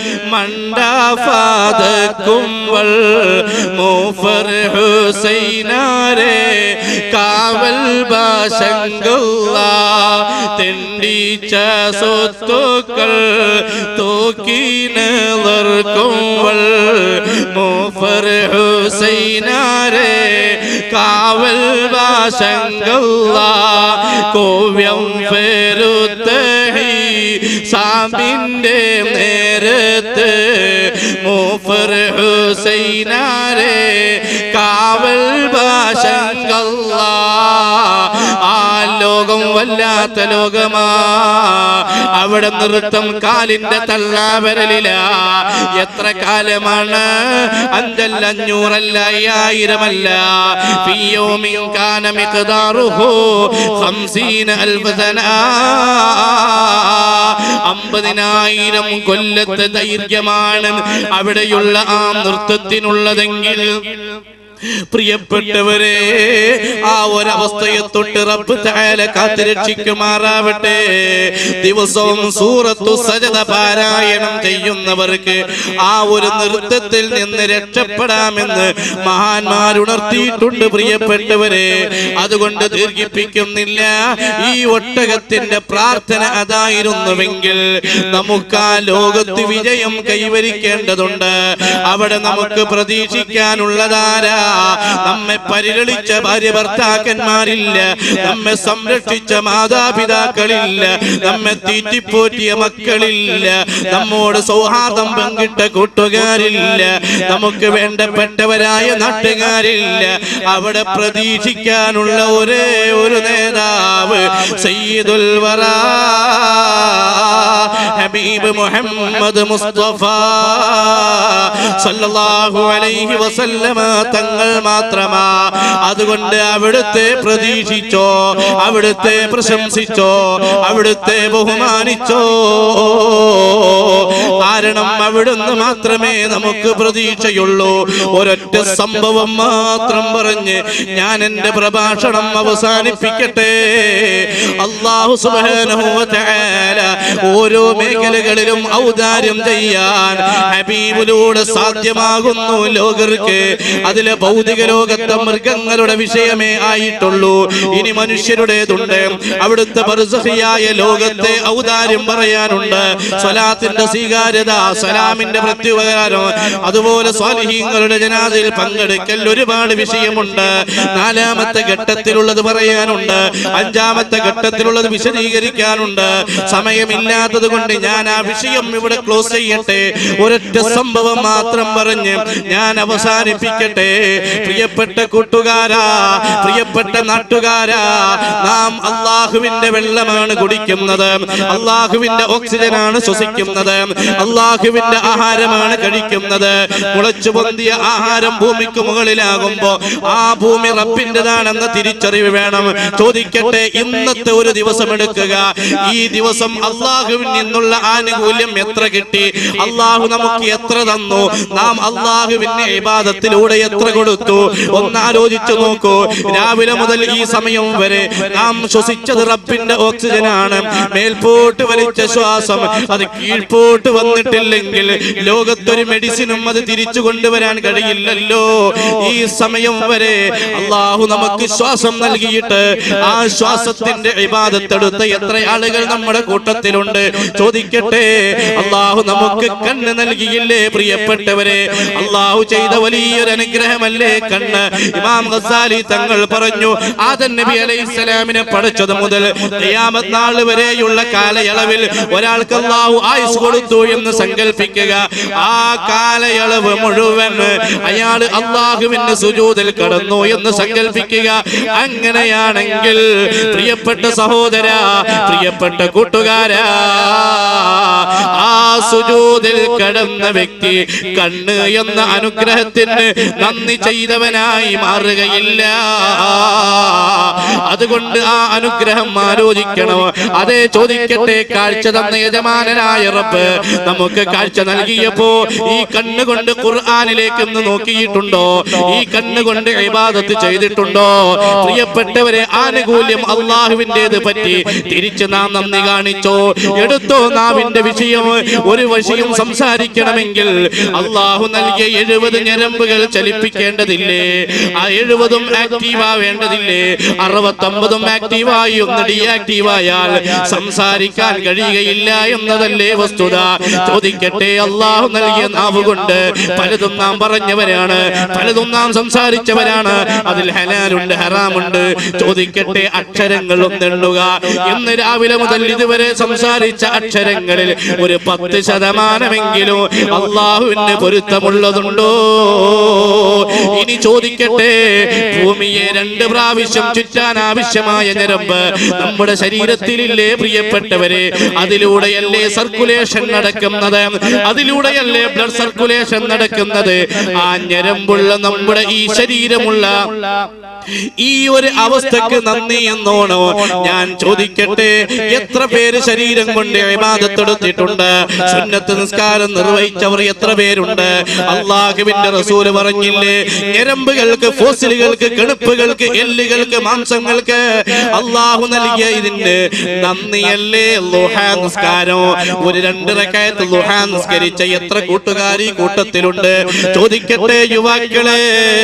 മണ്ടാഫാതക്കുമ്പൾ മൂഫർ ഹുസൈനാരെ കാവൽ ഭാഷങ്കുള്ള തെണ്ടിച്ച സ്വത്തുക്കൾ തൂക്കി നിലർക്കുമ്പോൾ മൂഫർ ഹുസൈനാരെ കാവൽ ഭാഷങ്കുള്ള കോവ്യം പെരുത്തഹി സാമിന്റെ നേരത്ത് മൂഫർ ഹുസൈനാരെ കാവൽ ഭാഷങ്കല്ല ആ ലോകം വല്ലാത്ത ലോകമാ അവിടെ നൃത്തം കാലിന്റെ തള്ളാവരലില എത്ര കാലമാണ് അഞ്ചല്ല അഞ്ഞൂറല്ല അയ്യായിരമല്ല ഫിയോമിൻ കാന മിഖ്ദാറുഹു ഖംസീന അൽഫ സന അമ്പതിനായിരം കൊല്ലത്തെ ദൈർഘ്യമാണ് അവിടെയുള്ള ആ നൃത്തത്തിനുള്ളതെങ്കിൽ പ്രിയപ്പെട്ടവരെ ആ ഒരവസ്ഥയെ തൊട്ട് റബ്ബ് തആല കാത്തുരക്ഷിക്കുമാറാവട്ടെ ദിവസവും സൂറത്തു സജദ പാരായണം ചെയ്യുന്നവർക്ക് ആ ഒരു നൃത്തത്തിൽ നിന്ന് രക്ഷപ്പെടാമെന്ന് മഹാന്മാർ ഉണർത്തിയിട്ടുണ്ട് പ്രിയപ്പെട്ടവരെ അതുകൊണ്ട് ദീർഘിപ്പിക്കുന്നില്ല ഈ ഒട്ടകത്തിന്റെ പ്രാർത്ഥന അതായിരുന്നുവെങ്കിൽ നമുക്ക് ആ ലോകത്ത് വിജയം കൈവരിക്കേണ്ടതുണ്ട് അവിടെ നമുക്ക് പ്രതീക്ഷിക്കാനുള്ളതാരാ നമ്മെ പരിരളിച്ച ഭാര്യ ഭർത്താക്കന്മാരില്ല നമ്മെ സംരക്ഷിച്ച മാതാപിതാക്കളില്ല നമ്മെ തീറ്റിപ്പോറ്റിയ മക്കളില്ല നമ്മോട് സൗഹാർദ്ദം പങ്കിട്ട കൂട്ടുകാരില്ല നമുക്ക് വേണ്ടപ്പെട്ടവരായ നാട്ടുകാരില്ല അവിടെ പ്രതീക്ഷിക്കാനുള്ള ഒരേ ഒരു നേതാവ് സയ്യിദുൽ വറാ ഹബീബ് മുഹമ്മദ് മുസ്തഫ സല്ലല്ലാഹു അലൈഹി വസല്ലമ തങ്ങൾ മാത്രമാ അതുകൊണ്ട് അവിടുത്തെ പ്രതീക്ഷിച്ചോ അവിടുത്തെ പ്രശംസിച്ചോ അവിടുത്തെ ബഹുമാനിച്ചോ കാരണം അവിടുന്ന് മാത്രമേ നമുക്ക് പ്രതീക്ഷയുള്ളൂ ഒരൊറ്റ സംഭവം മാത്രം പറഞ്ഞ് ഞാൻ എന്റെ പ്രഭാഷണം അവസാനിപ്പിക്കട്ടെ അള്ളാഹു സുബ്ഹാനഹു വ തആല ഓരോ മേഖലകളിലും ഔദാര്യം ചെയ്യാൻ ഹബീബിലൂടെ സാധ്യമാകുന്നു ലോകർക്ക് അതിലെ ഭൗതിക ലോകത്തെ മൃഗങ്ങളുടെ വിഷയമേ ആയിട്ടുള്ളൂ ഇനി മനുഷ്യരുടേതുണ്ട് അവിടുത്തെ ബർസഹിയായ ലോകത്തെ ഔദാര്യം പറയാനുണ്ട് സ്വലാത്തിന്റെ സ്വീകാര്യത സലാമിന്റെ പ്രത്യുപകാരം അതുപോലെ സ്വാലിഹീങ്ങളുടെ ജനാദയിൽ പങ്കെടുക്കൽ ഒരുപാട് വിഷയമുണ്ട് നാലാമത്തെ ഘട്ടത്തിലുള്ളത് പറയാനുണ്ട് അഞ്ചാമത്തെ ഘട്ടത്തിലുള്ളത് വിശദീകരിക്കാനുണ്ട് സമയമില്ലാത്തത് കൊണ്ട് ഞാൻ ആ വിഷയം ഇവിടെ ക്ലോസ് ചെയ്യട്ടെ ഒരൊറ്റ സംഭവം മാത്രം പറഞ്ഞ് ഞാൻ അവസാനിപ്പിക്കട്ടെ പ്രിയപ്പെട്ട കൂട്ടുകാരാ പ്രിയപ്പെട്ട നാട്ടുകാരാ നാം അള്ളാഹുവിന്റെ വെള്ളമാണ് കുടിക്കുന്നത് അള്ളാഹുവിന്റെ ഓക്സിജനാണ് ശ്വസിക്കുന്നത് അള്ളാഹുവിന്റെ ആഹാരമാണ് കഴിക്കുന്നത് മുളച്ചു പൊന്തിയ ആഹാരം ഭൂമിക്ക് മുകളിലാകുമ്പോ ആ ഭൂമി റബ്ബിൻ്റെതാണെന്ന തിരിച്ചറിവ് വേണം ചോദിക്കട്ടെ ഇന്നത്തെ ഒരു ദിവസം എടുക്കുക ഈ ദിവസം അള്ളാഹുവിൽ നിന്നുള്ള ആനുകൂല്യം എത്ര കിട്ടി അള്ളാഹു നമുക്ക് എത്ര തന്നു നാം അള്ളാഹുവിന്റെ ഇബാദത്തിലൂടെ എത്ര കൊടുത്തു ഒന്ന് ആലോചിച്ചു നോക്കൂ രാവിലെ മുതൽ ഈ സമയം വരെ നാം ശ്വസിച്ചത് റബ്ബിന്റെ ഓക്സിജനാണ് മേൽപോട്ട് വലിച്ച ശ്വാസം അത് കീഴ്പോട്ട് വന്നിട്ടില്ലെങ്കിൽ ലോകത്തൊരു മെഡിസിനും അത് തിരിച്ചു കൊണ്ടുവരാൻ കഴിയില്ലല്ലോ ഈ സമയം വരെ അള്ളാഹു നമുക്ക് ശ്വാസം നൽകിയിട്ട് ആ ശ്വാസത്തിന്റെ ഇബാദത്തെടുത്ത എത്ര ആളുകൾ നമ്മുടെ കൂട്ടത്തിലുണ്ട് ചോദിക്കട്ടെ അള്ളാഹു നമുക്ക് കണ്ണ് നൽകിയില്ലേ പ്രിയപ്പെട്ടവരെ അള്ളാഹു ചെയ്ത വലിയൊരു അനുഗ്രഹമല്ലേ കണ്ണ് ഇമാം ഗസാലി തങ്ങൾ പറഞ്ഞു ആദൻ നബി അലൈഹി സ്വലാമിനെ പഠിച്ചത് മുതൽ ഖിയാമത്ത് നാൾ വരെയുള്ള കാലയളവിൽ ഒരാൾക്ക് അള്ളാഹു ആയുസ് കൊടുത്തു എന്ന് സങ്കല്പിക്കുക ആ കാലയളവ് മുഴുവൻ അയാൾ അള്ളാഹുവിന്റെ സുജൂതിൽ കടന്നു എന്ന് സങ്കല്പിക്കുക അങ്ങനെയാണെങ്കിൽ പ്രിയപ്പെട്ട സഹോദര പ്രിയപ്പെട്ട കൂട്ടുകാരാ ആ സുജൂതിൽ കടന്ന വ്യക്തി കണ്ണ് എന്ന അനുഗ്രഹത്തിന് നന്ദി ചെയ്തവനായി മാറുകയില്ല അതുകൊണ്ട് ആ അനുഗ്രഹം ആലോചിക്കണം അതേ ചോദിക്കട്ടെ കാഴ്ച തന്ന യജമാനനായ റബ്ബ് നമുക്ക് കാഴ്ച നൽകിയപ്പോ ഈ കണ്ണുകൊണ്ട് ഖുർആാനിലേക്ക് ഒന്ന് നോക്കിയിട്ടുണ്ടോ ഈ കണ്ണുകൊണ്ട് ഇബാദത്ത് ചെയ്തിട്ടുണ്ടോ പ്രിയപ്പെട്ടവരെ ആനുകൂല്യം അള്ളാഹുവിൻ്റെത് പറ്റി തിരിച്ച് നാം നന്ദി കാണിച്ചോ എടുത്തോ നാവിന്റെ വിഷയം ഒരു വശയും സംസാരിക്കണമെങ്കിൽ അള്ളാഹു നൽകിയ എഴുപത് ഞരമ്പുകൾ ചലിപ്പിക്കേണ്ടതില്ലേ ആ എഴുപതും ആക്റ്റീവ് ആവേണ്ടതില്ലേ അറുപത്തൊമ്പതും ആക്റ്റീവായി ഒന്ന് ഡീആക്റ്റീവ് ആയാൽ സംസാരിക്കാൻ കഴിയുകയില്ല എന്നതല്ലേ വസ്തുത ചോദിക്കട്ടെ അള്ളാഹു നൽകിയ നാവ് കൊണ്ട് പലതും നാം പറഞ്ഞവരാണ് പലതും നാം സംസാരിച്ചവരാണ് അതിൽ ഹലാലുണ്ട് ഹറാമുണ്ട് ചോദിക്കട്ടെ അക്ഷരങ്ങൾ ഒന്നെണ്ണുക ഇന്ന് രാവിലെ മുതൽ ഇതുവരെ സംസാരിച്ച അക്ഷരങ്ങളിൽ ഒരു പത്ത് ശതമാനമെങ്കിലും അള്ളാഹുവിന് പൊരുത്തമുള്ളതുണ്ടോ ഇനി ചോദിക്കട്ടെ ഭൂമിയെ രണ്ട് പ്രാവശ്യം ചുറ്റാൻ ആവശ്യമായ ഞരമ്പ് നമ്മുടെ ശരീരത്തിലില്ലേ പ്രിയപ്പെട്ടവരെ അതിലൂടെയല്ലേ സർക്കുലേഷൻ നടക്കുന്നത് അതിലൂടെയല്ലേ ബ്ലഡ് സർക്കുലേഷൻ നടക്കുന്നത് ആ ഞരമ്പുള്ള നമ്മുടെ ഈ ശരീരമുള്ള ഈ ഒരു അവസ്ഥക്ക് നന്ദി എന്നോണോ ഞാൻ ചോദിക്കട്ടെ എത്ര പേര് ശരീര ശരീരം കൊണ്ട് ഇബാദത്തെടുത്തിട്ടുണ്ട് സുന്നത്ത് നിസ്കാരം നിർവഹിച്ചവർ എത്ര പേരുണ്ട് അള്ളാഹുവിന്റെ റസൂല് പറഞ്ഞില്ലേ ഞരമ്പുകൾക്ക് ഫോസിലുകൾക്ക് കെടുപ്പുകൾക്ക് എല്ലുകൾക്ക് മാംസങ്ങൾക്ക് അള്ളാഹു നൽകിയ ഇതിന്റെ നന്ദിയല്ലേ ലുഹാ നിസ്കാരം ഒരു രണ്ട് റക്കായത്ത് ലുഹാ നിസ്കരിച്ച എത്ര കൂട്ടുകാരി കൂട്ടത്തിലുണ്ട് ചോദിക്കട്ടെ യുവാക്കളെ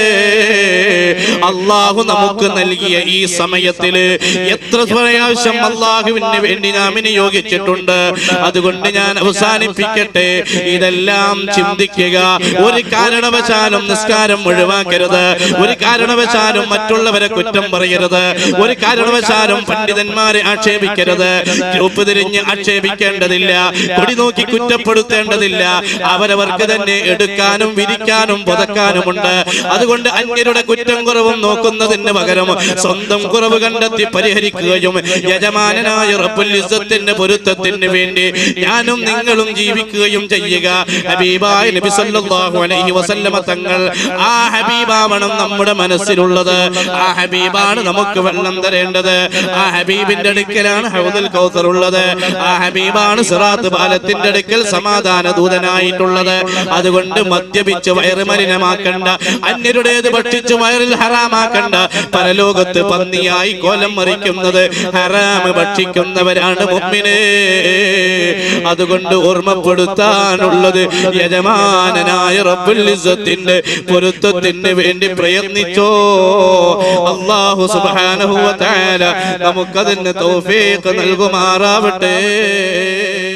അള്ളാഹു നമുക്ക് നൽകിയ ഈ സമയത്തില് എത്ര പ്രാവശ്യം അള്ളാഹുവിന് വേണ്ടി നാം വിനിയോഗിച്ചിട്ടുണ്ട് അതുകൊണ്ട് ഞാൻ അവസാനിപ്പിക്കട്ടെ ഇതെല്ലാം ചിന്തിക്കുക ഒരു കാരണവശാലും നിസ്കാരം ഒഴിവാക്കരുത് ഒരു കാരണവശാലും മറ്റുള്ളവരെ കുറ്റം പറയരുത് ഒരു കാരണവശാലും പണ്ഡിതന്മാരെ ആക്ഷേപിക്കരുത് ഗ്രൂപ്പ് തിരിഞ്ഞ് ആക്ഷേപിക്കേണ്ടതില്ല കൊടി നോക്കി കുറ്റപ്പെടുത്തേണ്ടതില്ല അവരവർക്ക് തന്നെ എടുക്കാനും വിരിക്കാനും പുതക്കാനുമുണ്ട് അതുകൊണ്ട് അന്യരുടെ കുറ്റം കുറവും നോക്കുന്നതിന് പകരം സ്വന്തം കുറവ് കണ്ടെത്തി പരിഹരിക്കുകയും യജമാനനായ റബ്ബുൽ ഇസ്സത്തിന്റെ പൊരുത്തത്തിന് വേണ്ടി ഞാനും നിങ്ങളും ജീവിക്കുകയും ചെയ്യുക ഹബീബായ നബി സല്ലല്ലാഹു അലൈഹി വസല്ലമ തങ്ങൾ ആ ഹബീബാവണം നമ്മുടെ മനസ്സിലുള്ളത് ആ ഹബീബാണ് നമുക്ക് വെള്ളം തരേണ്ടത് ആ ഹബീബിന്റെ അടുക്കലാണ് ഹൗദുൽ കൗസർ ഉള്ളത് ആ ഹബീബാണ് സിറാത്ത് പാലത്തിന്റെ അടുക്കൽ സമാധാന ദൂതനായിട്ടുള്ളത് അതുകൊണ്ട് മദ്യപിച്ച് വയറ് മലിനമാക്കണ്ട അന്യരുടേത് ഭക്ഷിച്ച് വയറിൽ ഹറാമാക്കണ്ട പരലോകത്ത് പന്നിയായി കോലം മറിക്കുന്നത് ഹറാമ് ഭക്ഷിക്കുന്നവരാണ് മുമ്മിനെ അതുകൊണ്ട് ഓർമ്മപ്പെടുത്താനുള്ളത് യജമാനനായ റബ്ബുൽ ഇസ്സത്തിന്റെ പൊരുത്തത്തിന് വേണ്ടി പ്രയത്നിച്ചോ അള്ളാഹു സുബ്ഹാനഹു വ തആല നമുക്കതിന് തൗഫീഖ് നൽകുമാറാവട്ടെ